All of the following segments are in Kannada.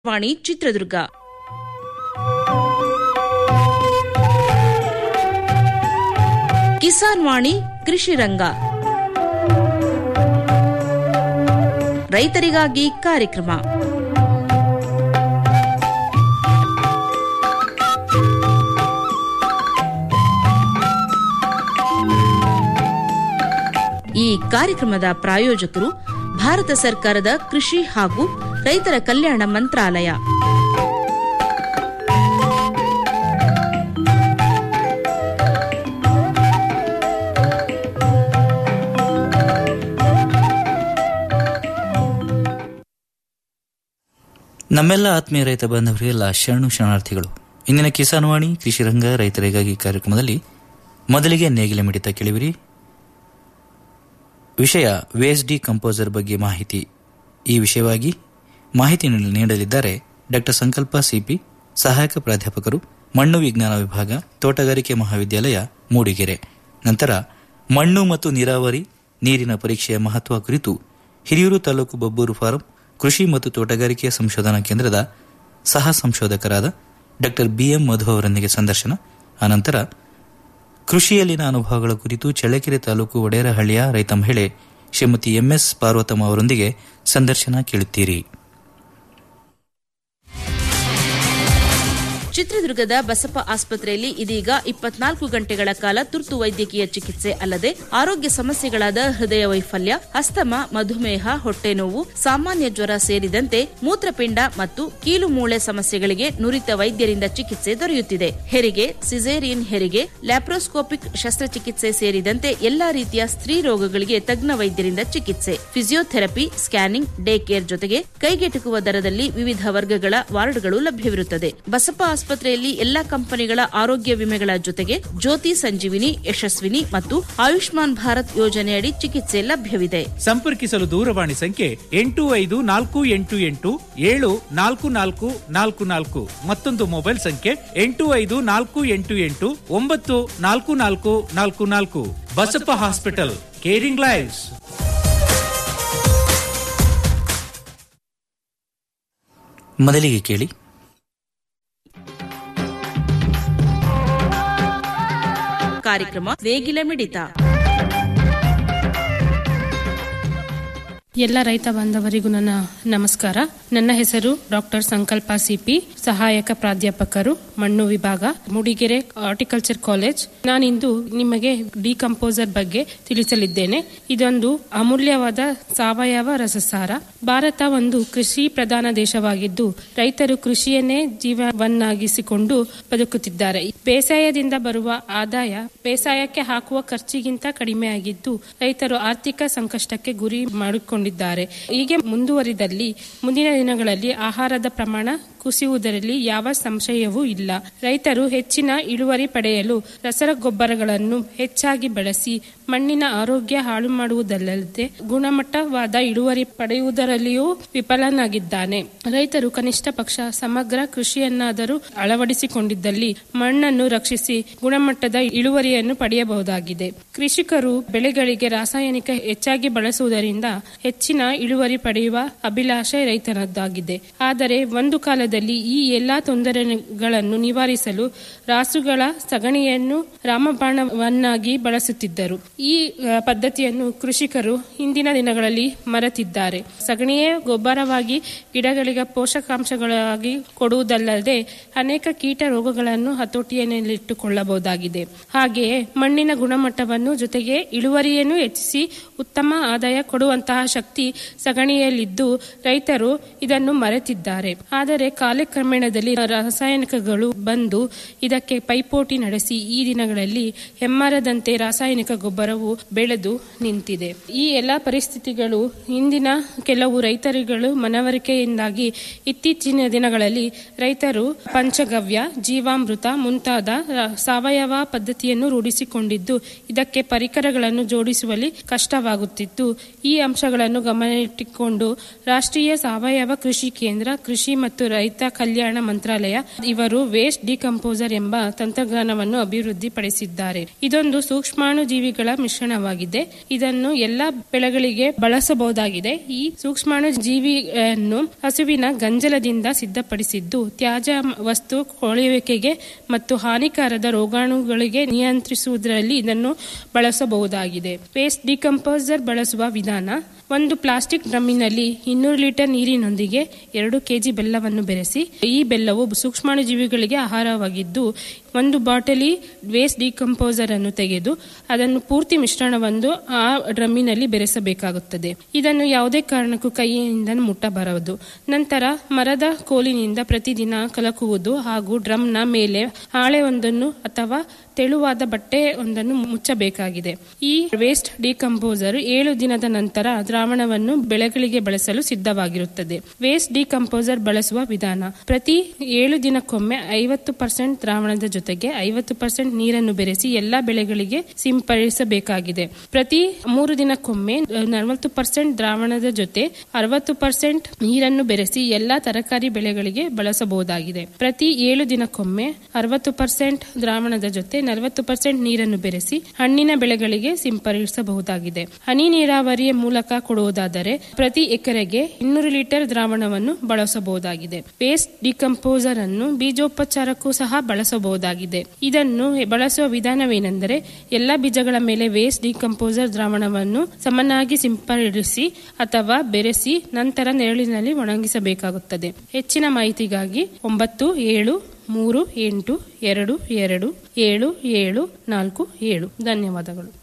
ವಾಣಿ ಚಿತ್ರದುರ್ಗ ಕಿಸಾನ್ ವಾಣಿ ಕೃಷಿ ರಂಗ ರೈತರಿಗಾಗಿ ಕಾರ್ಯಕ್ರಮ ಈ ಕಾರ್ಯಕ್ರಮದ ಪ್ರಾಯೋಜಕರು ಭಾರತ ಸರ್ಕಾರದ ಕೃಷಿ ಹಾಗೂ ರೈತರ ಕಲ್ಯಾಣ ಮಂತ್ರಾಲಯ ನಮ್ಮೆಲ್ಲ ಆತ್ಮೀಯ ರೈತ ಬಾಂಧವರಿಗೆಲ್ಲ ಶರಣು ಶರಣಾರ್ಥಿಗಳು ಇಂದಿನ ಕಿಸಾನ್ ವಾಣಿ ಕೃಷಿ ರಂಗ ರೈತರಿಗಾಗಿ ಕಾರ್ಯಕ್ರಮದಲ್ಲಿ ಮೊದಲಿಗೆ ನೇಗಿಲ ಮಿಡಿತ ಕೇಳಿವಿರಿ ವಿಷಯ ವೇಸ್ ಡಿ ಕಂಪೋಸರ್ ಬಗ್ಗೆ ಮಾಹಿತಿ ಈ ವಿಷಯವಾಗಿ ಮಾಹಿತಿ ನೀಡಲಿದ್ದಾರೆ ಡಾಕ್ಟರ್ ಸಂಕಲ್ಪ ಸಿಪಿ ಸಹಾಯಕ ಪ್ರಾಧ್ಯಾಪಕರು ಮಣ್ಣು ವಿಜ್ಞಾನ ವಿಭಾಗ ತೋಟಗಾರಿಕೆ ಮಹಾವಿದ್ಯಾಲಯ ಮೂಡಿಗೆರೆ ನಂತರ ಮಣ್ಣು ಮತ್ತು ನೀರಾವರಿ ನೀರಿನ ಪರೀಕ್ಷೆಯ ಮಹತ್ವ ಕುರಿತು ಹಿರಿಯೂರು ತಾಲೂಕು ಬಬ್ಬೂರು ಫಾರಂ ಕೃಷಿ ಮತ್ತು ತೋಟಗಾರಿಕೆ ಸಂಶೋಧನಾ ಕೇಂದ್ರದ ಸಹ ಸಂಶೋಧಕರಾದ ಡಾಕ್ಟರ್ ಬಿಎಂ ಮಧು ಅವರೊಂದಿಗೆ ಸಂದರ್ಶನ ಅನಂತರ ಕೃಷಿಯಲ್ಲಿನ ಅನುಭವಗಳ ಕುರಿತು ಚಳ್ಳಕೆರೆ ತಾಲೂಕು ಒಡೇರಹಳ್ಳಿಯ ರೈತ ಮಹಿಳೆ ಶ್ರೀಮತಿ ಎಂಎಸ್ ಪಾರ್ವತಮ್ಮ ಅವರೊಂದಿಗೆ ಸಂದರ್ಶನ ಕೇಳುತ್ತೀರಿ ಚಿತ್ರದುರ್ಗದ ಬಸಪ್ಪ ಆಸ್ಪತ್ರೆಯಲ್ಲಿ ಇದೀಗ ಇಪ್ಪತ್ನಾಲ್ಕು ಗಂಟೆಗಳ ಕಾಲ ತುರ್ತು ವೈದ್ಯಕೀಯ ಚಿಕಿತ್ಸೆ ಅಲ್ಲದೆ ಆರೋಗ್ಯ ಸಮಸ್ಯೆಗಳಾದ ಹೃದಯ ವೈಫಲ್ಯ ಅಸ್ತಮ ಮಧುಮೇಹ ಹೊಟ್ಟೆ ನೋವು ಸಾಮಾನ್ಯ ಜ್ವರ ಸೇರಿದಂತೆ ಮೂತ್ರಪಿಂಡ ಮತ್ತು ಕೀಲು ಮೂಳೆ ಸಮಸ್ಯೆಗಳಿಗೆ ನುರಿತ ವೈದ್ಯರಿಂದ ಚಿಕಿತ್ಸೆ ದೊರೆಯುತ್ತಿದೆ ಹೆರಿಗೆ ಸಿಸೇರಿಯನ್ ಹೆರಿಗೆ ಲ್ಯಾಪ್ರೋಸ್ಕೋಪಿಕ್ ಶಸ್ತ್ರಚಿಕಿತ್ಸೆ ಸೇರಿದಂತೆ ಎಲ್ಲಾ ರೀತಿಯ ಸ್ತ್ರೀ ರೋಗಗಳಿಗೆ ತಜ್ಞ ವೈದ್ಯರಿಂದ ಚಿಕಿತ್ಸೆ ಫಿಸಿಯೋಥೆರಪಿ ಸ್ಕ್ಯಾನಿಂಗ್ ಡೇ ಕೇರ್ ಜೊತೆಗೆ ಕೈಗೆಟುಕುವ ದರದಲ್ಲಿ ವಿವಿಧ ವರ್ಗಗಳ ವಾರ್ಡ್ಗಳು ಲಭ್ಯವಿರುತ್ತದೆ ಬಸಪ್ಪ ಆಸ್ಪತ್ರೆಯಲ್ಲಿ ಎಲ್ಲಾ ಕಂಪನಿಗಳ ಆರೋಗ್ಯ ವಿಮೆಗಳ ಜೊತೆಗೆ ಜ್ಯೋತಿ ಸಂಜೀವಿನಿ ಯಶಸ್ವಿನಿ ಮತ್ತು ಆಯುಷ್ಮಾನ್ ಭಾರತ್ ಯೋಜನೆಯಡಿ ಚಿಕಿತ್ಸೆ ಲಭ್ಯವಿದೆ ಸಂಪರ್ಕಿಸಲು ದೂರವಾಣಿ ಸಂಖ್ಯೆ ಎಂಟು ಐದು ನಾಲ್ಕು ಎಂಟು ಎಂಟು ಏಳು ನಾಲ್ಕು ನಾಲ್ಕು ನಾಲ್ಕು ನಾಲ್ಕು ಮತ್ತೊಂದು ಮೊಬೈಲ್ ಸಂಖ್ಯೆ ಎಂಟು ಐದು ನಾಲ್ಕು ಎಂಟು ಎಂಟು ಒಂಬತ್ತು ನಾಲ್ಕು ನಾಲ್ಕು ನಾಲ್ಕು ನಾಲ್ಕು ಬಸಪ್ಪ ಹಾಸ್ಪಿಟಲ್ ಕೇರಿಂಗ್ ಲೈವ್ಸ್ ಮೊದಲಿಗೆ ಕೇಳಿ ಕಾರ್ಯಕ್ರಮ ನೇಗಿಲ ಮಿಡಿತ ಎಲ್ಲ ರೈತ ಬಾಂಧವರಿಗೂ ನನ್ನ ನಮಸ್ಕಾರ ನನ್ನ ಹೆಸರು ಡಾಕ್ಟರ್ ಸಂಕಲ್ಪ ಸಿಪಿ ಸಹಾಯಕ ಪ್ರಾಧ್ಯಾಪಕರು ಮಣ್ಣು ವಿಭಾಗ ಮೂಡಿಗೆರೆ ಹಾರ್ಟಿಕಲ್ಚರ್ ಕಾಲೇಜ್ ನಾನಿಂದು ನಿಮಗೆ ಡಿಕಂಪೋಸರ್ ಬಗ್ಗೆ ತಿಳಿಸಲಿದ್ದೇನೆ ಇದೊಂದು ಅಮೂಲ್ಯವಾದ ಸಾವಯವ ರಸಸಾರ ಭಾರತ ಒಂದು ಕೃಷಿ ಪ್ರಧಾನ ದೇಶವಾಗಿದ್ದು ರೈತರು ಕೃಷಿಯನ್ನೇ ಜೀವವನ್ನಾಗಿಸಿಕೊಂಡು ಬದುಕುತ್ತಿದ್ದಾರೆ ಬೇಸಾಯದಿಂದ ಬರುವ ಆದಾಯ ಬೇಸಾಯಕ್ಕೆ ಹಾಕುವ ಖರ್ಚಿಗಿಂತ ಕಡಿಮೆಯಾಗಿದ್ದು ರೈತರು ಆರ್ಥಿಕ ಸಂಕಷ್ಟಕ್ಕೆ ಗುರಿ ಮಾಡಿಕೊಂಡಿದ್ದಾರೆ ಹೀಗೆ ಮುಂದುವರಿದಲ್ಲಿ ಮುಂದಿನ ದಿನಗಳಲ್ಲಿ ಆಹಾರದ ಪ್ರಮಾಣ ಕುಸಿಯುವುದರಲ್ಲಿ ಯಾವ ಸಂಶಯವೂ ಇಲ್ಲ ರೈತರು ಹೆಚ್ಚಿನ ಇಳುವರಿ ಪಡೆಯಲು ರಸಗೊಬ್ಬರಗಳನ್ನು ಹೆಚ್ಚಾಗಿ ಬಳಸಿ ಮಣ್ಣಿನ ಆರೋಗ್ಯ ಹಾಳು ಮಾಡುವುದಲ್ಲದೆ ಗುಣಮಟ್ಟವಾದ ಇಳುವರಿ ಪಡೆಯುವುದರಲ್ಲಿಯೂ ವಿಫಲನಾಗಿದ್ದಾನೆ ರೈತರು ಕನಿಷ್ಠ ಪಕ್ಷ ಸಮಗ್ರ ಕೃಷಿಯನ್ನಾದರೂ ಅಳವಡಿಸಿಕೊಂಡಿದ್ದಲ್ಲಿ ಮಣ್ಣನ್ನು ರಕ್ಷಿಸಿ ಗುಣಮಟ್ಟದ ಇಳುವರಿಯನ್ನು ಪಡೆಯಬಹುದಾಗಿದೆ ಕೃಷಿಕರು ಬೆಳೆಗಳಿಗೆ ರಾಸಾಯನಿಕ ಹೆಚ್ಚಾಗಿ ಬಳಸುವುದರಿಂದ ಹೆಚ್ಚಿನ ಇಳುವರಿ ಪಡೆಯುವ ಅಭಿಲಾಷೆ ರೈತನದ್ದಾಗಿದೆ ಆದರೆ ಒಂದು ಕಾಲದಲ್ಲಿ ಈ ಎಲ್ಲಾ ತೊಂದರೆಗಳನ್ನು ನಿವಾರಿಸಲು ರಾಸುಗಳ ಸಗಣಿಯನ್ನು ರಾಮಬಾಣವನ್ನಾಗಿ ಬಳಸುತ್ತಿದ್ದರು ಈ ಆ, ಪದ್ಧತಿಯನ್ನು ಕೃಷಿಕರು ಇಂದಿನ ದಿನಗಳಲ್ಲಿ ಮರೆತಿದ್ದಾರೆ ಸಗಣಿಯೇ ಗೊಬ್ಬರವಾಗಿ ಗಿಡಗಳಿಗೆ ಪೋಷಕಾಂಶಗಳಾಗಿ ಕೊಡುವುದಲ್ಲದೆ ಅನೇಕ ಕೀಟ ರೋಗಗಳನ್ನು ಹತೋಟಿಯಲ್ಲಿಟ್ಟುಕೊಳ್ಳಬಹುದಾಗಿದೆ ಹಾಗೆಯೇ ಮಣ್ಣಿನ ಗುಣಮಟ್ಟವನ್ನು ಜೊತೆಗೆ ಇಳುವರಿಯನ್ನು ಹೆಚ್ಚಿಸಿ ಉತ್ತಮ ಆದಾಯ ಕೊಡುವಂತಹ ಶಕ್ತಿ ಸಗಣಿಯಲ್ಲಿದ್ದು ರೈತರು ಇದನ್ನು ಮರೆತಿದ್ದಾರೆ ಆದರೆ ಕಾಲಕ್ರಮೇಣದಲ್ಲಿ ರಾಸಾಯನಿಕಗಳು ಬಂದು ಇದಕ್ಕೆ ಪೈಪೋಟಿ ನಡೆಸಿ ಈ ದಿನಗಳಲ್ಲಿ ಹೆಮ್ಮರದಂತೆ ರಾಸಾಯನಿಕ ಗೊಬ್ಬರವು ಬೆಳೆದು ನಿಂತಿದೆ ಈ ಎಲ್ಲ ಪರಿಸ್ಥಿತಿಗಳು ಇಂದಿನ ಕೆಲವು ರೈತರುಗಳು ಮನವರಿಕೆಯಿಂದಾಗಿ ಇತ್ತೀಚಿನ ದಿನಗಳಲ್ಲಿ ರೈತರು ಪಂಚಗವ್ಯ ಜೀವಾಮೃತ ಮುಂತಾದ ರ- ಸಾವಯವ ಪದ್ಧತಿಯನ್ನು ರೂಢಿಸಿಕೊಂಡಿದ್ದು ಇದಕ್ಕೆ ಪರಿಕರಗಳನ್ನು ಜೋಡಿಸುವಲ್ಲಿ ಕಷ್ಟವಾಗುತ್ತಿದ್ದು ಈ ಅಂಶಗಳನ್ನು ಗಮನವಿಟ್ಟುಕೊಂಡು ರಾಷ್ಟ್ರೀಯ ಸಾವಯವ ಕೃಷಿ ಕೇಂದ್ರ ಕೃಷಿ ಮತ್ತು ರೈತ ರೈತ ಕಲ್ಯಾಣ ಮಂತ್ರಾಲಯ ಇವರು ವೇಸ್ಟ್ ಡಿಕಂಪೋಸರ್ ಎಂಬ ತಂತ್ರಜ್ಞಾನವನ್ನು ಅಭಿವೃದ್ಧಿಪಡಿಸಿದ್ದಾರೆ ಇದೊಂದು ಸೂಕ್ಷ್ಮಾಣು ಜೀವಿಗಳ ಮಿಶ್ರಣವಾಗಿದೆ ಇದನ್ನು ಎಲ್ಲಾ ಬೆಳೆಗಳಿಗೆ ಬಳಸಬಹುದಾಗಿದೆ ಈ ಸೂಕ್ಷ್ಮಾಣು ಜೀವಿಯನ್ನು ಹಸುವಿನ ಗಂಜಲದಿಂದ ಸಿದ್ಧಪಡಿಸಿದ್ದು ತ್ಯಾಜ್ಯ ವಸ್ತು ಕೊಳೆಯುವಿಕೆಗೆ ಮತ್ತು ಹಾನಿಕಾರದ ರೋಗಾಣುಗಳಿಗೆ ನಿಯಂತ್ರಿಸುವುದರಲ್ಲಿ ಇದನ್ನು ಬಳಸಬಹುದಾಗಿದೆ ವೇಸ್ಟ್ ಡಿಕಂಪೋಸರ್ ಬಳಸುವ ವಿಧಾನ ಒಂದು ಪ್ಲಾಸ್ಟಿಕ್ ಡ್ರಮ್ಮಿನಲ್ಲಿ ಇನ್ನೂರು ಲೀಟರ್ ನೀರಿನೊಂದಿಗೆ ಎರಡು ಕೆಜಿ ಬೆಲ್ಲವನ್ನು ಬೆರೆಸಿ ಈ ಬೆಲ್ಲವು ಸೂಕ್ಷ್ಮಾಣುಜೀವಿಗಳಿಗೆ ಆಹಾರವಾಗಿದ್ದು ಒಂದು ಬಾಟಲಿ ವೇಸ್ಟ್ ಡಿಕಂಪೋಸರ್ ಅನ್ನು ತೆಗೆದು ಅದನ್ನು ಪೂರ್ತಿ ಮಿಶ್ರಣವನ್ನು ಆ ಡ್ರಮ್ಮಿನಲ್ಲಿ ಬೆರೆಸಬೇಕಾಗುತ್ತದೆ ಇದನ್ನು ಯಾವುದೇ ಕಾರಣಕ್ಕೂ ಕೈಯಿಂದ ಮುಟ್ಟಬಾರದು ನಂತರ ಮರದ ಕೋಲಿನಿಂದ ಪ್ರತಿದಿನ ಕಲಕುವುದು ಹಾಗೂ ಡ್ರಮ್ನ ಮೇಲೆ ಹಾಳೆಯೊಂದನ್ನು ಅಥವಾ ತೆಳುವಾದ ಬಟ್ಟೆ ಒಂದನ್ನು ಮುಚ್ಚಬೇಕಾಗಿದೆ ಈ ವೇಸ್ಟ್ ಡಿಕಂಪೋಸರ್ ಏಳು ದಿನದ ನಂತರ ದ್ರಾವಣವನ್ನು ಬೆಳೆಗಳಿಗೆ ಬಳಸಲು ಸಿದ್ಧವಾಗಿರುತ್ತದೆ ವೇಸ್ಟ್ ಡಿಕಂಪೋಸರ್ ಬಳಸುವ ವಿಧಾನ ಪ್ರತಿ ಏಳು ದಿನಕ್ಕೊಮ್ಮೆ ಐವತ್ತು ಪರ್ಸೆಂಟ್ ದ್ರಾವಣದ ಜೊತೆಗೆ ಐವತ್ತು ಪರ್ಸೆಂಟ್ ನೀರನ್ನು ಬೆರೆಸಿ ಎಲ್ಲಾ ಬೆಳೆಗಳಿಗೆ ಸಿಂಪಡಿಸಬೇಕಾಗಿದೆ ಪ್ರತಿ ಮೂರು ದಿನಕ್ಕೊಮ್ಮೆ ನಲವತ್ತು ಪರ್ಸೆಂಟ್ ದ್ರಾವಣದ ಜೊತೆ ಅರವತ್ತು ಪರ್ಸೆಂಟ್ ನೀರನ್ನು ಬೆರೆಸಿ ಎಲ್ಲಾ ತರಕಾರಿ ಬೆಳೆಗಳಿಗೆ ಬಳಸಬಹುದಾಗಿದೆ ಪ್ರತಿ ಏಳು ದಿನಕ್ಕೊಮ್ಮೆ ಅರವತ್ತು ಪರ್ಸೆಂಟ್ ದ್ರಾವಣದ ಜೊತೆ ನಲವತ್ತು ಪರ್ಸೆಂಟ್ ನೀರನ್ನು ಬೆರೆಸಿ ಹಣ್ಣಿನ ಬೆಳೆಗಳಿಗೆ ಸಿಂಪಡಿಸಬಹುದಾಗಿದೆ ಹನಿ ನೀರಾವರಿಯ ಮೂಲಕ ಕೊಡುವುದಾದರೆ ಪ್ರತಿ ಎಕರೆಗೆ ಇನ್ನೂರು ಲೀಟರ್ ದ್ರಾವಣವನ್ನು ಬಳಸಬಹುದಾಗಿದೆ ವೇಸ್ಟ್ ಡಿಕಂಪೋಸರ್ ಅನ್ನು ಬೀಜೋಪಚಾರಕ್ಕೂ ಸಹ ಬಳಸಬಹುದಾಗಿದೆ ಇದನ್ನು ಬಳಸುವ ವಿಧಾನವೇನೆಂದರೆ ಎಲ್ಲ ಬೀಜಗಳ ಮೇಲೆ ವೇಸ್ಟ್ ಡಿಕಂಪೋಸರ್ ದ್ರಾವಣವನ್ನು ಸಮನಾಗಿ ಸಿಂಪಡಿಸಿ ಅಥವಾ ಬೆರೆಸಿ ನಂತರ ನೆರಳಿನಲ್ಲಿ ಒಣಗಿಸಬೇಕಾಗುತ್ತದೆ ಹೆಚ್ಚಿನ ಮಾಹಿತಿಗಾಗಿ ಒಂಬತ್ತು ಏಳು ಮೂರು ಎಂಟು ಎರಡು ಎರಡು ಏಳು ಏಳು ನಾಲ್ಕು ಏಳು ಧನ್ಯವಾದಗಳು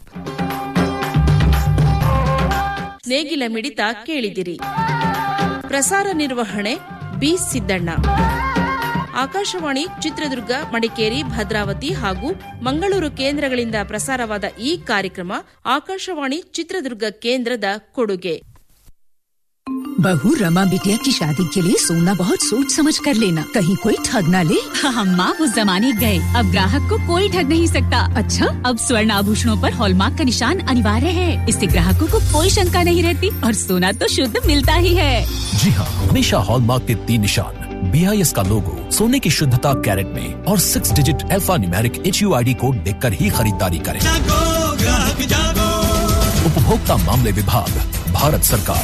ನೇಗಿಲ ಮಿಡಿತ ಕೇಳಿದಿರಿ ಪ್ರಸಾರ ನಿರ್ವಹಣೆ ಬಿ ಸಿದ್ದಣ್ಣ ಆಕಾಶವಾಣಿ ಚಿತ್ರದುರ್ಗ ಮಡಿಕೇರಿ ಭದ್ರಾವತಿ ಹಾಗೂ ಮಂಗಳೂರು ಕೇಂದ್ರಗಳಿಂದ ಪ್ರಸಾರವಾದ ಈ ಕಾರ್ಯಕ್ರಮ ಆಕಾಶವಾಣಿ ಚಿತ್ರದುರ್ಗ ಕೇಂದ್ರದ ಕೊಡುಗೆ बहू रमा बिटिया की शादी के लिए सोना बहुत सोच समझ कर लेना कहीं कोई ठग ना ले हम माँ उस जमाने गए अब ग्राहक को कोई ठग नहीं सकता अच्छा अब स्वर्ण आभूषणों पर हॉलमार्क का निशान अनिवार्य है इससे ग्राहकों को कोई शंका नहीं रहती और सोना तो शुद्ध मिलता ही है जी हाँ हमेशा हॉलमार्क के तीन निशान बी आई एस का लोगो सोने की शुद्धता कैरेट में और six digit alphanumeric H U I D code देख कर ही खरीदारी करें उपभोक्ता मामले विभाग भारत सरकार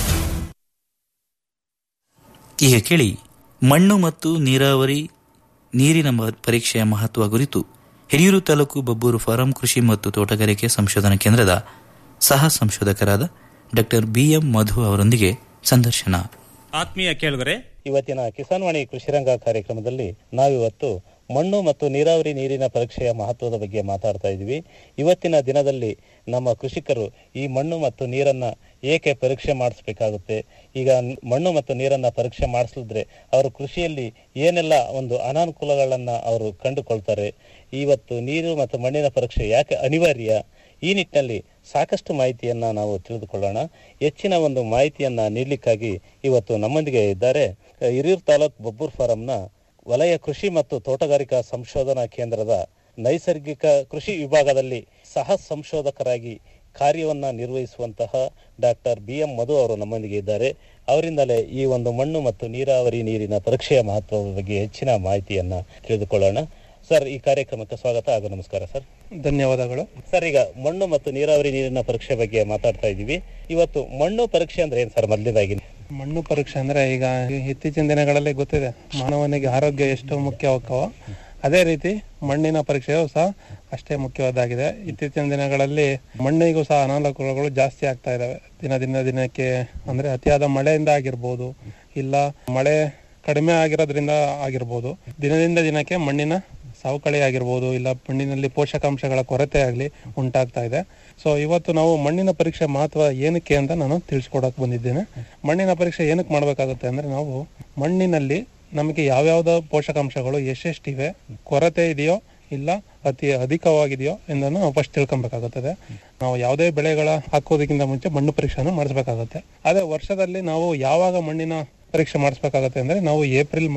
ಈಗ ಕೇಳಿ ಮಣ್ಣು ಮತ್ತು ನೀರಾವರಿ ನೀರಿನ ಮ- ಪರೀಕ್ಷೆಯ ಮಹತ್ವ ಕುರಿತು ಹಿರಿಯೂರು ತಾಲೂಕು ಬಬ್ಬೂರು ಫಾರಂ ಕೃಷಿ ಮತ್ತು ತೋಟಗಾರಿಕೆ ಸಂಶೋಧನಾ ಕೇಂದ್ರದ ಸಹ ಸಂಶೋಧಕರಾದ ಡಾಕ್ಟರ್ ಬಿಎಂ ಮಧು ಅವರೊಂದಿಗೆ ಸಂದರ್ಶನ ಆತ್ಮೀಯ ಕೇಳುಗರೆ ಇವತ್ತಿನ ಕಿಸಾನ್ವಾಣಿ ಕೃಷಿರಂಗ ಕಾರ್ಯಕ್ರಮದಲ್ಲಿ ನಾವಿವತ್ತು ಮಣ್ಣು ಮತ್ತು ನೀರಾವರಿ ನೀರಿನ ಪರೀಕ್ಷೆಯ ಮಹತ್ವದ ಬಗ್ಗೆ ಮಾತಾಡ್ತಾ ಇದ್ವಿ ಇವತ್ತಿನ ದಿನದಲ್ಲಿ ನಮ್ಮ ಕೃಷಿಕರು ಈ ಮಣ್ಣು ಮತ್ತು ನೀರನ್ನ ಏಕೆ ಪರೀಕ್ಷೆ ಮಾಡಿಸ್ಬೇಕಾಗುತ್ತೆ ಈಗ ನ್- ಮಣ್ಣು ಮತ್ತು ನೀರನ್ನ ಪರೀಕ್ಷೆ ಮಾಡಿಸಿದ್ರೆ ಅವರು ಕೃಷಿಯಲ್ಲಿ ಏನೆಲ್ಲ ಒಂದು ಅನಾನುಕೂಲಗಳನ್ನ ಅವರು ಕಂಡುಕೊಳ್ತಾರೆ ಇವತ್ತು ನೀರು ಮತ್ತು ಮಣ್ಣಿನ ಪರೀಕ್ಷೆ ಯಾಕೆ ಅನಿವಾರ್ಯ ಈ ನಿಟ್ಟಿನಲ್ಲಿ ಸಾಕಷ್ಟು ಮಾಹಿತಿಯನ್ನ ನಾವು ತಿಳಿದುಕೊಳ್ಳೋಣ ಹೆಚ್ಚಿನ ಒಂದು ಮಾಹಿತಿಯನ್ನ ನೀಡಲಿಕ್ಕಾಗಿ ಇವತ್ತು ನಮ್ಮೊಂದಿಗೆ ಇದ್ದಾರೆ ಅಹ್, ಹಿರಿಯೂರು ತಾಲೂಕು ಬಬ್ಬೂರ್ ಫಾರಂನ ವಲಯ ಕೃಷಿ ಮತ್ತು ತೋಟಗಾರಿಕಾ ಸಂಶೋಧನಾ ಕೇಂದ್ರದ ನೈಸರ್ಗಿಕ ಕೃಷಿ ವಿಭಾಗದಲ್ಲಿ ಸಹ ಸಂಶೋಧಕರಾಗಿ ಕಾರ್ಯವನ್ನ ನಿರ್ವಹಿಸುವಂತಹ ಡಾಕ್ಟರ್ ಬಿ ಎಂ ಮಧು ಅವರು ನಮ್ಮೊಂದಿಗೆ ಇದ್ದಾರೆ ಅವರಿಂದಲೇ ಈ ಒಂದು ಮಣ್ಣು ಮತ್ತು ನೀರಾವರಿ ನೀರಿನ ಪರೀಕ್ಷೆಯ ಮಹತ್ವದ ಬಗ್ಗೆ ಹೆಚ್ಚಿನ ಮಾಹಿತಿಯನ್ನ ತಿಳಿದುಕೊಳ್ಳೋಣ ಸರ್ ಈ ಕಾರ್ಯಕ್ರಮಕ್ಕೆ ಸ್ವಾಗತ ಹಾಗೂ ನಮಸ್ಕಾರ ಸರ್ ಧನ್ಯವಾದಗಳು ಸರ್ ಈಗ ಮಣ್ಣು ಮತ್ತು ನೀರಾವರಿ ನೀರಿನ ಪರೀಕ್ಷೆ ಬಗ್ಗೆ ಮಾತಾಡ್ತಾ ಇದ್ದೀವಿ ಇವತ್ತು ಮಣ್ಣು ಪರೀಕ್ಷೆ ಅಂದ್ರೆ ಏನ್ ಸರ್ ಮೊದಲನೇದಾಗಿ ಮಣ್ಣು ಪರೀಕ್ಷೆ ಅಂದ್ರೆ ಈಗ ಇತ್ತೀಚಿನ ದಿನಗಳಲ್ಲಿ ಗೊತ್ತಿದೆ ಮಾನವನಿಗೆ ಆರೋಗ್ಯ ಎಷ್ಟು ಮುಖ್ಯವಾಕ್ಕವೋ ಅದೇ ರೀತಿ ಮಣ್ಣಿನ ಪರೀಕ್ಷೆಯು ಸಹ ಅಷ್ಟೇ ಮುಖ್ಯವಾದಾಗಿದೆ ಇತ್ತೀಚಿನ ದಿನಗಳಲ್ಲಿ ಮಣ್ಣಿಗೂ ಸಹ ಅನಾನುಕೂಲಗಳು ಜಾಸ್ತಿ ಆಗ್ತಾ ಇದಾವೆ ದಿನ ದಿನ ದಿನಕ್ಕೆ ಅಂದ್ರೆ ಅತಿಯಾದ ಮಳೆಯಿಂದ ಆಗಿರ್ಬೋದು ಇಲ್ಲ ಮಳೆ ಕಡಿಮೆ ಆಗಿರೋದ್ರಿಂದ ಆಗಿರ್ಬೋದು ದಿನದಿಂದ ದಿನಕ್ಕೆ ಮಣ್ಣಿನ ಸವಕಳಿ ಆಗಿರ್ಬೋದು ಇಲ್ಲ ಮಣ್ಣಿನಲ್ಲಿ ಪೋಷಕಾಂಶಗಳ ಕೊರತೆ ಆಗಲಿ ಉಂಟಾಗ್ತಾ ಇದೆ ಸೊ ಇವತ್ತು ನಾವು ಮಣ್ಣಿನ ಪರೀಕ್ಷೆ ಮಹತ್ವ ಏನಕ್ಕೆ ಅಂತ ನಾನು ತಿಳಿಸ್ಕೊಡಕ್ ಬಂದಿದ್ದೇನೆ ಮಣ್ಣಿನ ಪರೀಕ್ಷೆ ಏನಕ್ಕೆ ಮಾಡಬೇಕಾಗುತ್ತೆ ಅಂದ್ರೆ ನಾವು ಮಣ್ಣಿನಲ್ಲಿ ನಮಗೆ ಯಾವ್ಯಾವ್ದು ಪೋಷಕಾಂಶಗಳು ಎಷ್ಟೆಷ್ಟಿವೆ ಕೊರತೆ ಇದೆಯೋ ಇಲ್ಲ ಅತಿ ಅಧಿಕವಾಗಿದೆಯೋ ಎಂದನ್ನು ನಾವು ಫಸ್ಟ್ ತಿಳ್ಕೊಬೇಕಾಗುತ್ತದೆ ನಾವು ಯಾವುದೇ ಬೆಳೆಗಳ ಹಾಕೋದಕ್ಕಿಂತ ಮುಂಚೆ ಮಣ್ಣು ಪರೀಕ್ಷೆಯನ್ನು ಮಾಡಿಸ್ಬೇಕಾಗುತ್ತೆ ಅದೇ ವರ್ಷದಲ್ಲಿ ನಾವು ಯಾವಾಗ ಮಣ್ಣಿನ ಪರೀಕ್ಷೆ ಮಾಡಿಸ್ಬೇಕಾಗತ್ತೆ ಅಂದ್ರೆ ನಾವು ಏಪ್ರಿಲ್ ಮತ್ತೆ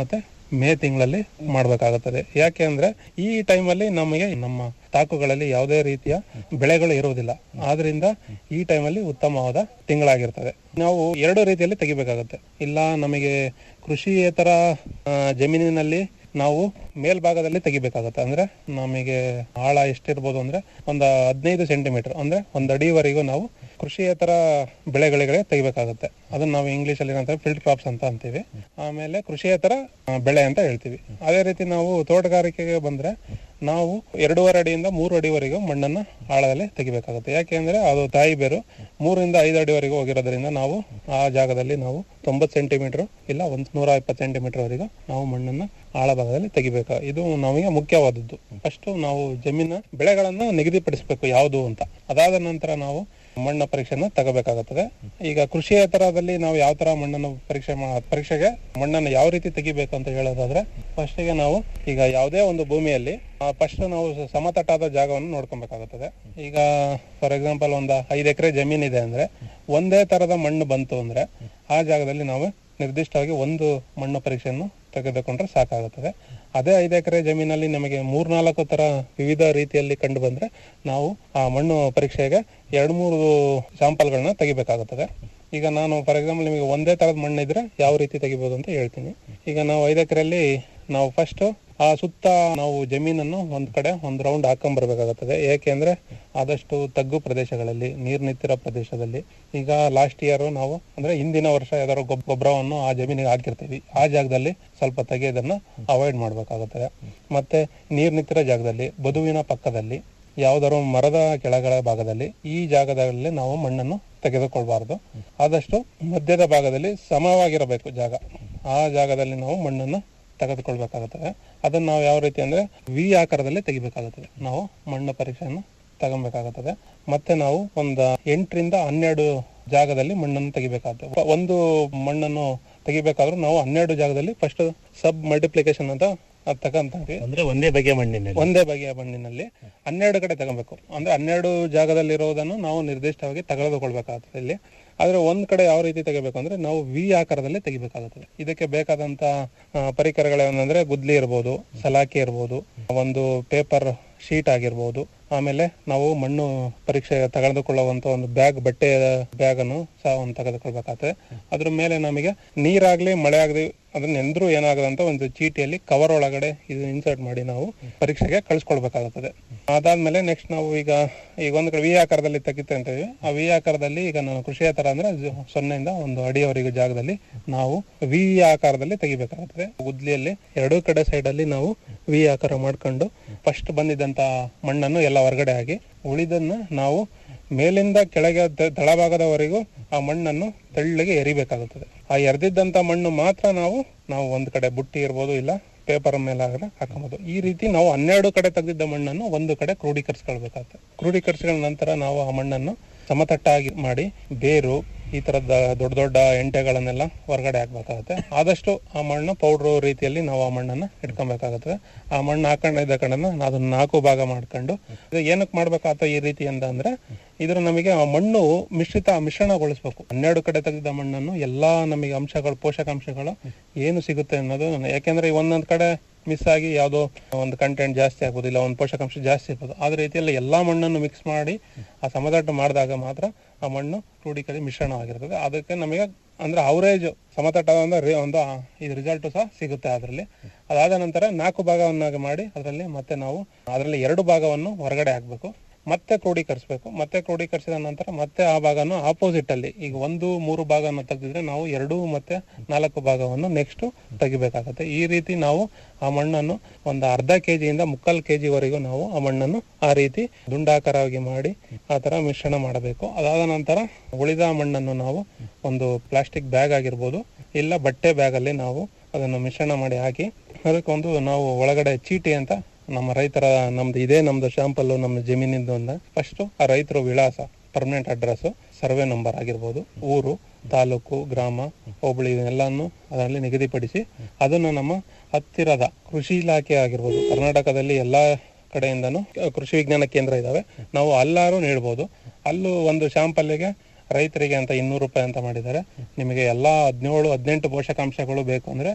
ಮೇ ತಿಂಗಳಲ್ಲಿ ಮಾಡಬೇಕಾಗುತ್ತದೆ ಯಾಕೆ ಅಂದ್ರೆ ಈ ಟೈಮಲ್ಲಿ ನಮಗೆ ನಮ್ಮ ತಾಕುಗಳಲ್ಲಿ ಯಾವುದೇ ರೀತಿಯ ಬೆಳೆಗಳು ಇರುವುದಿಲ್ಲ ಆದ್ರಿಂದ ಈ ಟೈಮಲ್ಲಿ ಉತ್ತಮವಾದ ತಿಂಗಳಾಗಿರ್ತದೆ ನಾವು ಎರಡು ರೀತಿಯಲ್ಲಿ ತೆಗಿಬೇಕಾಗುತ್ತೆ ಇಲ್ಲ ನಮಗೆ ಕೃಷಿಯೇತರ ಆ, ಜಮೀನಿನಲ್ಲಿ ನಾವು ಮೇಲ್ಭಾಗದಲ್ಲಿ ತೆಗಿಬೇಕಾಗುತ್ತೆ ಅಂದ್ರೆ ನಮಗೆ ಆಳ ಎಷ್ಟಿರ್ಬೋದು ಅಂದ್ರೆ ಒಂದು ಹದಿನೈದು ಸೆಂಟಿಮೀಟರ್ ಅಂದ್ರೆ ಒಂದು ಅಡಿವರೆಗೂ ನಾವು ಕೃಷಿಯೇತರ ಬೆಳೆಗಳಿಗೆ ತೆಗಿಬೇಕಾಗುತ್ತೆ ಅದನ್ನ ನಾವು ಇಂಗ್ಲಿಷ್ ಅಲ್ಲಿ ಏನಂತಾರೆ ಫೀಲ್ಡ್ ಕ್ರಾಪ್ಸ್ ಅಂತ ಅಂತೀವಿ ಆಮೇಲೆ ಕೃಷಿಯೇತರ ಆ, ಬೆಳೆ ಅಂತ ಹೇಳ್ತೀವಿ ಅದೇ ರೀತಿ ನಾವು ತೋಟಗಾರಿಕೆಗೆ ಬಂದ್ರೆ ನಾವು ಎರಡೂವರೆ ಅಡಿಯಿಂದ ಮೂರು ಅಡಿವರೆಗೂ ಮಣ್ಣನ್ನ ಆಳದಲ್ಲಿ ತೆಗಿಬೇಕಾಗುತ್ತೆ ಯಾಕೆ ಅಂದ್ರೆ ಅದು ತಾಯಿ ಬೇರು ಮೂರರಿಂದ ಐದು ಅಡಿವರೆಗೂ ಹೋಗಿರೋದ್ರಿಂದ ನಾವು ಆ ಜಾಗದಲ್ಲಿ ನಾವು ತೊಂಬತ್ತು ಸೆಂಟಿಮೀಟರ್ ಇಲ್ಲ ಒಂದ್ ನೂರ ಇಪ್ಪತ್ತು ಸೆಂಟಿಮೀಟರ್ ವರೆಗೂ ನಾವು ಮಣ್ಣನ್ನ ಆಳಭಾಗದಲ್ಲಿ ತೆಗಿಬೇಕು ಇದು ನಮಗೆ ಮುಖ್ಯವಾದದ್ದು ಫಸ್ಟ್ ನಾವು ಜಮೀನ ಬೆಳೆಗಳನ್ನು ನಿಗದಿಪಡಿಸಬೇಕು ಯಾವುದು ಅಂತ ಅದಾದ ನಂತರ ನಾವು ಮಣ್ಣ ಪರೀಕ್ಷೆನ ತಗೋಬೇಕಾಗುತ್ತದೆ ಈಗ ಕೃಷಿಯೇತರದಲ್ಲಿ ನಾವು ಯಾವ ತರ ಮಣ್ಣನ್ನು ಪರೀಕ್ಷೆ ಮಾ- ಪರೀಕ್ಷೆಗೆ ಮಣ್ಣನ್ನು ಯಾವ ರೀತಿ ತೆಗಿಬೇಕು ಅಂತ ಹೇಳೋದಾದ್ರೆ ಫಸ್ಟ್ ಗೆ ನಾವು ಈಗ ಯಾವುದೇ ಒಂದು ಭೂಮಿಯಲ್ಲಿ ಫಸ್ಟ್ ನಾವು ಸ- ಸಮತಟ್ಟಾದ ಜಾಗವನ್ನು ನೋಡ್ಕೊಬೇಕಾಗುತ್ತದೆ ಈಗ ಫಾರ್ ಎಕ್ಸಾಂಪಲ್ ಒಂದು ಐದು ಎಕರೆ ಜಮೀನ್ ಇದೆ ಅಂದ್ರೆ ಒಂದೇ ತರದ ಮಣ್ಣು ಬಂತು ಅಂದ್ರೆ ಆ ಜಾಗದಲ್ಲಿ ನಾವು ನಿರ್ದಿಷ್ಟವಾಗಿ ಒಂದು ಮಣ್ಣು ಪರೀಕ್ಷೆಯನ್ನು ತೆಗೆದುಕೊಂಡ್ರೆ ಸಾಕಾಗುತ್ತದೆ ಅದೇ ಐದು ಎಕರೆ ಜಮೀನಲ್ಲಿ ನಮಗೆ ಮೂರ್ನಾಲ್ಕು ತರ ವಿವಿಧ ರೀತಿಯಲ್ಲಿ ಕಂಡು ಬಂದ್ರೆ ನಾವು ಆ ಮಣ್ಣು ಪರೀಕ್ಷೆಗೆ ಎರಡು ಮೂರು ಸ್ಯಾಂಪಲ್ಗಳನ್ನ ತೆಗಿಬೇಕಾಗುತ್ತದೆ ಈಗ ನಾನು ಫಾರ್ ಎಕ್ಸಾಂಪಲ್ ನಿಮಗೆ ಒಂದೇ ತರದ ಮಣ್ಣು ಇದ್ರೆ ಯಾವ ರೀತಿ ತೆಗಿಬೋದು ಅಂತ ಹೇಳ್ತೀನಿ ಈಗ ನಾವು ಐದು ಎಕರೆಯಲ್ಲಿ ನಾವು ಫಸ್ಟ್ ಆ ಸುತ್ತ ನಾವು ಜಮೀನನ್ನು ಒಂದ್ ಕಡೆ ಒಂದ್ ರೌಂಡ್ ಹಾಕೊಂಡ್ ಬರ್ಬೇಕಾಗುತ್ತದೆ ಏಕೆಂದ್ರೆ ಆದಷ್ಟು ತಗ್ಗು ಪ್ರದೇಶಗಳಲ್ಲಿ ನೀರ್ ನಿಂತಿರೋ ಪ್ರದೇಶದಲ್ಲಿ ಈಗ ಲಾಸ್ಟ್ ಇಯರ್ ನಾವು ಅಂದ್ರೆ ಹಿಂದಿನ ವರ್ಷ ಯಾವ್ದಾದ್ರು ಗೊಬ್- ಗೊಬ್ಬರವನ್ನು ಆ ಜಮೀನಿಗೆ ಹಾಕಿರ್ತೀವಿ ಆ ಜಾಗದಲ್ಲಿ ಸ್ವಲ್ಪ ತೆಗೆಯೋದನ್ನ ಅವಾಯ್ಡ್ ಮಾಡ್ಬೇಕಾಗುತ್ತದೆ ಮತ್ತೆ ನೀರ್ ನಿಂತಿರೋ ಜಾಗದಲ್ಲಿ ಬದುವಿನ ಪಕ್ಕದಲ್ಲಿ ಯಾವ್ದಾದ್ರು ಮರದ ಕೆಳಗಡೆ ಭಾಗದಲ್ಲಿ ಈ ಜಾಗದಲ್ಲಿ ನಾವು ಮಣ್ಣನ್ನು ತೆಗೆದುಕೊಳ್ಬಾರ್ದು ಆದಷ್ಟು ಮಧ್ಯದ ಭಾಗದಲ್ಲಿ ಸಮವಾಗಿರಬೇಕು ಜಾಗ ಆ ಜಾಗದಲ್ಲಿ ನಾವು ಮಣ್ಣನ್ನು ತೆಗೆದುಕೊಳ್ಬೇಕಾಗುತ್ತದೆ ಅದನ್ನ ನಾವು ಯಾವ ರೀತಿ ಅಂದ್ರೆ ವಿ ಆಕಾರದಲ್ಲಿ ತೆಗಿಬೇಕಾಗುತ್ತದೆ ನಾವು ಮಣ್ಣು ಪರೀಕ್ಷೆಯನ್ನು ತಗೊಬೇಕಾಗುತ್ತದೆ ಮತ್ತೆ ನಾವು ಒಂದು ಎಂಟರಿಂದ ಹನ್ನೆರಡು ಜಾಗದಲ್ಲಿ ಮಣ್ಣನ್ನು ತೆಗಿಬೇಕಾಗುತ್ತೆ ಒಂದು ಮಣ್ಣನ್ನು ತೆಗಿಬೇಕಾದ್ರೂ ನಾವು ಹನ್ನೆರಡು ಜಾಗದಲ್ಲಿ ಫಸ್ಟ್ ಸಬ್ ಮಲ್ಟಿಪ್ಲಿಕೇಶನ್ ಅಂತ ಅದ್ ತಗೊಂತೀವಿ ಅಂದ್ರೆ ಒಂದೇ ಬಗೆಯ ಮಣ್ಣಿನಲ್ಲಿ ಒಂದೇ ಬಗೆಯ ಮಣ್ಣಿನಲ್ಲಿ ಹನ್ನೆರಡು ಕಡೆ ತಗೊಬೇಕು ಅಂದ್ರೆ ಹನ್ನೆರಡು ಜಾಗದಲ್ಲಿ ಇರೋದನ್ನು ನಾವು ನಿರ್ದಿಷ್ಟವಾಗಿ ತೆಗೆದುಕೊಳ್ಬೇಕಾಗ್ತದೆ ಇಲ್ಲಿ ಆದ್ರೆ ಒಂದ್ ಕಡೆ ಯಾವ ರೀತಿ ತೆಗಿಬೇಕು ಅಂದ್ರೆ ನಾವು ವಿ ಆಕಾರದಲ್ಲಿ ತೆಗಿಬೇಕಾಗುತ್ತದೆ ಇದಕ್ಕೆ ಬೇಕಾದಂತ ಆ, ಪರಿಕರಗಳೇನಂದ್ರೆ ಗುದ್ಲಿ ಇರ್ಬೋದು ಸಲಾಕಿ ಇರ್ಬೋದು ಒಂದು ಪೇಪರ್ ಶೀಟ್ ಆಗಿರ್ಬೋದು ಆಮೇಲೆ ನಾವು ಮಣ್ಣು ಪರೀಕ್ಷೆ ತೆಗೆದುಕೊಳ್ಳುವಂತ ಒಂದು ಬ್ಯಾಗ್ ಬಟ್ಟೆಯ ಬ್ಯಾಗ್ ಅನ್ನು ಸಹ ಒಂದು ತೆಗೆದುಕೊಳ್ಬೇಕಾಗ್ತದೆ ಅದ್ರ ಮೇಲೆ ನಮಗೆ ನೀರಾಗ್ಲಿ ಮಳೆ ಆಗಲಿ ಅದನ್ನ ಎಂದ್ರೂ ಏನಾಗದಂತ ಒಂದು ಚೀಟಿಯಲ್ಲಿ ಕವರ್ ಒಳಗಡೆ ಇದು ಇನ್ಸರ್ಟ್ ಮಾಡಿ ನಾವು ಪರೀಕ್ಷೆಗೆ ಕಳಿಸ್ಕೊಳ್ಬೇಕಾಗುತ್ತದೆ ಅದಾದ್ಮೇಲೆ ನೆಕ್ಸ್ಟ್ ನಾವು ಈಗ ಈಗ ಒಂದು ಕಡೆ ವಿ ಆಕಾರದಲ್ಲಿ ತೆಗಿತೆ ಅಂತೀವಿ ಆ ವಿ ಆಕಾರದಲ್ಲಿ ಈಗ ನಾನು ಕೃಷಿಯ ತರ ಅಂದ್ರೆ ಜ- ಸೊನ್ನೆಯಿಂದ ಒಂದು ಅಡಿಯವರೆಗೂ ಜಾಗದಲ್ಲಿ ನಾವು ವಿ ಆಕಾರದಲ್ಲಿ ತೆಗಿಬೇಕಾಗುತ್ತದೆ ಗುದ್ಲಿಯಲ್ಲಿ ಎರಡೂ ಕಡೆ ಸೈಡ್ ಅಲ್ಲಿ ನಾವು ವಿ ಆಕಾರ ಮಾಡ್ಕೊಂಡು ಫಸ್ಟ್ ಬಂದಿದ್ದಂತ ಮಣ್ಣನ್ನು ಎಲ್ಲ ಹೊರಗಡೆ ಹಾಕಿ ಉಳಿದನ್ನ ನಾವು ಮೇಲಿಂದ ಕೆಳಗೆ ತ- ತಳಭಾಗದವರೆಗೂ ಆ ಮಣ್ಣನ್ನು ತೆಳ್ಳಗೆ ಎರಿಬೇಕಾಗುತ್ತದೆ ಆ ಎರೆದಿದ್ದಂತ ಮಣ್ಣು ಮಾತ್ರ ನಾವು ನಾವು ಒಂದ್ ಕಡೆ ಬುಟ್ಟಿ ಇರ್ಬೋದು ಇಲ್ಲ ಪೇಪರ್ ಮೇಲೆ ಆಗಲ್ಲ ಹಾಕಬಹುದು ಈ ರೀತಿ ನಾವು ಹನ್ನೆರಡು ಕಡೆ ತೆಗೆದಿದ್ದ ಮಣ್ಣನ್ನು ಒಂದು ಕಡೆ ಕ್ರೋಢೀಕರಿಸ್ಕೊಳ್ಬೇಕಾಗುತ್ತೆ ಕ್ರೋಢೀಕರಿಸಿದ ನಂತರ ನಾವು ಆ ಮಣ್ಣನ್ನು ಸಮತಟ್ಟಾಗಿ ಮಾಡಿ ಬೇರು ಈ ತರದ ದೊಡ್ಡ ದೊಡ್ಡ ಎಂಟೆಗಳನ್ನೆಲ್ಲ ಹೊರಗಡೆ ಹಾಕ್ಬೇಕಾಗುತ್ತೆ ಆದಷ್ಟು ಆ ಮಣ್ಣು ಪೌಡ್ರು ರೀತಿಯಲ್ಲಿ ನಾವು ಆ ಮಣ್ಣನ್ನ ಇಟ್ಕೊಬೇಕಾಗುತ್ತದೆ ಆ ಮಣ್ಣು ಹಾಕೊಂಡಿದ್ದ ಕಡೆನ ಅದನ್ನ ನಾಲ್ಕು ಭಾಗ ಮಾಡ್ಕೊಂಡು ಇದು ಏನಕ್ಕೆ ಮಾಡ್ಬೇಕಾಗತ್ತ ಈ ರೀತಿ ಅಂತ ಅಂದ್ರೆ ಇದ್ರ ನಮಗೆ ಆ ಮಣ್ಣು ಮಿಶ್ರಿತ ಮಿಶ್ರಣಗೊಳಿಸ್ಬೇಕು ಹನ್ನೆರಡು ಕಡೆ ತೆಗೆದ ಮಣ್ಣನ್ನು ಎಲ್ಲಾ ನಮಗೆ ಅಂಶಗಳು ಪೋಷಕಾಂಶಗಳು ಏನು ಸಿಗುತ್ತೆ ಅನ್ನೋದು ನನ್ನ- ಯಾಕೆಂದ್ರೆ ಈ ಒಂದೊಂದ್ ಕಡೆ ಮಿಸ್ ಆಗಿ ಯಾವುದೋ ಒಂದು ಕಂಟೆಂಟ್ ಜಾಸ್ತಿ ಆಗ್ಬೋದು ಇಲ್ಲ ಒಂದು ಪೋಷಕಾಂಶ ಜಾಸ್ತಿ ಇರ್ಬೋದು ಅದೇ ರೀತಿಯಲ್ಲಿ ಎಲ್ಲಾ ಮಣ್ಣನ್ನು ಮಿಕ್ಸ್ ಮಾಡಿ ಆ ಸಮತಟ್ಟು ಮಾಡಿದಾಗ ಮಾತ್ರ ಆ ಮಣ್ಣು ಕ್ರೋಢೀಕರಿ ಮಿಶ್ರಣವಾಗಿರ್ತದೆ ಅದಕ್ಕೆ ನಮಗೆ ಅಂದ್ರೆ ಅವರೇಜ್ ಸಮತಟ್ಟ ಅಂದ್ರೆ ಒಂದು ಆ- ಇದು ರಿಸಲ್ಟ್ ಸಹ ಸಿಗುತ್ತೆ ಅದರಲ್ಲಿ ಅದಾದ ನಂತರ ನಾಲ್ಕು ಭಾಗವನ್ನಾಗಿ ಮಾಡಿ ಅದರಲ್ಲಿ ಮತ್ತೆ ನಾವು ಅದರಲ್ಲಿ ಎರಡು ಭಾಗವನ್ನು ಹೊರಗಡೆ ಹಾಕ್ಬೇಕು ಮತ್ತೆ ಕ್ರೋಢೀಕರಿಸಬೇಕು ಮತ್ತೆ ಕ್ರೋಢೀಕರಿಸಿದ ನಂತರ ಮತ್ತೆ ಆ ಭಾಗನ ಆಪೋಸಿಟ್ ಅಲ್ಲಿ ಈಗ ಒಂದು ಮೂರು ಭಾಗವನ್ನು ತೆಗೆದಿದ್ರೆ ನಾವು ಎರಡು ಮತ್ತೆ ನಾಲ್ಕು ಭಾಗವನ್ನು ನೆಕ್ಸ್ಟ್ ತೆಗಿಬೇಕಾಗತ್ತೆ ಈ ರೀತಿ ನಾವು ಆ ಮಣ್ಣನ್ನು ಒಂದು ಅರ್ಧ ಕೆಜಿಯಿಂದ ಮುಕ್ಕಾಲು ಕೆಜಿ ವರೆಗೂ ನಾವು ಆ ಮಣ್ಣನ್ನು ಆ ರೀತಿ ದುಂಡಾಕಾರವಾಗಿ ಮಾಡಿ ಆ ತರ ಮಿಶ್ರಣ ಮಾಡಬೇಕು ಅದಾದ ನಂತರ ಉಳಿದ ಮಣ್ಣನ್ನು ನಾವು ಒಂದು ಪ್ಲಾಸ್ಟಿಕ್ ಬ್ಯಾಗ್ ಆಗಿರ್ಬೋದು ಇಲ್ಲ ಬಟ್ಟೆ ಬ್ಯಾಗ್ ಅಲ್ಲಿ ನಾವು ಅದನ್ನು ಮಿಶ್ರಣ ಮಾಡಿ ಹಾಕಿ ಅದಕ್ಕೊಂದು ನಾವು ಒಳಗಡೆ ಚೀಟಿ ಅಂತ ನಮ್ಮ ರೈತರ ನಮ್ದು ಇದೇ ನಮ್ದು ಶಾಂಪಲ್ ನಮ್ಮ ಜಮೀನಿಂದು ಅಂದ ಫಸ್ಟ್ ಆ ರೈತರ ವಿಳಾಸ ಪರ್ಮನೆಂಟ್ ಅಡ್ರೆಸ್ ಸರ್ವೆ ನಂಬರ್ ಆಗಿರ್ಬೋದು ಊರು ತಾಲೂಕು ಗ್ರಾಮ ಹೋಬಳಿ ಇವನ್ನೆಲ್ಲವನ್ನು ಅದರಲ್ಲಿ ನಿಗದಿಪಡಿಸಿ ಅದನ್ನು ನಮ್ಮ ಹತ್ತಿರದ ಕೃಷಿ ಇಲಾಖೆ ಆಗಿರ್ಬೋದು ಕರ್ನಾಟಕದಲ್ಲಿ ಎಲ್ಲಾ ಕಡೆಯಿಂದನೂ ಕೃಷಿ ವಿಜ್ಞಾನ ಕೇಂದ್ರ ಇದಾವೆ ನಾವು ಅಲ್ಲಾರು ನೀಡ್ಬೋದು ಅಲ್ಲೂ ಒಂದು ಶಾಂಪಲ್ಗೆ ರೈತರಿಗೆ ಅಂತ ಇನ್ನೂರು ರೂಪಾಯಿ ಅಂತ ಮಾಡಿದ್ದಾರೆ ನಿಮಗೆ ಎಲ್ಲಾ ಹದಿನೇಳು ಹದಿನೆಂಟು ಪೋಷಕಾಂಶಗಳು ಬೇಕು ಅಂದ್ರೆ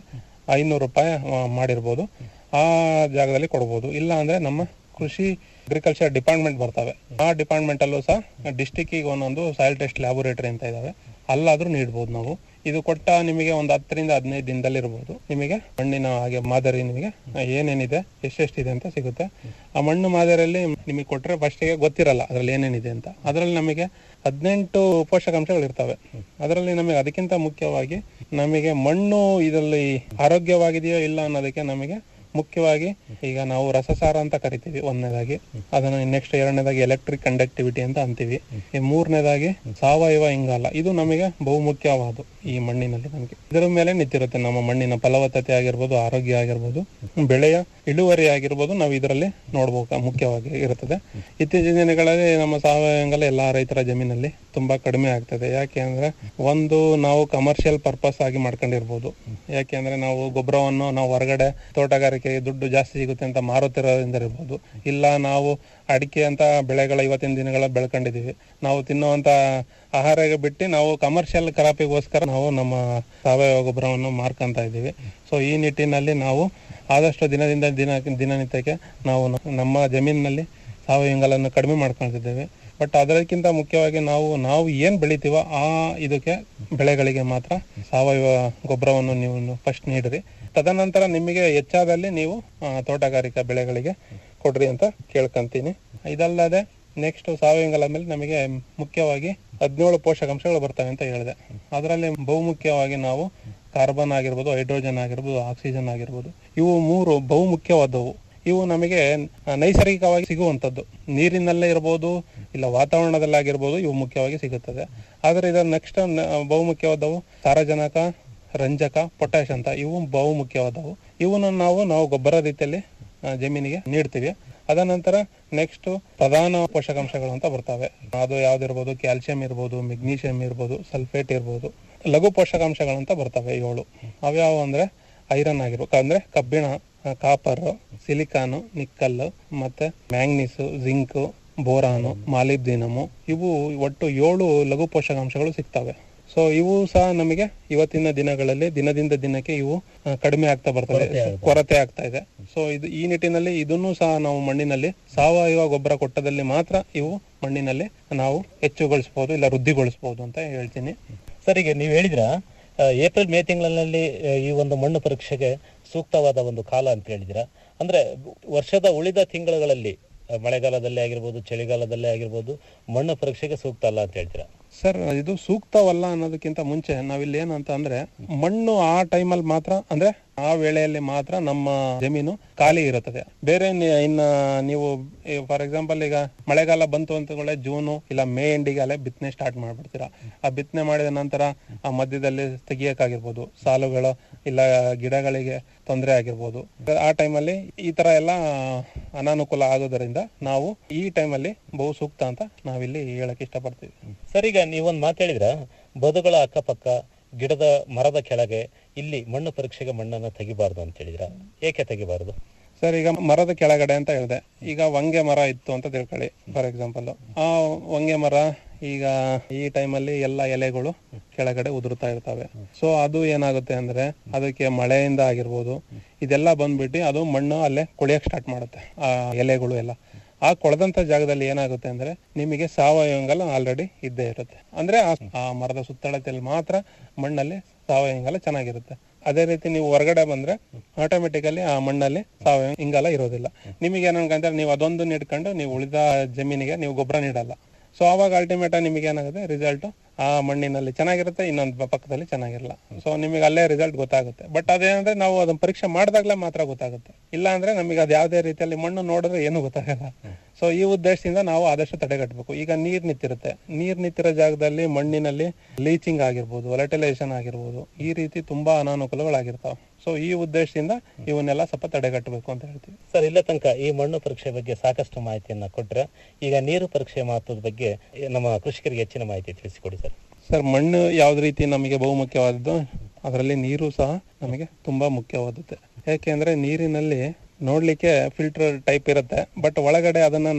ಐನೂರು ರೂಪಾಯಿ ಆ, ಮಾಡಿರ್ಬೋದು ಆ ಜಾಗದಲ್ಲಿ ಕೊಡ್ಬೋದು ಇಲ್ಲ ಅಂದ್ರೆ ನಮ್ಮ ಕೃಷಿ ಅಗ್ರಿಕಲ್ಚರ್ ಡಿಪಾರ್ಟ್ಮೆಂಟ್ ಬರ್ತವೆ ಆ ಡಿಪಾರ್ಟ್ಮೆಂಟ್ ಅಲ್ಲೂ ಸಹ ಡಿಸ್ಟಿಕ್ಕಿಗೆ ಒಂದೊಂದು ಸಾಯಿಲ್ ಟೆಸ್ಟ್ ಲ್ಯಾಬೋರೇಟರಿ ಅಂತ ಇದಾವೆ ಅಲ್ಲಾದ್ರೂ ನೀಡ್ಬೋದು ನಾವು ಇದು ಕೊಟ್ಟ ನಿಮಗೆ ಒಂದು ಹತ್ತರಿಂದ ಹದಿನೈದು ದಿನದಲ್ಲಿ ಇರ್ಬೋದು ನಿಮಗೆ ಮಣ್ಣಿನ ಹಾಗೆ ಮಾದರಿ ನಿಮಗೆ ಏನೇನಿದೆ ಎಷ್ಟೆಷ್ಟಿದೆ ಅಂತ ಸಿಗುತ್ತೆ ಆ ಮಣ್ಣು ಮಾದರಿಯಲ್ಲಿ ನಿಮಗೆ ಕೊಟ್ಟರೆ ಫಸ್ಟಿಗೆ ಗೊತ್ತಿರಲ್ಲ ಅದರಲ್ಲಿ ಏನೇನಿದೆ ಅಂತ ಅದರಲ್ಲಿ ನಮಗೆ ಹದಿನೆಂಟು ಪೋಷಕಾಂಶಗಳು ಇರ್ತವೆ ಅದರಲ್ಲಿ ನಮಗೆ ಅದಕ್ಕಿಂತ ಮುಖ್ಯವಾಗಿ ನಮಗೆ ಮಣ್ಣು ಇದರಲ್ಲಿ ಆರೋಗ್ಯವಾಗಿದೆಯೋ ಇಲ್ಲ ಅನ್ನೋದಕ್ಕೆ ನಮಗೆ ಮುಖ್ಯವಾಗಿ ಈಗ ನಾವು ರಸಸಾರ ಅಂತ ಕರಿತೀವಿ ಒಂದನೇದಾಗಿ ಅದನ್ನ ನೆಕ್ಸ್ಟ್ ಎರಡನೇದಾಗಿ ಎಲೆಕ್ಟ್ರಿಕ್ ಕಂಡಕ್ಟಿವಿಟಿ ಅಂತ ಅಂತೀವಿ ಈ ಮೂರನೇದಾಗಿ ಸಾವಯವ ಇಂಗಾಲ ಇದು ನಮಗೆ ಬಹುಮುಖ್ಯವಾದ ಈ ಮಣ್ಣಿನಲ್ಲಿ ನಮಗೆ ಇದರ ಮೇಲೆ ನಿಂತಿರುತ್ತೆ ನಮ್ಮ ಮಣ್ಣಿನ ಫಲವತ್ತತೆ ಆಗಿರ್ಬೋದು ಆರೋಗ್ಯ ಆಗಿರ್ಬೋದು ಬೆಳೆಯ ಇಳುವರಿ ಆಗಿರ್ಬೋದು ನಾವು ಇದರಲ್ಲಿ ನೋಡ್ಬೇಕು ಮುಖ್ಯವಾಗಿ ಇರುತ್ತದೆ ಇತ್ತೀಚಿನ ದಿನಗಳಲ್ಲಿ ನಮ್ಮ ಸಾವಯವ ಇಂಗಾಲ ಎಲ್ಲಾ ರೈತರ ಜಮೀನಲ್ಲಿ ತುಂಬಾ ಕಡಿಮೆ ಆಗ್ತದೆ ಯಾಕೆ ಅಂದ್ರೆ ಒಂದು ನಾವು ಕಮರ್ಷಿಯಲ್ ಪರ್ಪಸ್ ಆಗಿ ಮಾಡ್ಕೊಂಡಿರ್ಬೋದು ಯಾಕೆ ಅಂದ್ರೆ ನಾವು ಗೊಬ್ಬರವನ್ನು ನಾವು ಹೊರಗಡೆ ತೋಟಗಾರಿಕೆಗೆ ದುಡ್ಡು ಜಾಸ್ತಿ ಸಿಗುತ್ತೆ ಅಂತ ಮಾರುತ್ತಿರೋದ್ರಿಂದ ಇರ್ಬೋದು ಇಲ್ಲ ನಾವು ಅಡಿಕೆ ಅಂತ ಬೆಳೆಗಳ ಇವತ್ತಿನ ದಿನಗಳ ಬೆಳ್ಕೊಂಡಿದೀವಿ ನಾವು ತಿನ್ನುವಂತ ಆಹಾರ ಬಿಟ್ಟು ನಾವು ಕಮರ್ಷಿಯಲ್ ಕ್ರಾಪಿಗೋಸ್ಕರ ನಾವು ನಮ್ಮ ಸಾವಯವ ಗೊಬ್ಬರವನ್ನು ಮಾರ್ಕೊಂತ ಇದ್ದೀವಿ ಸೊ ಈ ನಿಟ್ಟಿನಲ್ಲಿ ನಾವು ಆದಷ್ಟು ದಿನದಿಂದ ದಿನ ದಿನನಿತ್ಯಕ್ಕೆ ನಾವು ನ- ನಮ್ಮ ಜಮೀನಿನಲ್ಲಿ ಸಾವಯವ ಇಂಗಾಲನ್ನು ಕಡಿಮೆ ಮಾಡ್ಕೊಳ್ತಿದ್ದೇವೆ ಬಟ್ ಅದಕ್ಕಿಂತ ಮುಖ್ಯವಾಗಿ ನಾವು ನಾವು ಏನ್ ಬೆಳಿತೀವೋ ಆ ಇದಕ್ಕೆ ಬೆಳೆಗಳಿಗೆ ಮಾತ್ರ ಸಾವಯವ ಗೊಬ್ಬರವನ್ನು ನೀವು ಫಸ್ಟ್ ನೀಡ್ರಿ ತದನಂತರ ನಿಮಗೆ ಹೆಚ್ಚಾದಲ್ಲಿ ನೀವು ಆ, ತೋಟಗಾರಿಕಾ ಬೆಳೆಗಳಿಗೆ ಕೊಡ್ರಿ ಅಂತ ಕೇಳ್ಕೊಂತೀನಿ ಇದಲ್ಲದೆ ನೆಕ್ಸ್ಟ್ ಸಾವಯವ ಇಂಗಾಲ ಮೇಲೆ ನಮಗೆ ಮುಖ್ಯವಾಗಿ ಹದಿನೇಳು ಪೋಷಕಾಂಶಗಳು ಬರ್ತವೆ ಅಂತ ಹೇಳಿದೆ ಅದರಲ್ಲಿ ಬಹುಮುಖ್ಯವಾಗಿ ನಾವು ಕಾರ್ಬನ್ ಆಗಿರ್ಬೋದು ಹೈಡ್ರೋಜನ್ ಆಗಿರ್ಬೋದು ಆಕ್ಸಿಜನ್ ಆಗಿರ್ಬೋದು ಇವು ಮೂರು ಬಹುಮುಖ್ಯವಾದವು ಇವು ನಮಗೆ ನೈಸರ್ಗಿಕವಾಗಿ ಸಿಗುವಂಥದ್ದು ನೀರಿನಲ್ಲೇ ಇರ್ಬೋದು ಇಲ್ಲ ವಾತಾವರಣದಲ್ಲಾಗಿರ್ಬೋದು ಇವು ಮುಖ್ಯವಾಗಿ ಸಿಗುತ್ತದೆ ಆದರೆ ಇದರ ನೆಕ್ಸ್ಟ್ ಬಹುಮುಖ್ಯವಾದವು ಸಾರಜನಕ ರಂಜಕ ಪೊಟ್ಯಾಶ್ ಅಂತ ಇವು ಬಹುಮುಖ್ಯವಾದವು ಇವನ್ನ ನಾವು ನಾವು ಗೊಬ್ಬರ ರೀತಿಯಲ್ಲಿ ಆ, ಜಮೀನಿಗೆ ನೀಡ್ತೀವಿ ಅದ ನಂತರ ನೆಕ್ಸ್ಟ್ ಪ್ರಧಾನ ಪೋಷಕಾಂಶಗಳು ಅಂತ ಬರ್ತವೆ ಅದು ಯಾವ್ದಿರ್ಬೋದು ಕ್ಯಾಲ್ಸಿಯಂ ಇರ್ಬೋದು ಮೆಗ್ನೀಷಿಯಂ ಇರ್ಬೋದು ಸಲ್ಫೇಟ್ ಇರ್ಬೋದು ಲಘು ಪೋಷಕಾಂಶಗಳು ಅಂತ ಬರ್ತವೆ ಏಳು ಅವ್ಯಾವ ಅಂದ್ರೆ ಐರನ್ ಆಗಿರ್ಬೇಕು ಅಂದ್ರೆ ಕಬ್ಬಿಣ ಕಾಪರ್ ಸಿಲಿಕಾನು ನಿಕ್ಕಲ್ ಮತ್ತೆ ಮ್ಯಾಂಗ್ನೀಸು ಜಿಂಕ್ ಬೋರಾನು ಮಾಲಿಬ್ದಿನಮು ಇವು ಒಟ್ಟು ಏಳು ಲಘು ಪೋಷಕಾಂಶಗಳು ಸಿಗ್ತವೆ ಸೊ ಇವು ಸಹ ನಮಗೆ ಇವತ್ತಿನ ದಿನಗಳಲ್ಲಿ ದಿನದಿಂದ ದಿನಕ್ಕೆ ಇವು ಆ, ಕಡಿಮೆ ಆಗ್ತಾ ಬರ್ತದೆ ಕೊರತೆ ಆಗ್ತಾ ಇದೆ ಸೊ ಇದು ಈ ನಿಟ್ಟಿನಲ್ಲಿ ಇದನ್ನು ಸಹ ನಾವು ಮಣ್ಣಿನಲ್ಲಿ ಸಾವಯವ ಗೊಬ್ಬರ ಕೊಟ್ಟದಲ್ಲಿ ಮಾತ್ರ ಇವು ಮಣ್ಣಿನಲ್ಲಿ ನಾವು ಹೆಚ್ಚುಗೊಳಿಸಬಹುದು ಇಲ್ಲ ವೃದ್ಧಿಗೊಳಿಸಬಹುದು ಅಂತ ಹೇಳ್ತೀನಿ ಸರ್ ಈಗ ನೀವು ಹೇಳಿದ್ರ ಆ, ಏಪ್ರಿಲ್ ಮೇ ತಿಂಗಳಲ್ಲಿ ಆ, ಈ ಒಂದು ಮಣ್ಣು ಪರೀಕ್ಷೆಗೆ ಸೂಕ್ತವಾದ ಒಂದು ಕಾಲ ಅಂತ ಹೇಳಿದಿರ ಅಂದ್ರೆ ವರ್ಷದ ಉಳಿದ ತಿಂಗಳುಗಳಲ್ಲಿ ಆ, ಮಳೆಗಾಲದಲ್ಲೇ ಆಗಿರ್ಬೋದು ಚಳಿಗಾಲದಲ್ಲೇ ಆಗಿರ್ಬೋದು ಮಣ್ಣು ಪರೀಕ್ಷೆಗೆ ಸೂಕ್ತ ಅಲ್ಲ ಅಂತ ಹೇಳ್ತೀರಾ ಸರ್ ಇದು ಸೂಕ್ತವಲ್ಲ ಅನ್ನೋದಕ್ಕಿಂತ ಮುಂಚೆ ನಾವಿಲ್ಲಿ ಏನಂತ ಅಂದ್ರೆ ಮಣ್ಣು ಆ ಟೈಮಲ್ಲಿ ಮಾತ್ರ ಅಂದ್ರೆ ಆ ವೇಳೆಯಲ್ಲಿ ಮಾತ್ರ ನಮ್ಮ ಜಮೀನು ಖಾಲಿ ಇರುತ್ತದೆ ಬೇರೆ ನಿ- ಇನ್ನ ನೀವು ಫಾರ್ ಎಕ್ಸಾಂಪಲ್ ಈಗ ಮಳೆಗಾಲ ಬಂತು ಅಂತಗಳೇ ಜೂನು ಇಲ್ಲ ಮೇ ಎಂಡಿಗಾಲೆ ಬಿತ್ತನೆ ಸ್ಟಾರ್ಟ್ ಮಾಡ್ಬಿಡ್ತೀರಾ ಆ ಬಿತ್ತನೆ ಮಾಡಿದ ನಂತರ ಆ ಮಧ್ಯದಲ್ಲಿ ತೆಗಿಯಕ್ಕಾಗಿರ್ಬೋದು ಸಾಲುಗಳು ಇಲ್ಲ ಗಿಡಗಳಿಗೆ ತೊಂದರೆ ಆಗಿರ್ಬೋದು ಆ ಟೈಮಲ್ಲಿ ಈ ತರ ಎಲ್ಲ ಅನಾನುಕೂಲ ಆಗೋದರಿಂದ ನಾವು ಈ ಟೈಮಲ್ಲಿ ಬಹು ಸೂಕ್ತ ಅಂತ ನಾವಿಲ್ಲಿ ಹೇಳಕ್ ಇಷ್ಟಪಡ್ತೀವಿ ಸರ್ ಈಗ ನೀವೊಂದು ಮಾತು ಹೇಳಿದ್ರ ಬದುಗಳ ಅಕ್ಕಪಕ್ಕ ಗಿಡದ ಮರದ ಕೆಳಗೆ ಇಲ್ಲಿ ಮಣ್ಣು ಪರೀಕ್ಷೆಗೆ ಮಣ್ಣನ್ನು ತೆಗಿಬಾರ್ದು ಅಂತ ಹೇಳಿದ್ರ ಏಕೆ ತೆಗಿಬಾರ್ದು ಸರ್ ಈಗ ಮರದ ಕೆಳಗಡೆ ಅಂತ ಹೇಳಿದೆ ಈಗ ಹೊಂಗೆ ಮರ ಇತ್ತು ಅಂತ ತಿಳ್ಕೊಳ್ಳಿ ಫಾರ್ ಎಕ್ಸಾಂಪಲ್ ಆ ಹೊಂಗೆ ಮರ ಈಗ ಈ ಟೈಮಲ್ಲಿ ಎಲ್ಲ ಎಲೆಗಳು ಕೆಳಗಡೆ ಉದುರ್ತಾ ಇರ್ತವೆ ಸೊ ಅದು ಏನಾಗುತ್ತೆ ಅಂದ್ರೆ ಅದಕ್ಕೆ ಮಳೆಯಿಂದ ಆಗಿರ್ಬೋದು ಇದೆಲ್ಲ ಬಂದ್ಬಿಟ್ಟು ಅದು ಮಣ್ಣು ಅಲ್ಲೇ ಕೊಳಿಯಕ್ ಸ್ಟಾರ್ಟ್ ಮಾಡುತ್ತೆ ಆ ಎಲೆಗಳು ಎಲ್ಲ ಆ ಕೊಳೆದಂತ ಜಾಗದಲ್ಲಿ ಏನಾಗುತ್ತೆ ಅಂದ್ರೆ ನಿಮಗೆ ಸಾವಯವ ಇಂಗಾಲ ಆಲ್ರೆಡಿ ಇದ್ದೇ ಇರುತ್ತೆ ಅಂದ್ರೆ ಆ- ಆ ಮರದ ಸುತ್ತಳತೆಯಲ್ಲಿ ಮಾತ್ರ ಮಣ್ಣಲ್ಲಿ ಸಾವಯವ ಇಂಗಾಲ ಚೆನ್ನಾಗಿರುತ್ತೆ ಅದೇ ರೀತಿ ನೀವು ಹೊರಗಡೆ ಬಂದ್ರೆ ಆಟೋಮೆಟಿಕಲಿ ಆ ಮಣ್ಣಲ್ಲಿ ಸಾವಯವ ಇಂಗಾಲ ಇರೋದಿಲ್ಲ ನಿಮಗೆ ಏನಂದ್ರೆ ನೀವು ಅದೊಂದು ನೀಡ್ಕೊಂಡು ನೀವು ಉಳಿದ ಜಮೀನಿಗೆ ನೀವು ಗೊಬ್ಬರ ನೀಡಲ್ಲ ಸೊ ಅವಾಗ ಅಲ್ಟಿಮೇಟ್ ನಿಮಗೆ ಏನಾಗುತ್ತೆ ರಿಸಲ್ಟ್ ಆ ಮಣ್ಣಿನಲ್ಲಿ ಚೆನ್ನಾಗಿರುತ್ತೆ ಇನ್ನೊಂದು ಪಕ್ಕದಲ್ಲಿ ಚೆನ್ನಾಗಿರಲ್ಲ ಸೊ ನಿಮಗೆ ಅಲ್ಲೇ ರಿಸಲ್ಟ್ ಗೊತ್ತಾಗುತ್ತೆ ಬಟ್ ಅದೇನಂದ್ರೆ ನಾವು ಅದನ್ನ ಪರೀಕ್ಷೆ ಮಾಡಿದಾಗ್ಲೇ ಮಾತ್ರ ಗೊತ್ತಾಗುತ್ತೆ ಇಲ್ಲ ಅಂದ್ರೆ ನಮಗೆ ಅದು ಯಾವುದೇ ರೀತಿಯಲ್ಲಿ ಮಣ್ಣು ನೋಡಿದ್ರೆ ಏನು ಗೊತ್ತಾಗಲ್ಲ ಸೊ ಈ ಉದ್ದೇಶದಿಂದ ನಾವು ಆದಷ್ಟು ತಡೆಗಟ್ಟಬೇಕು ಈಗ ನೀರ್ ನಿಂತಿರುತ್ತೆ ನೀರ್ ನಿಂತಿರೋ ಜಾಗದಲ್ಲಿ ಮಣ್ಣಿನಲ್ಲಿ ಲೀಚಿಂಗ್ ಆಗಿರ್ಬೋದು ಒಲಟಲೈಸೇಷನ್ ಆಗಿರ್ಬೋದು ಈ ರೀತಿ ತುಂಬಾ ಅನಾನುಕೂಲಗಳಾಗಿರ್ತಾವೆ ಸೊ ಈ ಉದ್ದೇಶದಿಂದ ಇವನ್ನೆಲ್ಲ ಸ್ವಲ್ಪ ತಡೆಗಟ್ಟಬೇಕು ಅಂತ ಹೇಳ್ತೀವಿ ಸರ್ ಇಲ್ಲ ತನಕ ಈ ಮಣ್ಣು ಪರೀಕ್ಷೆ ಬಗ್ಗೆ ಸಾಕಷ್ಟು ಮಾಹಿತಿಯನ್ನ ಕೊಟ್ರೆ ಈಗ ನೀರು ಪರೀಕ್ಷೆ ಮಹತ್ವದ ಬಗ್ಗೆ ನಮ್ಮ ಕೃಷಿಕರಿಗೆ ಹೆಚ್ಚಿನ ಮಾಹಿತಿ ತಿಳಿಸಿಕೊಡಿ ಸರ್ ಸರ್ ಮಣ್ಣು ಯಾವ್ದು ರೀತಿ ನಮಗೆ ಬಹುಮುಖ್ಯವಾದದ್ದು ಅದರಲ್ಲಿ ನೀರು ಸಹ ನಮಗೆ ತುಂಬಾ ಮುಖ್ಯವಾದದ್ದು ಯಾಕೆಂದ್ರೆ ನೀರಿನಲ್ಲಿ ನೋಡ್ಲಿಕ್ಕೆ ಫಿಲ್ಟರ್ ಟೈಪ್ ಇರುತ್ತೆ ಬಟ್ ಒಳಗಡೆ ಅದನ್ನ ನಾವು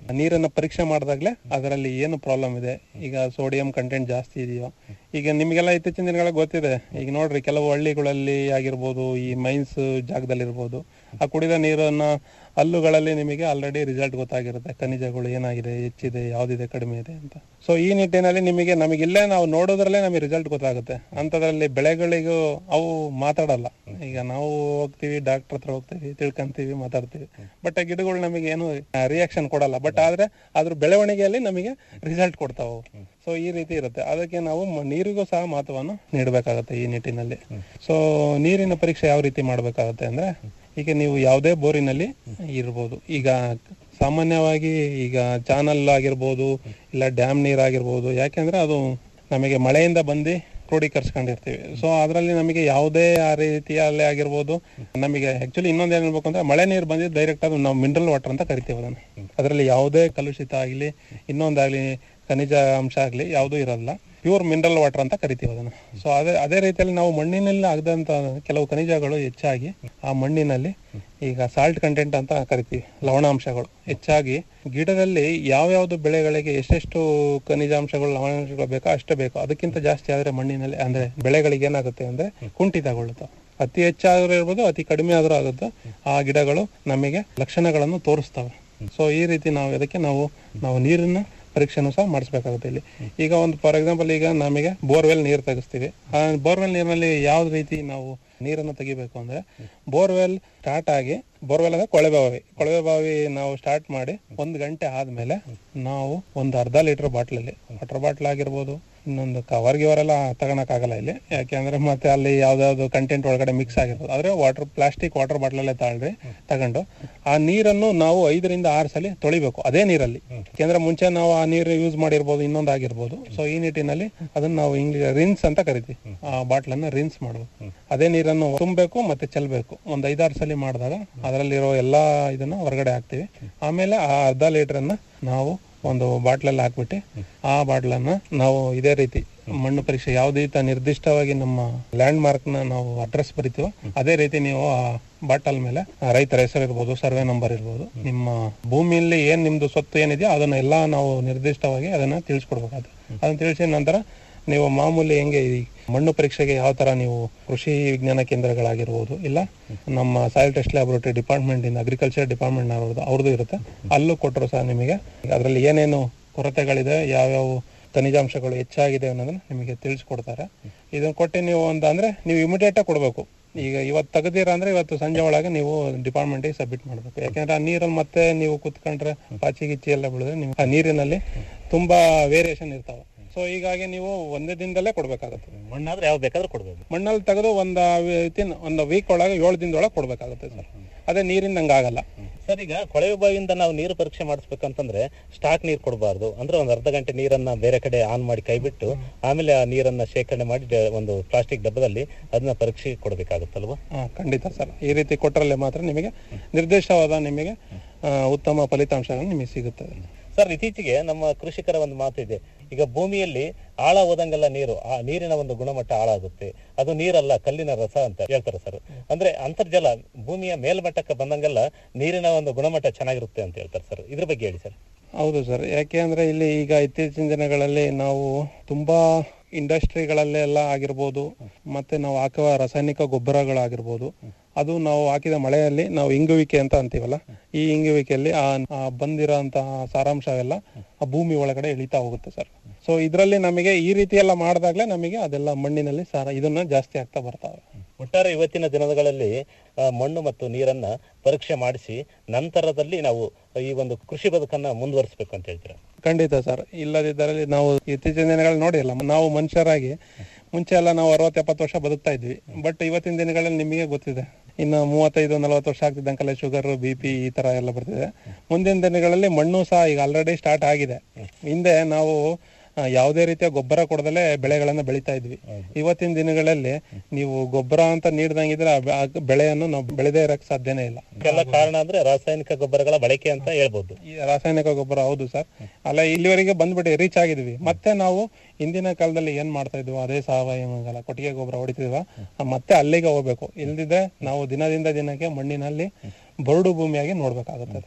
ನೀರನ್ನ ಪರೀಕ್ಷೆ ಮಾಡಿದಾಗ್ಲೇ ಅದರಲ್ಲಿ ಏನು ಪ್ರಾಬ್ಲಮ್ ಇದೆ ಈಗ ಸೋಡಿಯಂ ಕಂಟೆಂಟ್ ಜಾಸ್ತಿ ಇದೆಯೋ ಈಗ ನಿಮಗೆಲ್ಲ ಇತ್ತೀಚಿನ ದಿನಗಳಲ್ಲಿ ಗೊತ್ತಿದೆ ಈಗ ನೋಡ್ರಿ ಕೆಲವು ಹಳ್ಳಿಗಳಲ್ಲಿ ಆಗಿರ್ಬೋದು ಈ ಮೈನ್ಸ್ ಜಾಗದಲ್ಲಿ ಇರ್ಬೋದು ಆ ಕುಡಿದ ನೀರನ್ನ ಹಲ್ಲುಗಳಲ್ಲಿ ನಿಮಗೆ ಆಲ್ರೆಡಿ ರಿಸಲ್ಟ್ ಗೊತ್ತಾಗಿರುತ್ತೆ ಖನಿಜಗಳು ಏನಾಗಿದೆ ಹೆಚ್ಚಿದೆ ಯಾವ್ದಿದೆ ಕಡಿಮೆ ಇದೆ ಅಂತ ಸೊ ಈ ನಿಟ್ಟಿನಲ್ಲಿ ನಿಮಗೆ ನಮಗಿಲ್ಲೇ ನಾವು ನೋಡೋದ್ರಲ್ಲೇ ನಮಗೆ ರಿಸಲ್ಟ್ ಗೊತ್ತಾಗುತ್ತೆ ಅಂಥದ್ರಲ್ಲಿ ಬೆಳೆಗಳಿಗೂ ಅವು ಮಾತಾಡಲ್ಲ ಈಗ ನಾವು ಹೋಗ್ತೀವಿ ಡಾಕ್ಟರ್ ಹತ್ರ ಹೋಗ್ತೀವಿ ತಿಳ್ಕೊಂತೀವಿ ಮಾತಾಡ್ತೀವಿ ಬಟ್ ಆ ಗಿಡಗಳು ನಮಗೆ ಏನು ರಿಯಾಕ್ಷನ್ ಕೊಡಲ್ಲ ಬಟ್ ಆದ್ರೆ ಅದ್ರ ಬೆಳವಣಿಗೆಯಲ್ಲಿ ನಮಗೆ ರಿಸಲ್ಟ್ ಕೊಡ್ತಾವೆ ಸೊ ಈ ರೀತಿ ಇರುತ್ತೆ ಅದಕ್ಕೆ ನಾವು ಮ- ನೀರಿಗೂ ಸಹ ಮಹತ್ವವನ್ನು ನೀಡಬೇಕಾಗುತ್ತೆ ಈ ನಿಟ್ಟಿನಲ್ಲಿ ಸೊ ನೀರಿನ ಪರೀಕ್ಷೆ ಯಾವ ರೀತಿ ಮಾಡಬೇಕಾಗುತ್ತೆ ಅಂದ್ರೆ ಈಗ ನೀವು ಯಾವುದೇ ಬೋರಿನಲ್ಲಿ ಇರ್ಬೋದು ಈಗ ಸಾಮಾನ್ಯವಾಗಿ ಈಗ ಚಾನಲ್ ಆಗಿರ್ಬೋದು ಇಲ್ಲ ಡ್ಯಾಮ್ ನೀರಾಗಿರ್ಬೋದು ಯಾಕೆಂದ್ರೆ ಅದು ನಮಗೆ ಮಳೆಯಿಂದ ಬಂದು ಕ್ರೋಢೀಕರಿಸ್ಕೊಂಡಿರ್ತೀವಿ ಸೊ ಅದರಲ್ಲಿ ನಮಗೆ ಯಾವುದೇ ಆ ರೀತಿಯಲ್ಲಿ ಆಗಿರ್ಬೋದು ನಮಗೆ ಆಕ್ಚುಲಿ ಇನ್ನೊಂದು ಏನ್ ಹೇಳ್ಬೇಕು ಅಂದ್ರೆ ಮಳೆ ನೀರು ಬಂದಿದ್ದು ಡೈರೆಕ್ಟ್ ಅದು ನಾವು ಮಿನರಲ್ ವಾಟರ್ ಅಂತ ಕರಿತೀವಿ ಅದನ್ನು ಅದರಲ್ಲಿ ಯಾವುದೇ ಕಲುಷಿತ ಆಗಲಿ ಇನ್ನೊಂದಾಗ್ಲಿ ಖನಿಜ ಅಂಶ ಆಗಲಿ ಯಾವುದೂ ಇರಲ್ಲ ಪ್ಯೂರ್ ಮಿನರಲ್ ವಾಟರ್ ಅಂತ ಕರಿತೀವಿ ಅದನ್ನು ಸೊ ಅದೇ ಅದೇ ರೀತಿಯಲ್ಲಿ ನಾವು ಮಣ್ಣಿನಲ್ಲಿ ಆಗದಂತ ಕೆಲವು ಖನಿಜಗಳು ಹೆಚ್ಚಾಗಿ ಆ ಮಣ್ಣಿನಲ್ಲಿ ಈಗ ಸಾಲ್ಟ್ ಕಂಟೆಂಟ್ ಅಂತ ಕರಿತೀವಿ ಲವಣಾಂಶಗಳು ಹೆಚ್ಚಾಗಿ ಗಿಡದಲ್ಲಿ ಯಾವ್ಯಾವ್ದು ಬೆಳೆಗಳಿಗೆ ಎಷ್ಟೆಷ್ಟು ಖನಿಜಾಂಶಗಳು ಲವಣಾಂಶಗಳು ಬೇಕೋ ಅಷ್ಟೇ ಬೇಕು ಅದಕ್ಕಿಂತ ಜಾಸ್ತಿ ಆದ್ರೆ ಮಣ್ಣಿನಲ್ಲಿ ಅಂದ್ರೆ ಬೆಳೆಗಳಿಗೆ ಏನಾಗುತ್ತೆ ಅಂದ್ರೆ ಕುಂಠಿತಗೊಳ್ಳುತ್ತೆ ಅತಿ ಹೆಚ್ಚಾದ್ರೂ ಇರ್ಬೋದು ಅತಿ ಕಡಿಮೆ ಆದ್ರೂ ಆಗುತ್ತೆ ಆ ಗಿಡಗಳು ನಮಗೆ ಲಕ್ಷಣಗಳನ್ನು ತೋರಿಸ್ತವೆ ಸೊ ಈ ರೀತಿ ನಾವು ಅದಕ್ಕೆ ನಾವು ನಾವು ನೀರನ್ನ ಪರೀಕ್ಷೆನೂ ಸಹ ಮಾಡಿಸ್ಬೇಕಾಗುತ್ತೆ ಇಲ್ಲಿ ಈಗ ಒಂದು ಫಾರ್ ಎಕ್ಸಾಂಪಲ್ ಈಗ ನಮಗೆ ಬೋರ್ವೆಲ್ ನೀರು ತೆಗಿಸ್ತೀವಿ ಆ ಬೋರ್ವೆಲ್ ನೀರಿನಲ್ಲಿ ಯಾವ ರೀತಿ ನಾವು ನೀರನ್ನು ತೆಗಿಬೇಕು ಅಂದ್ರೆ ಬೋರ್ವೆಲ್ ಸ್ಟಾರ್ಟ್ ಆಗಿ ಬೋರ್ವೆಲ್ ಅಂದ್ರೆ ಕೊಳವೆ ಬಾವಿ ಕೊಳವೆ ಬಾವಿ ನಾವು ಸ್ಟಾರ್ಟ್ ಮಾಡಿ ಒಂದು ಗಂಟೆ ಆದ್ಮೇಲೆ ನಾವು ಒಂದು ಅರ್ಧ ಲೀಟರ್ ಬಾಟ್ಲಲ್ಲಿ ವಾಟರ್ ಬಾಟ್ಲ್ ಆಗಿರ್ಬೋದು ಇನ್ನೊಂದು ಕವರ್ ಗಿವರ್ ಎಲ್ಲ ತಗೊಳಕ್ ಆಗಲ್ಲ ಇಲ್ಲಿ ಯಾಕೆಂದ್ರೆ ಮತ್ತೆ ಅಲ್ಲಿ ಯಾವ್ದಾವ್ದು ಕಂಟೆಂಟ್ ಒಳಗಡೆ ಮಿಕ್ಸ್ ಆಗಿರ್ತದೆ ಆದ್ರೆ ವಾಟರ್ ಪ್ಲಾಸ್ಟಿಕ್ ವಾಟರ್ ಬಾಟ್ಲಲ್ಲೇ ತಾಳ್ರಿ ತಗೊಂಡು ಆ ನೀರನ್ನು ನಾವು ಐದರಿಂದ ಆರು ಸಲ ತೊಳಿಬೇಕು ಅದೇ ನೀರಲ್ಲಿ ಯಾಕೆಂದ್ರೆ ಮುಂಚೆ ನಾವು ಆ ನೀರು ಯೂಸ್ ಮಾಡಿರ್ಬೋದು ಇನ್ನೊಂದು ಆಗಿರ್ಬೋದು ಸೊ ಈ ನಿಟ್ಟಿನಲ್ಲಿ ಅದನ್ನ ನಾವು ಇಂಗ್ಲಿಷ್ ರಿನ್ಸ್ ಅಂತ ಕರಿತೀವಿ ಆ ಬಾಟ್ಲನ್ನ ರಿನ್ಸ್ ಮಾಡಬೇಕು ಅದೇ ನೀರನ್ನು ತುಂಬಬೇಕು ಮತ್ತೆ ಚೆಲ್ಬೇಕು ಒಂದ್ ಐದಾರು ಸಲ ಮಾಡಿದಾಗ ಅದರಲ್ಲಿರೋ ಎಲ್ಲಾ ಇದನ್ನ ಹೊರಗಡೆ ಹಾಕ್ತಿವಿ ಆಮೇಲೆ ಆ ಅರ್ಧ ಲೀಟರ್ನ ನಾವು ಒಂದು ಬಾಟ್ಲಲ್ಲಿ ಹಾಕ್ಬಿಟ್ಟು ಆ ಬಾಟ್ಲನ್ನ ನಾವು ಇದೇ ರೀತಿ ಮಣ್ಣು ಪರೀಕ್ಷೆ ಯಾವುದೇ ರೀತಿ ನಿರ್ದಿಷ್ಟವಾಗಿ ನಮ್ಮ ಲ್ಯಾಂಡ್ ಮಾರ್ಕ್ ನ ನಾವು ಅಡ್ರೆಸ್ ಬರಿತೀವೋ ಅದೇ ರೀತಿ ನೀವು ಆ ಬಾಟಲ್ ಮೇಲೆ ಆ ರೈತರ ಹೆಸರು ಇರ್ಬೋದು ಸರ್ವೆ ನಂಬರ್ ಇರ್ಬೋದು ನಿಮ್ಮ ಭೂಮಿಯಲ್ಲಿ ಏನ್ ನಿಮ್ದು ಸ್ವತ್ತು ಏನಿದೆಯೋ ಅದನ್ನ ಎಲ್ಲಾ ನಾವು ನಿರ್ದಿಷ್ಟವಾಗಿ ಅದನ್ನ ತಿಳಿಸ್ಕೊಡ್ಬೇಕಾಗುತ್ತೆ ಅದನ್ನ ತಿಳಿಸಿದ ನಂತರ ನೀವು ಮಾಮೂಲಿ ಹೆಂಗೆ ಈ ಮಣ್ಣು ಪರೀಕ್ಷೆಗೆ ಯಾವ ತರ ನೀವು ಕೃಷಿ ವಿಜ್ಞಾನ ಕೇಂದ್ರಗಳಾಗಿರ್ಬೋದು ಇಲ್ಲ ನಮ್ಮ ಸಾಯಿಲ್ ಟೆಸ್ಟ್ ಲ್ಯಾಬೋರೇಟರಿ ಡಿಪಾರ್ಟ್ಮೆಂಟ್ ಇಂದ ಅಗ್ರಿಕಲ್ಚರ್ ಡಿಪಾರ್ಟ್ಮೆಂಟ್ ಅವ್ರದ್ದು ಅವ್ರದ್ದು ಇರುತ್ತೆ ಅಲ್ಲೂ ಕೊಟ್ಟರು ಸಹ ನಿಮಗೆ ಅದರಲ್ಲಿ ಏನೇನು ಕೊರತೆಗಳಿದೆ ಯಾವ್ಯಾವ ಖನಿಜಾಂಶಗಳು ಹೆಚ್ಚಾಗಿದೆ ಅನ್ನೋದನ್ನ ನಿಮಗೆ ತಿಳಿಸ್ಕೊಡ್ತಾರೆ ಇದನ್ನ ಕೊಟ್ಟು ನೀವು ಒಂದು ಅಂದ್ರೆ ನೀವು ಇಮಿಡಿಯೇಟ್ ಕೊಡಬೇಕು ಈಗ ಇವತ್ತು ತೆಗೆದಿರ ಅಂದ್ರೆ ಇವತ್ತು ಸಂಜೆ ಒಳಗೆ ನೀವು ಡಿಪಾರ್ಟ್ಮೆಂಟಿಗೆ ಸಬ್ಮಿಟ್ ಮಾಡಬೇಕು ಯಾಕಂದ್ರೆ ಆ ನೀರಲ್ಲಿ ಮತ್ತೆ ನೀವು ಕುತ್ಕೊಂಡ್ರೆ ಪಾಚಿ ಗಿಚ್ಚಿ ಎಲ್ಲ ಬೆಳೆದ್ರೆ ನೀವು ಆ ನೀರಿನಲ್ಲಿ ತುಂಬಾ ವೇರಿಯೇಷನ್ ಇರ್ತಾವೆ ಸೊ ಹೀಗಾಗಿ ನೀವು ಒಂದೇ ದಿನದಲ್ಲೇ ಕೊಡ್ಬೇಕಾಗುತ್ತೆ ಮಣ್ಣಾದ್ರೆ ಯಾವ ಬೇಕಾದ್ರೂ ಕೊಡ್ಬೇಕು ಮಣ್ಣಲ್ಲಿ ತೆಗೆದು ಒಂದು ವಿತಿನ್ ಒಂದು ವೀಕ್ ಒಳಗೆ ಏಳು ದಿನದೊಳಗೆ ಕೊಡ್ಬೇಕಾಗುತ್ತೆ ಸರ್ ಅದೇ ನೀರಿಂದ ಹಂಗಾಗಲ್ಲ ಸರ್ ಈಗ ಕೊಳವೆ ಬಾವಿಯಿಂದ ನಾವು ನೀರು ಪರೀಕ್ಷೆ ಮಾಡಿಸ್ಬೇಕಂತಂದ್ರೆ ಸ್ಟಾಕ್ ನೀರು ಕೊಡಬಾರ್ದು ಅಂದ್ರೆ ಒಂದು ಅರ್ಧ ಗಂಟೆ ನೀರನ್ನ ಬೇರೆ ಕಡೆ ಆನ್ ಮಾಡಿ ಕೈ ಬಿಟ್ಟು ಆಮೇಲೆ ಆ ನೀರನ್ನ ಶೇಖರಣೆ ಮಾಡಿ ಡ- ಒಂದು ಪ್ಲಾಸ್ಟಿಕ್ ಡಬ್ಬದಲ್ಲಿ ಅದನ್ನ ಪರೀಕ್ಷೆ ಕೊಡಬೇಕಾಗುತ್ತಲ್ವಾ ಹಾ ಖಂಡಿತ ಸರ್ ಈ ರೀತಿ ಕೊಟ್ಟರಲ್ಲಿ ಮಾತ್ರ ನಿಮಗೆ ನಿರ್ದಿಷ್ಟವಾದ ನಿಮಗೆ ಆ, ಉತ್ತಮ ಫಲಿತಾಂಶಗಳು ನಿಮಗೆ ಸಿಗುತ್ತದೆ ಸರ್ ಇತ್ತೀಚೆಗೆ ನಮ್ಮ ಕೃಷಿಕರ ಒಂದು ಮಾತು ಇದೆ ಈಗ ಭೂಮಿಯಲ್ಲಿ ಆಳ ಹೋದಂಗೆಲ್ಲ ನೀರು ಆ ನೀರಿನ ಒಂದು ಗುಣಮಟ್ಟ ಹಾಳಾಗುತ್ತೆ ಅದು ನೀರಲ್ಲ ಕಲ್ಲಿನ ರಸ ಅಂತ ಹೇಳ್ತಾರೆ ಸರ್ ಅಂದ್ರೆ ಅಂತರ್ಜಲ ಭೂಮಿಯ ಮೇಲ್ಮಟ್ಟಕ್ಕೆ ಬಂದಂಗೆಲ್ಲ ನೀರಿನ ಒಂದು ಗುಣಮಟ್ಟ ಚೆನ್ನಾಗಿರುತ್ತೆ ಅಂತ ಹೇಳ್ತಾರೆ ಸರ್ ಇದ್ರ ಬಗ್ಗೆ ಹೇಳಿ ಸರ್ ಹೌದು ಸರ್ ಯಾಕೆ ಅಂದ್ರೆ ಇಲ್ಲಿ ಈಗ ಇತ್ತೀಚಿನ ದಿನಗಳಲ್ಲಿ ನಾವು ತುಂಬಾ ಇಂಡಸ್ಟ್ರಿಗಳಲ್ಲೆಲ್ಲ ಆಗಿರ್ಬೋದು ಮತ್ತೆ ನಾವು ಹಾಕುವ ರಾಸಾಯನಿಕ ಗೊಬ್ಬರಗಳಾಗಿರ್ಬೋದು ಅದು ನಾವು ಹಾಕಿದ ಮಳೆಯಲ್ಲಿ ನಾವು ಇಂಗುವಿಕೆ ಅಂತ ಅಂತೀವಲ್ಲ ಈ ಇಂಗುವಿಕೆಯಲ್ಲಿ ಆ ಆ ಬಂದಿರೋಂತಹ ಸಾರಾಂಶವೆಲ್ಲ ಆ ಭೂಮಿ ಒಳಗಡೆ ಇಳಿತಾ ಹೋಗುತ್ತೆ ಸರ್ ಸೊ ಇದರಲ್ಲಿ ನಮಗೆ ಈ ರೀತಿ ಎಲ್ಲ ಮಾಡಿದಾಗ್ಲೇ ನಮಗೆ ಅದೆಲ್ಲ ಮಣ್ಣಿನಲ್ಲಿ ಸಾರ ಇದನ್ನ ಜಾಸ್ತಿ ಆಗ್ತಾ ಬರ್ತಾವೆ ಒಟ್ಟಾರೆ ಇವತ್ತಿನ ದಿನಗಳಲ್ಲಿ ಆ, ಮಣ್ಣು ಮತ್ತು ನೀರನ್ನ ಪರೀಕ್ಷೆ ಮಾಡಿಸಿ ನಂತರದಲ್ಲಿ ನಾವು ಈ ಒಂದು ಕೃಷಿ ಬದುಕನ್ನ ಮುಂದುವರಿಸಬೇಕು ಅಂತ ಹೇಳ್ತೀರಾ ಖಂಡಿತ ಸರ್ ಇಲ್ಲದಿದ್ದರಲ್ಲಿ ನಾವು ಇತ್ತೀಚಿನ ದಿನಗಳಲ್ಲಿ ನೋಡಿಲ್ಲ ನಾವು ಮನುಷ್ಯರಾಗಿ ಮುಂಚೆ ಎಲ್ಲ ನಾವು ಅರವತ್ತು ಎಪ್ಪತ್ತು ವರ್ಷ ಬದುಕ್ತಾ ಇದ್ವಿ ಬಟ್ ಇವತ್ತಿನ ದಿನಗಳಲ್ಲಿ ನಿಮಗೆ ಗೊತ್ತಿದೆ ಇನ್ನು ಮೂವತ್ತೈದು ನಲವತ್ತು ವರ್ಷ ಆಗ್ತಿದ್ದಂಕಲ್ಲ ಶುಗರ್ ಬಿ ಪಿ ಈ ತರ ಎಲ್ಲ ಬರ್ತಿದೆ ಮುಂದಿನ ದಿನಗಳಲ್ಲಿ ಮಣ್ಣು ಸಹ ಈಗ ಆಲ್ರೆಡಿ ಸ್ಟಾರ್ಟ್ ಆಗಿದೆ ಹಿಂದೆ ನಾವು ಆ, ಯಾವುದೇ ರೀತಿಯ ಗೊಬ್ಬರ ಕೊಡದಲ್ಲೇ ಬೆಳೆಗಳನ್ನ ಬೆಳಿತಾ ಇದ್ವಿ ಇವತ್ತಿನ ದಿನಗಳಲ್ಲಿ ನೀವು ಗೊಬ್ಬರ ಅಂತ ನೀಡ್ದಂಗಿದ್ರೆ ಆ ಬೆ- ಆ ಬೆಳೆಯನ್ನು ನಾವು ಬೆಳೆದೇ ಇರಕ್ ಸಾಧ್ಯನೇ ಇಲ್ಲ ಇದೆಲ್ಲ ಕಾರಣ ಅಂದ್ರೆ ರಾಸಾಯನಿಕ ಗೊಬ್ಬರಗಳ ಬಳಕೆ ಅಂತ ಹೇಳ್ಬೋದು ಈ ರಾಸಾಯನಿಕ ಗೊಬ್ಬರ ಹೌದು ಸರ್ ಅಲ್ಲ ಇಲ್ಲಿವರೆಗೆ ಬಂದ್ಬಿಟ್ಟು ರೀಚ್ ಆಗಿದ್ವಿ ಮತ್ತೆ ನಾವು ಹಿಂದಿನ ಕಾಲದಲ್ಲಿ ಏನ್ ಮಾಡ್ತಾ ಇದ್ವು ಅದೇ ಸಾವಯವ ಕೊಟ್ಟಿಗೆ ಗೊಬ್ಬರ ಹೊಡಿತಿದ್ವ ಮತ್ತೆ ಅಲ್ಲಿಗೆ ಹೋಗ್ಬೇಕು ಇಲ್ದಿದ್ರೆ ನಾವು ದಿನದಿಂದ ದಿನಕ್ಕೆ ಮಣ್ಣಿನಲ್ಲಿ ಬರಡು ಭೂಮಿಯಾಗಿ ನೋಡ್ಬೇಕಾಗುತ್ತದೆ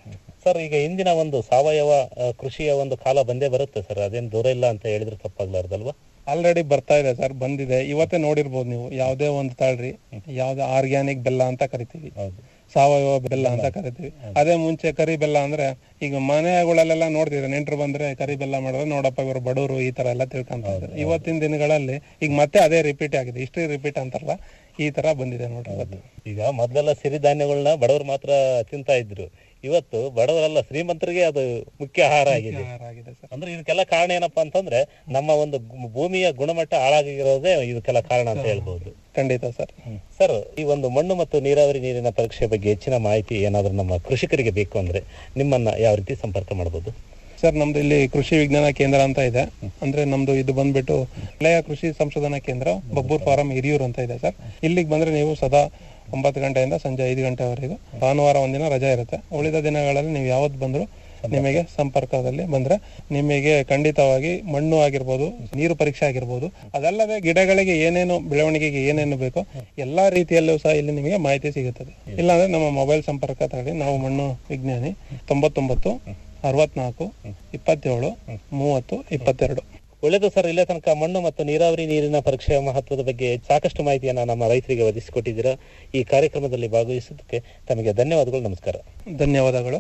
ಸರ್ ಈಗ ಇಂದಿನ ಒಂದು ಸಾವಯವ ಆ, ಕೃಷಿಯ ಒಂದು ಕಾಲ ಬಂದೇ ಬರುತ್ತೆ ಸರ್ ಅದೇನು ದೂರ ಇಲ್ಲ ಅಂತ ಹೇಳಿದ್ರೆ ತಪ್ಪಾಗ್ಲಾರ್ದಲ್ವಾ ಆಲ್ರೆಡಿ ಬರ್ತಾ ಇದೆ ಸರ್ ಬಂದಿದೆ ಇವತ್ತೇ ನೋಡಿರ್ಬೋದು ನೀವು ಯಾವುದೇ ಒಂದು ತಾಳ್ರಿ ಯಾವ್ದೇ ಆರ್ಗ್ಯಾನಿಕ್ ಬೆಲ್ಲ ಅಂತ ಕರಿತೀವಿ ಸಾವಯವ ಬೆಲ್ಲ ಅಂತ ಕರಿತೀವಿ ಅದೇ ಮುಂಚೆ ಕರಿ ಬೆಲ್ಲ ಅಂದ್ರೆ ಈಗ ಮನೆಗಳಲ್ಲೆಲ್ಲ ನೋಡ್ತಿದ್ರೆ ನೆಂಟರು ಬಂದ್ರೆ ಕರಿ ಬೆಲ್ಲ ಮಾಡಿದ್ರೆ ನೋಡಪ್ಪ ಇವರು ಬಡವರು ಈ ತರ ಎಲ್ಲ ತಿಳ್ಕೊಂತ ಇದ್ರು ಇವತ್ತಿನ ದಿನಗಳಲ್ಲಿ ಈಗ ಮತ್ತೆ ಅದೇ ರಿಪೀಟ್ ಆಗಿದೆ ಹಿಸ್ಟ್ರಿ ರಿಪೀಟ್ ಅಂತಾರಲ್ಲ ಈ ತರ ಬಂದಿದೆ ನೋಡ್ರಿ ಇವತ್ತು ಈಗ ಮೊದಲೆಲ್ಲ ಸಿರಿಧಾನ್ಯಗಳನ್ನ ಬಡವರು ಮಾತ್ರ ತಿಂತಾ ಇದ್ರು ಇವತ್ತು ಬಡವರೆಲ್ಲ ಶ್ರೀಮಂತರಿಗೆ ಅದು ಮುಖ್ಯ ಆಹಾರ ಆಗಿದೆ ಆಗಿದೆ ಸರ್ ಅಂದ್ರೆ ಇದಕ್ಕೆಲ್ಲ ಕಾರಣ ಏನಪ್ಪಾ ಅಂತಂದ್ರೆ ನಮ್ಮ ಒಂದು ಗು- ಭೂಮಿಯ ಗುಣಮಟ್ಟ ಹಾಳಾಗಿರೋದೇ ಇದಕ್ಕೆಲ್ಲ ಕಾರಣ ಅಂತ ಹೇಳ್ಬೋದು ಖಂಡಿತ ಸರ್ ಸರ್ ಈ ಒಂದು ಮಣ್ಣು ಮತ್ತು ನೀರಾವರಿ ನೀರಿನ ಪರೀಕ್ಷೆ ಬಗ್ಗೆ ಹೆಚ್ಚಿನ ಮಾಹಿತಿ ಏನಾದ್ರೂ ನಮ್ಮ ಕೃಷಿಕರಿಗೆ ಬೇಕು ಅಂದ್ರೆ ನಿಮ್ಮನ್ನ ಯಾವ ರೀತಿ ಸಂಪರ್ಕ ಮಾಡಬಹುದು ಸರ್ ನಮ್ದು ಇಲ್ಲಿ ಕೃಷಿ ವಿಜ್ಞಾನ ಕೇಂದ್ರ ಅಂತ ಇದೆ ಅಂದ್ರೆ ನಮ್ದು ಇದು ಬಂದ್ಬಿಟ್ಟು ಹಳೆಯ ಕೃಷಿ ಸಂಶೋಧನಾ ಕೇಂದ್ರ ಬಬ್ಬೂರ್ ಫಾರಂ ಹಿರಿಯೂರು ಅಂತ ಇದೆ ಸರ್ ಇಲ್ಲಿಗೆ ಬಂದ್ರೆ ನೀವು ಸದಾ ಒಂಬತ್ತು ಗಂಟೆಯಿಂದ ಸಂಜೆ ಐದು ಗಂಟೆವರೆಗೂ ಭಾನುವಾರ ಒಂದಿನ ರಜೆ ಇರುತ್ತೆ ಉಳಿದ ದಿನಗಳಲ್ಲಿ ನೀವು ಯಾವತ್ತು ಬಂದ್ರು ನಿಮಗೆ ಸಂಪರ್ಕದಲ್ಲಿ ಬಂದ್ರೆ ನಿಮಗೆ ಖಂಡಿತವಾಗಿ ಮಣ್ಣು ಆಗಿರ್ಬೋದು ನೀರು ಪರೀಕ್ಷೆ ಆಗಿರ್ಬೋದು ಅದಲ್ಲದೆ ಗಿಡಗಳಿಗೆ ಏನೇನು ಬೆಳವಣಿಗೆಗೆ ಏನೇನು ಬೇಕೋ ಎಲ್ಲಾ ರೀತಿಯಲ್ಲೂ ಸಹ ಇಲ್ಲಿ ನಿಮಗೆ ಮಾಹಿತಿ ಸಿಗುತ್ತದೆ ಇಲ್ಲಾಂದ್ರೆ ನಮ್ಮ ಮೊಬೈಲ್ ಸಂಪರ್ಕ ತಗೊಳ್ಳಿ ನಾವು ಮಣ್ಣು ವಿಜ್ಞಾನಿ ತೊಂಬತ್ತೊಂಬತ್ತು ಅರವತ್ನಾಲ್ಕು ಇಪ್ಪತ್ತೇಳು ಮೂವತ್ತು ಇಪ್ಪತ್ತೆರಡು ಒಳ್ಳೆಯದು ಸರ್ ಇಲ್ಲೇ ತನಕ ಮಣ್ಣು ಮತ್ತು ನೀರಾವರಿ ನೀರಿನ ಪರೀಕ್ಷೆಯ ಮಹತ್ವದ ಬಗ್ಗೆ ಸಾಕಷ್ಟು ಮಾಹಿತಿಯನ್ನ ನಮ್ಮ ರೈತರಿಗೆ ಒದಗಿಸಿಕೊಟ್ಟಿದ್ದೀರಾ ಈ ಕಾರ್ಯಕ್ರಮದಲ್ಲಿ ಭಾಗವಹಿಸಿದ್ದಕ್ಕೆ ತಮಗೆ ಧನ್ಯವಾದಗಳು ನಮಸ್ಕಾರ ಧನ್ಯವಾದಗಳು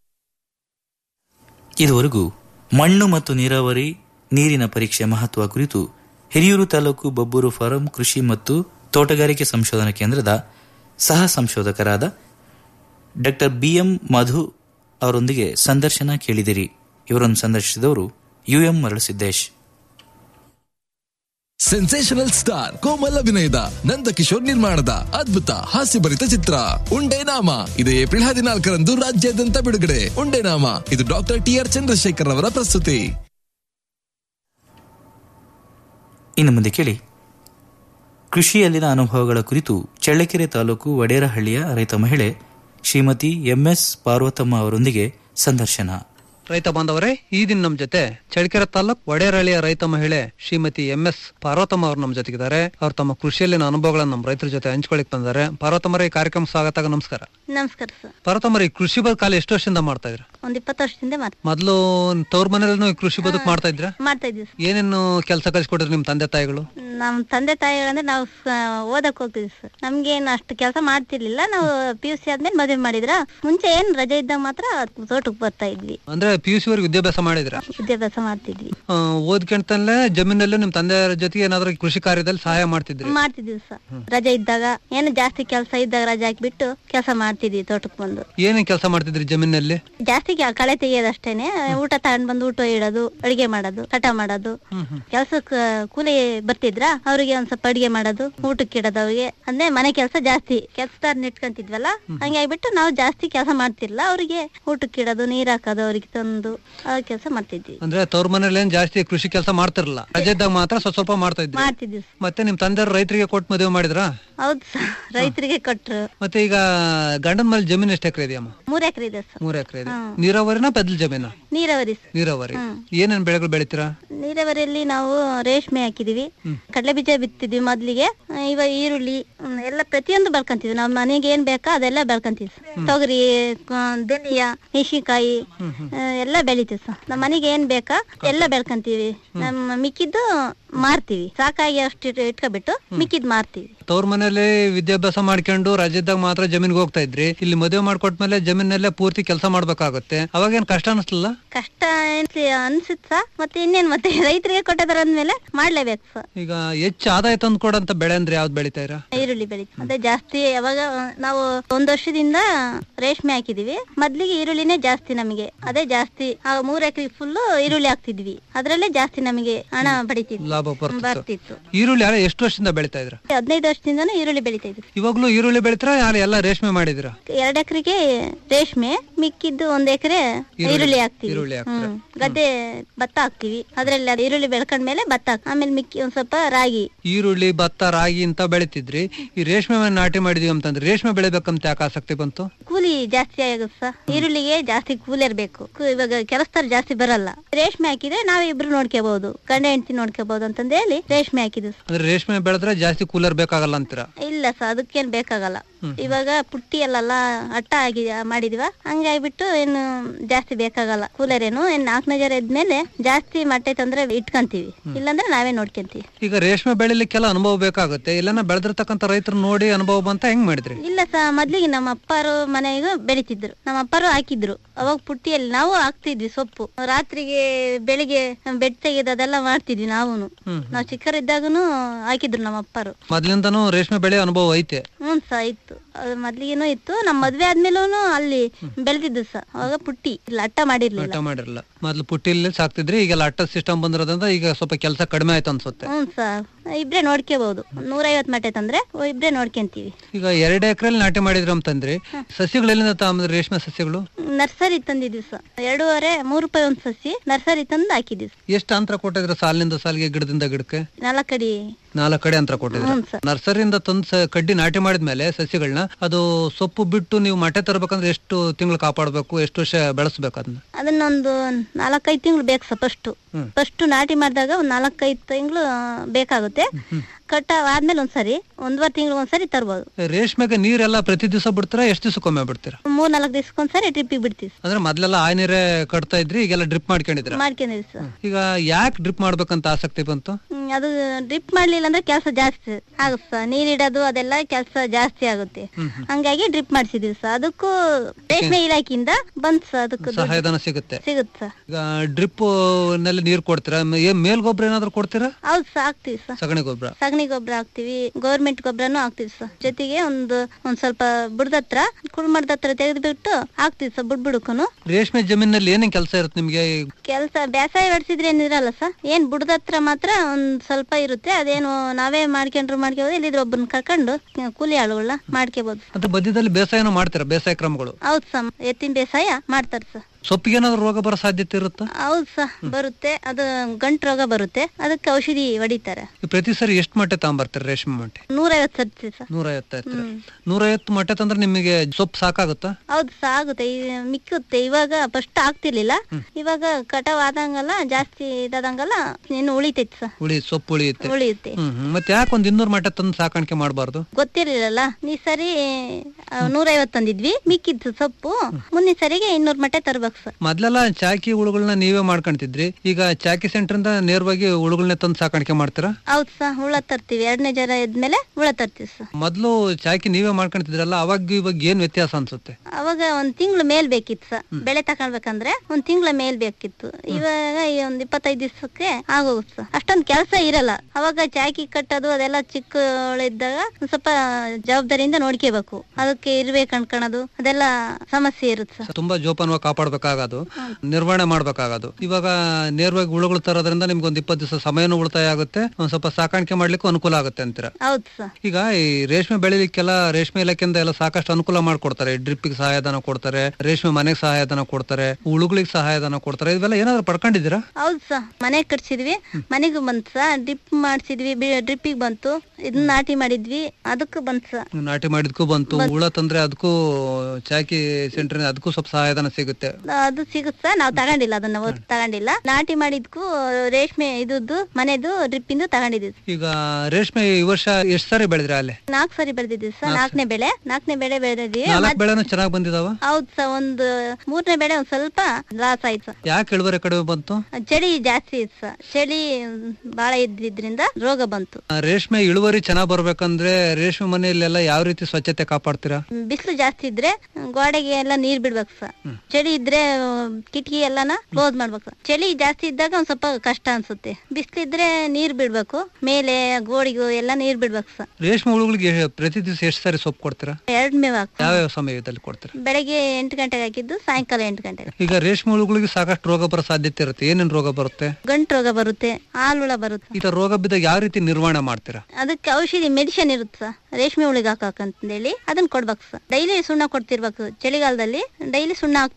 ಇದುವರೆಗೂ ಮಣ್ಣು ಮತ್ತು ನೀರಾವರಿ ನೀರಿನ ಪರೀಕ್ಷೆ ಮಹತ್ವ ಕುರಿತು ಹಿರಿಯೂರು ತಾಲೂಕು ಬಬ್ಬೂರು ಫಾರಂ ಕೃಷಿ ಮತ್ತು ತೋಟಗಾರಿಕೆ ಸಂಶೋಧನಾ ಕೇಂದ್ರದ ಸಹ ಸಂಶೋಧಕರಾದ ಡಾಕ್ಟರ್ ಬಿಎಂ ಮಧು ಅವರೊಂದಿಗೆ ಸಂದರ್ಶನ ಕೇಳಿದಿರಿ ಇವರನ್ನು ಸಂದರ್ಶಿಸಿದವರು UM Maralasiddesh sensational star Komal ಅಭಿನಯದ ನಂದಕಿಶೋರ್ ನಿರ್ಮಾಣದ ಅದ್ಭುತ ಹಾಸ್ಯಭರಿತ ಚಿತ್ರ ಉಂಡೆ ನಾಮ ಇದು ಏಪ್ರಿಲ್ ಹದಿನಾಲ್ಕರಂದು ರಾಜ್ಯಾದ್ಯಂತ ಬಿಡುಗಡೆ ಉಂಡೆ ನಾಮ ಇದು ಡಾಕ್ಟರ್ ಟಿ ಆರ್ ಚಂದ್ರಶೇಖರ್ ಅವರ ಪ್ರಸ್ತುತಿ ಇನ್ನು ಮುಂದೆ ಕೇಳಿ ಕೃಷಿಯಲ್ಲಿನ ಅನುಭವಗಳ ಕುರಿತು ಚಳ್ಳಕೆರೆ ತಾಲೂಕು ವಡೇರಹಳ್ಳಿಯ ರೈತ ಮಹಿಳೆ ಶ್ರೀಮತಿ ಎಂಎಸ್ ಪಾರ್ವತಮ್ಮ ಅವರೊಂದಿಗೆ ಸಂದರ್ಶನ ರೈತ ಬಾಂಧವರೇ ಈ ದಿನ ನಮ್ಮ ಜೊತೆ ಚಳ್ಳಕೆರೆ ತಾಲೂಕ್ ವಡೇರಹಳ್ಳಿಯ ರೈತ ಮಹಿಳೆ ಶ್ರೀಮತಿ ಎಂ ಎಸ್ ಪಾರ್ವತಮ್ಮ ಅವರು ನಮ್ಮ ಜೊತೆಗಿದ್ದಾರೆ ಅವ್ರು ತಮ್ಮ ಕೃಷಿಯಲ್ಲಿನ ಅನುಭವಗಳನ್ನ ನಮ್ಮ ರೈತರ ಜೊತೆ ಹಂಚ್ಕೊಳಿಕ್ ಬಂದಾರೆ ಪಾರ್ವತಮ್ಮರ ಈ ಕಾರ್ಯಕ್ರಮ ಸ್ವಾಗತ ನಮಸ್ಕಾರ ನಮಸ್ಕಾರ ಸರ್ ಪಾರ್ವತಮ್ಮರ ಈ ಕೃಷಿ ಬದುಕು ಕಾಲ ಎಷ್ಟು ವರ್ಷದಿಂದ ಮಾಡ್ತಾ ಇದ್ರ ಒಂದ್ ಇಪ್ಪತ್ತು ವರ್ಷದಿಂದ ಮಾಡ್- ಮೊದಲು ತವ್ರ ಮನೇಲಿ ಈ ಕೃಷಿ ಬದುಕು ಮಾಡ್ತಾ ಇದ್ರ ಮಾಡ್ತಾ ಇದ್ವಿ ಸರ್ ಏನೇನು ಕೆಲಸ ಕಲಿಸ್ಕೊಟ್ರಿ ನಿಮ್ ತಂದೆ ತಾಯಿಗಳು ನಮ್ ತಂದೆ ತಾಯಿಗಳಂದ್ರೆ ನಾವು ಸ- ಓದಕ್ ಹೋಗ್ತಿದ್ವಿ ಸರ್ ನಮ್ಗೆ ಏನ್ ಅಷ್ಟು ಕೆಲಸ ಮಾಡ್ತಿರ್ಲಿಲ್ಲ ನಾವು ಪಿ ಯು ಸಿ ಆದ್ಮೇಲೆ ಮದುವೆ ಮಾಡಿದ್ರ ಮುಂಚೆ ಏನ್ ರಜೆ ಇದ್ದಾಗ ಮಾತ್ರ ತೋಟಕ್ಕೆ ಬರ್ತಾ ಇದ್ವಿ ಅಂದ್ರೆ ಪಿ ಯು ಸಿ ವರೆಗೆ ವಿದ್ಯಾಭ್ಯಾಸ ಮಾಡಿದ್ರ ವಿದ್ಯಾಭ್ಯಾಸ ಮಾಡ್ತಿದ್ವಿ ಓದ್ಕೊಂತಲ್ಲೇ ಜಮೀನಲ್ಲೂ ನಿಮ್ ತಂದೆ ಜೊತೆಗೆ ಏನಾದ್ರು ಕೃಷಿ ಕಾರ್ಯದಲ್ಲಿ ಸಹಾಯ ಮಾಡ್ತಿದ್ರಿ ಮಾಡ್ತಿದ್ವಿ ಸರ್ ರಜೆ ಇದ್ದಾಗ ಏನು ಜಾಸ್ತಿ ಕೆಲಸ ಇದ್ದಾಗ ರಜೆ ಹಾಕ್ಬಿಟ್ಟು ಕೆಲಸ ಮಾಡ್ತಿದ್ವಿ ತೋಟಕ್ಕೆ ಬಂದು ಏನೇನ್ ಕೆಲಸ ಮಾಡ್ತಿದ್ರಿ ಜಮೀನಲ್ಲಿ ಜಾಸ್ತಿ ಕೆ- ಕಳೆ ತೆಗಿಯೋದಷ್ಟೇನೆ ಊಟ ತಗೊಂಡ್ ಬಂದು ಊಟ ಇಡೋದು ಅಡಿಗೆ ಮಾಡೋದು ಕಟ ಮಾಡೋದು ಕೆಲ್ಸಕ್ಕೆ ಕೂಲಿ ಬರ್ತಿದ್ರ ಅವ್ರಿಗೆ ಒಂದ್ ಸ್ವಲ್ಪ ಅಡಿಗೆ ಮಾಡೋದು ಊಟಕ್ಕೆ ಇಡೋದು ಅವ್ರಿಗೆ ಅಂದ್ರೆ ಮನೆ ಕೆಲಸ ಜಾಸ್ತಿ ಕೆಲ್ಸದಾರ್ನ ಇಟ್ಕೊಂತಿದ್ವಲ್ಲ ಹಂಗಾಗ್ಬಿಟ್ಟು ನಾವು ಜಾಸ್ತಿ ಕೆಲಸ ಮಾಡ್ತಿರ್ಲಿಲ್ಲ ಅವ್ರಿಗೆ ಊಟಕ್ಕೆ ಇಡೋದು ನೀರ್ ಹಾಕೋದು ಅವ್ರಿಗೆ ತಂದು ಆ ಕೆಲಸ ಮಾಡ್ತಿದ್ವಿ ಅಂದ್ರೆ ತವ್ರ ಮನೇಲಿ ಏನ್ ಜಾಸ್ತಿ ಕೃಷಿ ಕೆಲಸ ಮಾಡ್ತಿರಲ್ಲ ರಜೆ ಇದ್ದಾಗ ಮಾತ್ರ ಸ್ವಲ್ಪ ಸ್ವಲ್ಪ ಮಾಡ್ತಾ ಇದ್ರಿ ಮಾಡ್ತಿದ್ವಿ sir. ಮತ್ತೆ ನಿಮ್ ತಂದೆಯವ್ರ ರೈತರಿಗೆ ಕೊಟ್ಟು ಮದುವೆ ಮಾಡಿದ್ರಾ ಹೌದು ಸರ್ ರೈತರಿಗೆ ಕೊಟ್ರು ಮತ್ತೆ ಈಗ ಗಂಡನ ಮೇಲೆ ಜಮೀನ್ ಎಷ್ಟು ಎಕರೆ ಇದೆಯಮ್ಮ ಮೂರ್ ಎಕರೆ ಇದೆ ಸರ್ ಮೂರ್ ಎಕರೆ ಇದೆ ಹ್ಮ್. ನೀರಾವರಿನ ಪೆದಲ್ ಜಮೀನ ನೀರಾವರಿ sir. ನೀರಾವರಿ ಹ್ಮ್. ಏನೇನ್ ಬೆಳೆಗಳು ಬೆಳಿತೀರಾ ನೀರಾವರಿಯಲ್ಲಿ ನಾವು ರೇಷ್ಮೆ ಹಾಕಿದೀವಿ ಕಡಲೆ ಬೀಜ ಬಿತ್ತಿದ್ವಿ ಮೊದ್ಲಿಗೆ ಆ, ಇವಾಗ ಈರುಳ್ಳಿ ಹ್ಮ್, ಎಲ್ಲ ಪ್ರತಿಯೊಂದು ಬೆಳ್ಕೊಂತೀವಿ ನಮ್ಮ ಮನೆಗೆ ಏನ್ ಬೇಕೋ ಅದೆಲ್ಲ ಬೆಳ್ಕೊಂತೀವಿ sir. ತೊಗರಿ ಕ- ಧನಿಯಾ ಮೆಣಸಿನ್ಕಾಯಿ ಆ, ಎಲ್ಲ ಬೆಳಿತೀವಿ ಸರ್ ನಮ್ಮ ಮನೆಗೆ ಏನ್ ಬೇಕಾ ಎಲ್ಲ ಬೆಳ್ಕೊಂತೀವಿ ನಮ್ಮ ಮಿಕ್ಕಿದ್ದು ಮಾರ್ತೀವಿ ಸಾಕಾಗಿ ಅಷ್ಟು ಇಟ್- ಇಟ್ಕೊಬಿಟ್ಟು ಮಿಕ್ಕಿದ್ ಮಾರ್ತೀವಿ ತವ್ರ ಮನೇಲಿ ವಿದ್ಯಾಭ್ಯಾಸ ಮಾಡ್ಕೊಂಡು ರಜೆ ಇದ್ದಾಗ ಮಾತ್ರ ಜಮೀನ್ಗೆ ಹೋಗ್ತಾ ಇದ್ರಿ ಇಲ್ಲಿ ಮದುವೆ ಮಾಡ್ಕೊಟ್ಮೇಲೆ ಜಮೀನಲ್ಲೇ ಪೂರ್ತಿ ಕೆಲಸ ಮಾಡ್ಬೇಕಾಗುತ್ತೆ ಅವಾಗ ಏನ್ ಕಷ್ಟ ಅನಿಸ್ಲಿಲ್ಲ ಕಷ್ಟ ಅನ್ಸಿ ಅನ್ಸುತ್ತ ಮತ್ತೆ ಇನ್ನೇನ್ ಮತ್ತೆ ರೈತರಿಗೆ ಕೊಟ್ಟದಾರ ಅಂದ್ಮೇಲೆ ಮಾಡ್ಲೇಬೇಕು ಸರ್ ಈಗ ಹೆಚ್ಚು ಆದಾಯ ತಂದು ಕೊಡಂತ ಬೆಳೆ ಅಂದ್ರೆ ಯಾವ್ದು ಬೆಳಿತಾ ಇರಾ ಈರುಳ್ಳಿ ಬೆಳಿತೀವಿ ಅದೇ ಜಾಸ್ತಿ ಯಾವಾಗ ನಾವು ಒಂದ್ ವರ್ಷದಿಂದ ರೇಷ್ಮೆ ಹಾಕಿದೀವಿ ಮೊದ್ಲಿಗೆ ಈರುಳ್ಳಿನೇ ಜಾಸ್ತಿ ನಮಗೆ ಅದೇ ಜಾಸ್ತಿ ಆ ಮೂರ್ ಎಕರೆ ಫುಲ್ ಈರುಳ್ಳಿ ಹಾಕ್ತಿದ್ವಿ ಅದ್ರಲ್ಲೇ ಜಾಸ್ತಿ ನಮಗೆ ಹಣ ಪಡಿತಿದ್ವಿ ಲಾಭ ಬರ್ತಿತ್ತು ಬರ್ತಿತ್ತು ಈರುಳ್ಳಿ ಯಾರು ಎಷ್ಟು ವರ್ಷದಿಂದ ಬೆಳಿತಾ ಇದ್ರ ಹದಿನೈದು ವರ್ಷದಿಂದನೂ ಈರುಳ್ಳಿ ಬೆಳಿತಾ ಇದ್ವಿ ಇವಾಗ್ಲೂ ಈರುಳ್ಳಿ ಬೆಳಿತೀರಾ ಯಾರು ಎಲ್ಲ ರೇಷ್ಮೆ ಮಾಡಿದಿರಾ ಎರಡ್ ಎಕರೆಗೆ ರೇಷ್ಮೆ ಮಿಕ್ಕಿದ್ದು ಒಂದ್ ಎಕರೆ ಈರುಳ್ಳಿ ಹಾಕ್ತಿವಿ ಈರುಳ್ಳಿ ಹಾಕ್ತೀರಾ? ಹ್ಮ್ ಗದ್ದೆ ಭತ್ತ ಹಾಕ್ತಿವಿ ಅದ್ರಲ್ಲಿ ಅದು ಈರುಳ್ಳಿ ಬೆಳ್ಕೊಂಡ್ಮೇಲೆ ಭತ್ತ ಹಾಕ್ ಆಮೇಲೆ ಮಿಕ್ಕಿ ಒಂದ್ ಸ್ವಲ್ಪ ರಾಗಿ ಈರುಳ್ಳಿ ಭತ್ತ ರಾಗಿ ಅಂತ ಬೆಳಿತಿದ್ರಿ ಈ ರೇಷ್ಮೆ ಮೇಲೆ ನಾಟಿ ಮಾಡಿದೀವಿ ಅಂತಂದ್ರೆ ರೇಷ್ಮೆ ಬೆಳಿಬೇಕಂತ ಯಾಕೆ ಆಸಕ್ತಿ ಬಂತು ಕೂಲಿ ಜಾಸ್ತಿ ಆಗುತ್ತೆ ಸರ್ ಈರುಳ್ಳಿಗೆ ಜಾಸ್ತಿ ಕೂಲಿ ಇರ್ಬೇಕು ಕು- ಇವಾಗ ಕೆಲಸದಾರ ಜಾಸ್ತಿ ಬರಲ್ಲ ರೇಷ್ಮೆ ಹಾಕಿದ್ರೆ ನಾವೇ ಇಬ್ರು ನೋಡ್ಕೋಬಹುದು ಗಂಡ ಹೆಂಡತಿ ನೋಡ್ಕೋಬಹುದು ಅಂತಂದ ಹೇಳಿ ರೇಷ್ಮೆ ಹಾಕಿದ್ವಿ sir. ಅಂದ್ರೆ ರೇಷ್ಮೆ ಬೆಳೆದ್ರೆ ಜಾಸ್ತಿ ಕೂಲರ್ ಬೇಕಾಗಲ್ಲ ಅಂತೀರಾ ಇಲ್ಲ ಸರ್ ಅದಕ್ಕೇನ್ ಬೇಕಾಗಲ್ಲ ಇವಾಗ ಪುಟ್ಟಿ ಎಲ್ಲೆಲ್ಲ ಅಟ್ಟ ಆಗಿ ಮಾಡಿದಿವ ಹಂಗಾಗ್ಬಿಟ್ಟು ಏನು ಜಾಸ್ತಿ ಬೇಕಾಗಲ್ಲ ಕೂಲರ್ ಏನು ಏನ್ ನಾಲ್ಕನೇ ಜರ ಇದ್ಮೇಲೆ ಜಾಸ್ತಿ ಮೊಟ್ಟೆ ತಂದ್ರೆ ಇಟ್ಕೊಂತೀವಿ ಇಲ್ಲಾಂದ್ರೆ ನಾವೇ ನೋಡ್ಕೊಂತೀವಿ ಈಗ ರೇಷ್ಮೆ ಬೆಳಿಲಿಕ್ಕೆಲ್ಲ ಅನುಭವ ಬೇಕಾಗುತ್ತೆ ಇಲ್ಲನ ಬೆಳೆದಿರ್ತಕ್ಕಂಥ ರೈತರು ನೋಡಿ ಅನುಭವ ಬಂತ ಹೆಂಗ್ ಮಾಡಿದ್ರಿ ಇಲ್ಲ ಸ ಮೊದ್ಲಿಗೆ ನಮ್ಮ ಅಪ್ಪಾರು ಮನೆಗೂ ಬೆಳಿತಿದ್ರು ನಮ್ಮ ಅಪ್ಪಾರು ಹಾಕಿದ್ರು ಅವಾಗ ಪುಟ್ಟಿಯಲ್ಲಿ ನಾವು ಹಾಕ್ತಿದ್ವಿ ಸೊಪ್ಪು ರಾತ್ರಿಗೆ ಬೆಳಿಗ್ಗೆ ಬೆಡ್ ತೆಗೆದು ಅದೆಲ್ಲ ಮಾಡ್ತಿದ್ವಿ ನಾವೂನು ನಾವು ಚಿಕ್ಕರಿದ್ದಾಗನು ಹಾಕಿದ್ರು ನಮ್ಮ ಅಪ್ಪಾರು ಮೊದ್ಲಿಂದನೂ ರೇಷ್ಮೆ ಬೆಳೆ ಅನುಭವ ಐತೆ ಹ್ಮ್ ಸ ಇತ್ತು ಅದು ಮೊದ್ಲಿಗೇನು ಇತ್ತು ನಮ್ಮ ಮದ್ವೆ ಆದ್ಮೇಲೂ ಅಲ್ಲಿ ಬೆಳೆದಿದ್ದು ಸ ಅವಾಗ ಪುಟ್ಟಿ ಇಲ್ಲ ಅಟ್ಟ ಮಾಡಿರ್ಲಿಲ್ಲ ಅಟ್ಟ ಮಾಡಿರಲ್ಲ ಮೊದ್ಲು ಪುಟ್ಟಿಲಿ ಸಾಕ್ತಿದ್ರಿ ಈಗೆಲ್ಲ ಅಟ್ಟ ಸಿಸ್ಟಮ್ ಬಂದಿರೋದ್ರಿಂದ ಈಗ ಸ್ವಲ್ಪ ಕೆಲಸ ಕಡಿಮೆ ಆಯ್ತು ಅನ್ಸುತ್ತೆ ಹ್ಮ್ ಸ ಇಬ್ರೇ ನೋಡ್ಕೋಬಹುದು ನೂರೈವತ್ ಮಟ್ಟೆ ತಂದ್ರೆ ಇಬ್ರೇ ನೋಡ್ಕೊಂತೀವಿ ಈಗ ಎರಡು ಎಕರೆಲಿ ನಾಟಿ ಮಾಡಿದ್ರು ಅಂತಂದ್ರಿ ಸಸ್ಯಗಳು ಎಲ್ಲಿಂದ ತಗೊಂಡ್ರಿ ರೇಷ್ಮೆ ಸಸ್ಯಗಳು ನರ್ಸರಿ ತಂದಿದ್ವಿ ಸ ಎರಡೂವರೆ ಮೂರು ರೂಪಾಯಿ ಒಂದ್ ಸಸಿ ನರ್ಸರಿ ತಂದು ಹಾಕಿದ್ವಿ ಎಷ್ಟು ಅಂತರ ಕೊಟ್ಟಿದ್ರ ಸಾಲಿನಿಂದ ಸಾಲಿಗೆ ಗಿಡದಿಂದ ಗಿಡಕ್ಕೆ ನಾಲ್ಕಡಿ ನಾಲ್ಕು ಕಡೆ ಅಂತರ ಕೊಟ್ಟಿದ್ರ ಹ್ಮ್ ಸರ್. ನರ್ಸರಿಯಿಂದ ತಂದ್ ಸ- ಕಡ್ಡಿ ನಾಟಿ ಮಾಡಿದ್ಮೇಲೆ ಸಸ್ಯಗಳನ್ನ ಅದು ಸೊಪ್ಪು ಬಿಟ್ಟು ನೀವು ಮಟ್ಟೆ ತರಬೇಕಂದ್ರೆ ಎಷ್ಟು ತಿಂಗಳು ಕಾಪಾಡಬೇಕು ಎಷ್ಟು ವರ್ಷ ಬೆಳೆಸ್ಬೇಕು ಅದನ್ನ ಅದನ್ನೊಂದು ನಾಲ್ಕೈದು ತಿಂಗಳು ಬೇಕು ಸ ಫಸ್ಟ್ ಹ್ಮ್. ಫಸ್ಟ್ ನಾಟಿ ಮಾಡಿದಾಗ ಒಂದ್ ನಾಲ್ಕೈದು ತಿಂಗಳು ಬೇಕಾಗುತ್ತೆ ಕಟಾವ್ ಆದ್ಮೇಲೆ ಒಂದ್ಸರಿ ಒಂದ್ವರೆ ತಿಂಗಳು ಒಂದ್ಸರಿ ತರ್ಬೋದು ರೇಷ್ಮೆಗೆ ನೀರೆಲ್ಲ ಪ್ರತಿ ದಿವಸ ಬಿಡ್ತೀರಾ ಎಷ್ಟು ದಿವಸಕ್ಕೊಮ್ಮೆ ಬಿಡ್ತೀರಾ ಮೂರ್ ನಾಲ್ಕು ದಿವ್ಸಕ್ಕೊಂದ್ಸರಿ ಡ್ರಿಪ್ಪಿಗೆ ಬಿಡ್ತೀವಿ ಅಂದ್ರೆ ಮೊದ್ಲೆಲ್ಲ ಆಯ್ ನೀರೇ ಕಟ್ತಾ ಇದ್ರಿ ಈಗೆಲ್ಲ ಡ್ರಿಪ್ ಮಾಡ್ಕೊಂಡಿದ್ರ ಮಾಡ್ಕೊಂಡಿದ್ವಿ ಸರ್ ಈಗ ಯಾಕೆ ಡ್ರಿಪ್ ಮಾಡ್ಬೇಕಂತ ಆಸಕ್ತಿ ಬಂತು ಹ್ಮ್, ಅದು ಡ್ರಿಪ್ ಮಾಡ್ಲಿಲ್ಲ ಅಂದ್ರೆ ಕೆಲಸ ಜಾಸ್ತಿ ಆಗುತ್ತೆ ಸರ್ ನೀರಿಡೋದು ಅದೆಲ್ಲ ಕೆಲಸ ಜಾಸ್ತಿ ಆಗುತ್ತೆ ಹಂಗಾಗಿ ಡ್ರಿಪ್ ಮಾಡಿಸಿದೀವಿ ಸರ್ ಅದಕ್ಕೂ ರೇಷ್ಮೆ ಇಲಾಖೆಯಿಂದ ಬಂತ್ ಸರ್ ಅದಕ್ಕೂ ದುಡ್ಡು ಸಹಾಯಧನ ಸಿಗುತ್ತೆ ಸಿಗುತ್ತೆ ಸರ್ ಈಗ ಡ್ರಿಪ್ ನಲ್ಲಿ ನೀರ್ ಕೊಡ್ತೀರಾ ಮ- ಏನ್ ಮೇಲ್ ಗೊಬ್ಬರ ಏನಾದ್ರು ಕೊಡ್ತೀರಾ ಹೌದು ಸರ್ ಹಾಕ್ತಿವಿ ಸರ್ ಸಗಣಿ ಗೊಬ್ಬರ ಸಗಣಿ ಗೊಬ್ಬರ ಹಾಕ್ತಿವಿ ಗೌರ್ಮೆಂಟ್ ಗೊಬ್ಬರನು ಹಾಕ್ತಿವಿ ಸರ್ ಜೊತೆಗೆ ಒಂದು ಒಂದ್ ಸ್ವಲ್ಪ ಬುಡದತ್ರ ಕುಳ್ಮಡದ ಹತ್ರ ತೆಗೆದ್ಬಿಟ್ಟು ಹಾಕ್ತಿವಿ ಸರ್ ಬುಡ್ ಬುಡಕ್ಕನು ರೇಷ್ಮೆ ಜಮೀನಲ್ಲಿ ಏನೇನ್ ಕೆಲಸ ಇರುತ್ತೆ ನಿಮ್ಗೆ ಕೆಲಸ ಬೇಸಾಯ ಹೊಡ್ಸಿದ್ರೆ ಏನಿರಲ್ಲ ಸರ್ ಏನ್ ಬುಡದತ್ರ ಮಾತ್ರ ಒಂದ್ ಸ್ವಲ್ಪ ಇರುತ್ತೆ ಅದೇನು ನಾವೇ ಮಾಡ್ಕೊಂಡ್ರು ಮಾಡ್ಕೋಬೋದು ಇಲ್ಲಿದ್ರೆ ಒಬ್ಬರನ್ನ ಕರ್ಕೊಂಡು ಕೂಲಿ ಆಳುಗಳನ್ನ ಮಾಡ್ಕೋಬಹುದು ಮತ್ತೆ ಮಧ್ಯದಲ್ಲಿ ಬೇಸಾಯನ ಮಾಡ್ತೀರಾ ಬೇಸಾಯ ಕ್ರಮಗಳು ಹೌದ್ ಸರ್ ಎತ್ತಿನ ಬೇಸಾಯ ಮಾಡ್ತಾರೆ ಸರ್ ಸೊಪ್ಪಿಗೆ ಏನಾದ್ರು ರೋಗ ಬರೋ ಸಾಧ್ಯತೆ ಇರುತ್ತಾ ಹೌದ್ ಸರ್ ಬರುತ್ತೆ ಅದು ಗಂಟು ರೋಗ ಬರುತ್ತೆ ಅದಕ್ಕೆ ಔಷಧಿ ಹೊಡಿತಾರೆ ಈ ಪ್ರತಿ ಸರಿ ಎಷ್ಟು ಮೊಟ್ಟೆ ತಗೊಂಬರ್ತೀರಾ ರೇಷ್ಮೆ ಮೊಟ್ಟೆ ನೂರೈವತ್ತು ಸರ್ತಿ ಸರ್ ನೂರೈವತ್ತು ಐತ್ರಿ ನೂರೈವತ್ತು ಮೊಟ್ಟೆ ತಂದ್ರೆ ನಿಮಗೆ ಸೊಪ್ಪು ಸಾಕಾಗುತ್ತಾ ಹೌದು ಸಹ ಆಗುತ್ತೆ ಈ ಮಿಕ್ಕುತ್ತೆ ಇವಾಗ ಫಸ್ಟ್ ಆಗ್ತಿರ್ಲಿಲ್ಲ ಇವಾಗ ಕಟಾವ್ ಆದಂಗಲ್ಲ ಜಾಸ್ತಿ ಇದಾದಂಗಲ್ಲ ಇನ್ನು ಉಳಿತೈತಿ ಸರ್ ಉಳಿ ಸೊಪ್ಪು ಉಳಿಯುತ್ತೆ ಉಳಿಯುತ್ತೆ ಹ್ಮ್ ಹ್ಮ್. ಮತ್ತೆ ಯಾಕೆ ಒಂದ್ ಇನ್ನೂರು ಮೊಟ್ಟೆ ತಂದು ಸಾಕಾಣಿಕೆ ಮಾಡಬಾರ್ದು ಗೊತ್ತಿರ್ಲಿಲ್ಲಲ್ಲ ಈ ಸರಿ ನೂರೈವತ್ತು ತಂದಿದ್ವಿ ಮಿಕ್ಕಿದ್ದು ಸೊಪ್ಪು ಮುಂದಿನ ಸರಿಗೆ ಇನ್ನೂರ್ ಮಟ್ಟೆ ತರ್ಬೇಕು ಸರ್ ಮೊದ್ಲೆಲ್ಲ ಚಾಕಿ ಹುಳುಗಳನ್ನ ನೀವೇ ಮಾಡ್ಕೊಂತಿದ್ರಿ ಈಗ ಚಾಕಿ ಸೆಂಟರ್ ಇಂದ ನೇರವಾಗಿ ಹುಳುಗಳನ್ನ ತಂದು ಸಾಕಾಣಿಕೆ ಮಾಡ್ತೀರಾ ಹೌದು ಸರ್ ಹುಳ ತರ್ತೀವಿ ಎರಡನೇ ಜರ ಇದ್ಮೇಲೆ ಹುಳ ತರ್ತೀವಿ ಸರ್ ಮೊದ್ಲು ಚಾಕಿ ನೀವೇ ಮಾಡ್ಕೊಂತಿದ್ರಲ್ಲ ಅವಾಗ ಇವಾಗ ಏನ್ ವ್ಯತ್ಯಾಸ ಅನ್ಸುತ್ತೆ ಅವಾಗ ಒಂದ್ ತಿಂಗಳು ಮೇಲ್ ಬೇಕಿತ್ತು ಸರ್ ಬೆಳೆ ತಕೊಳ್ಬೇಕಂದ್ರೆ ಒಂದ್ ತಿಂಗಳ ಮೇಲ್ ಬೇಕಿತ್ತು ಇವಾಗ ಈ ಒಂದ್ ಇಪ್ಪತ್ತೈದು ದಿವಸಕ್ಕೆ ಆಗೋಗುತ್ತೆ ಸರ್ ಅಷ್ಟೊಂದ್ ಕೆಲಸ ಇರಲ್ಲ ಅವಾಗ ಚಾಕಿ ಕಟ್ಟೋದು ಅದೆಲ್ಲ ಚಿಕ್ಕಳಿದ್ದಾಗ ಒಂದ್ ಸ್ವಲ್ಪ ಜವಾಬ್ದಾರಿಯಿಂದ ನೋಡ್ಕೋಬೇಕು ಅದಕ್ಕೆ ಇರ್ಬೇಕು ಅನ್ಕೊಳೋದು ಅದೆಲ್ಲ ಸಮಸ್ಯೆ ಇರುತ್ತೆ ಸರ್ ತುಂಬಾ ಜೋಪಾನವಾಗಿ ಕಾಪಾಡ್ಬೇಕಾಗೋದು ನಿರ್ವಹಣೆ ಮಾಡ್ಬೇಕಾಗೋದು ಇವಾಗ ನೇರವಾಗಿ ಹುಳುಗಳು ತರೋದ್ರಿಂದ ನಿಮ್ಗೆ ಒಂದ್ ಇಪ್ಪತ್ತು ದಿವಸ ಸಮಯನೂ ಉಳಿತಾಯ ಆಗುತ್ತೆ ಒಂದ್ ಸ್ವಲ್ಪ ಸಾಕಾಣಿಕೆ ಮಾಡ್ಲಿಕ್ಕೂ ಅನುಕೂಲ ಆಗುತ್ತೆ ಅಂತೀರಾ ಹೌದು ಸರ್ ಈಗ ಈ ರೇಷ್ಮೆ ಬೆಳಿಲಿಕ್ಕೆಲ್ಲ ರೇಷ್ಮೆ ಇಲಾಖೆಯಿಂದ ಎಲ್ಲ ಸಾಕಷ್ಟು ಅನುಕೂಲ ಮಾಡ್ಕೊಡ್ತಾರೆ ಡ್ರಿಪ್ಪಿಗೆ ಸಹಾಯಧನ ಕೊಡ್ತಾರೆ ರೇಷ್ಮೆ ಮನೆಗೆ ಸಹಾಯಧನ ಕೊಡ್ತಾರೆ ಹುಳುಗಳಿಗೆ ಸಹಾಯಧನ ಕೊಡ್ತಾರೆ ಇವೆಲ್ಲ ಏನಾದ್ರು ಪಡ್ಕೊಂಡಿದ್ದೀರಾ ಹೌದು ಸರ್ ಮನೆ ಕಟ್ಸಿದ್ವಿ ಮನೆಗೂ ಬಂತು ಸರ್ ಡ್ರಿಪ್ ಮಾಡ್ಸಿದ್ವಿ ಡ್ರಿಪ್ಪಿಗೆ ಬಂತು ಇದನ್ನ ನಾಟಿ ಮಾಡಿದ್ವಿ ಅದಕ್ಕೂ ಬಂತು ಸರ್ ನಾಟಿ ಮಾಡಿದ್ಕೂ ಬಂತು ಹುಳ ತಂದ್ರೆ ಅದಕ್ಕೂ ಚಾಕಿ ಸೆಂಟರ್ ಅದಕ್ಕೂ ಸ್ವಲ್ಪ ಸಹಾಯಧನ ಸಿಗುತ್ತೆ ಅದು ಸಿಗುತ್ತೆ ಸರ್ ನಾವು ತಗೊಂಡಿಲ್ಲ ಅದನ್ನ ಒತ್ತು ತಗೊಂಡಿಲ್ಲ ನಾಟಿ ಮಾಡಿದ್ಕು ರೇಷ್ಮೆ ಇದ್ದು ಮನೆದು ಡ್ರಿಪ್ಪಿಂದು ತಗೊಂಡಿದ್ವಿ ಈಗ ರೇಷ್ಮೆ ಈ ವರ್ಷ ಎಷ್ಟ್ ಸಾರಿ ಬೆಳೆದ್ರಿ ಅಲ್ಲಿ ನಾಲ್ಕು ಸರಿ ಬೆಳೆದಿದ್ವಿ ಸರ್ ನಾಲ್ಕನೇ ಬೆಳೆ ನಾಲ್ಕನೇ ಬೆಳೆ ಬೆಳೆದಿದ್ವಿ ನಾಲ್ಕು ಬೆಳೆನೂ ಚೆನ್ನಾಗಿ ಬಂದಿದಾವ ಹೌದು ಸರ್ ಒಂದು ಮೂರನೇ ಬೆಳೆ ಒಂದ್ ಸ್ವಲ್ಪ ಲಾಸ್ ಆಯ್ತು ಸರ್ ಯಾಕೆ ಇಳುವರಿ ಕಡಿಮೆ ಬಂತು ಚಳಿ ಜಾಸ್ತಿ ಇತ್ತು ಸರ್ ಚಳಿ ಬಾಳ ಇದ್ದಿದ್ರಿಂದ ರೋಗ ಬಂತು ಆ, ರೇಷ್ಮೆ ಇಳುವರಿ ಚೆನ್ನಾಗ್ ಬರ್ಬೇಕಂದ್ರೆ ರೇಷ್ಮೆ ಮನೆಯಲ್ಲೆಲ್ಲ ಯಾವ ರೀತಿ ಸ್ವಚ್ಛತೆ ಕಾಪಾಡ್ತೀರಾ ಬಿಸಿಲು ಜಾಸ್ತಿ ಇದ್ರೆ ಗೋಡೆಗೆ ಎಲ್ಲ ನೀರ್ ಬಿಡ್ಬೇಕು ಸರ್ ಚಳಿ ಇದ್ರೆ ಆ, ಕಿಟಕಿ ಎಲ್ಲಾನ ಕ್ಲೋಸ್ ಮಾಡ್ಬೇಕು ಸರ್ ಚಳಿ ಜಾಸ್ತಿ ಇದ್ದಾಗ ಒಂದ್ ಸ್ವಲ್ಪ ಕಷ್ಟ ಅನ್ಸುತ್ತೆ ಬಿಸಿಲಿದ್ರೆ ನೀರ್ ಬಿಡ್ಬೇಕು ಮೇಲೆ ಗೋಡಿಗೂ ಎಲ್ಲ ನೀರ್ ಬಿಡ್ಬೇಕು ಸರ್ ರೇಷ್ಮೆ ಹುಳುಗಳಿಗೆ ಪ್ರತಿ ದಿವಸ ಎಷ್ಟು ಸಾರಿ ಸೊಪ್ಪು ಕೊಡ್ತೀರಾ ಎರಡ್ ಮೇವ್ ಹಾಕ್ತೀವಿ ಯಾವ್ಯಾವ ಸಮಯದಲ್ಲಿ ಕೊಡ್ತೀರಾ ಬೆಳಗ್ಗೆ ಎಂಟು ಗಂಟೆಗೆ ಹಾಕಿದ್ದು ಸಾಯಂಕಾಲ ಎಂಟು ಗಂಟೆಗೆ ಈಗ ರೇಷ್ಮೆ ಹುಳುಗಳಿಗೆ ಸಾಕಷ್ಟು ರೋಗ ಬರೋ ಸಾಧ್ಯತೆ ಇರುತ್ತೆ ಏನೇನ್ ರೋಗ ಬರುತ್ತೆ ಗಂಟು ರೋಗ ಬರುತ್ತೆ ಹಾಲುಳ ಬರುತ್ತೆ ಈ ತರ ರೋಗ ಬಿದ್ದಾಗ ಯಾವ ರೀತಿ ನಿರ್ವಹಣೆ ಮಾಡ್ತೀರಾ ಅದಕ್ಕೆ ಔಷಧಿ ಮೆಡಿಸಿನ್ ಇರುತ್ತೆ ಸರ್ ರೇಷ್ಮೆ ಹುಳಿಗೆ ಹಾಕಂತೇಳಿ ಅದನ್ನ ಕೊಡ್ಬೇಕು ಸರ್ ಡೈಲಿ ಸುಣ್ಣ ಕೊಡ್ತಿರ್ಬೇಕು ಚಳಿಗಾಲದಲ್ಲಿ ಡೈಲಿ ಸುಣ್ಣ ಹಾಕ್ತಿರ್ಬೇಕು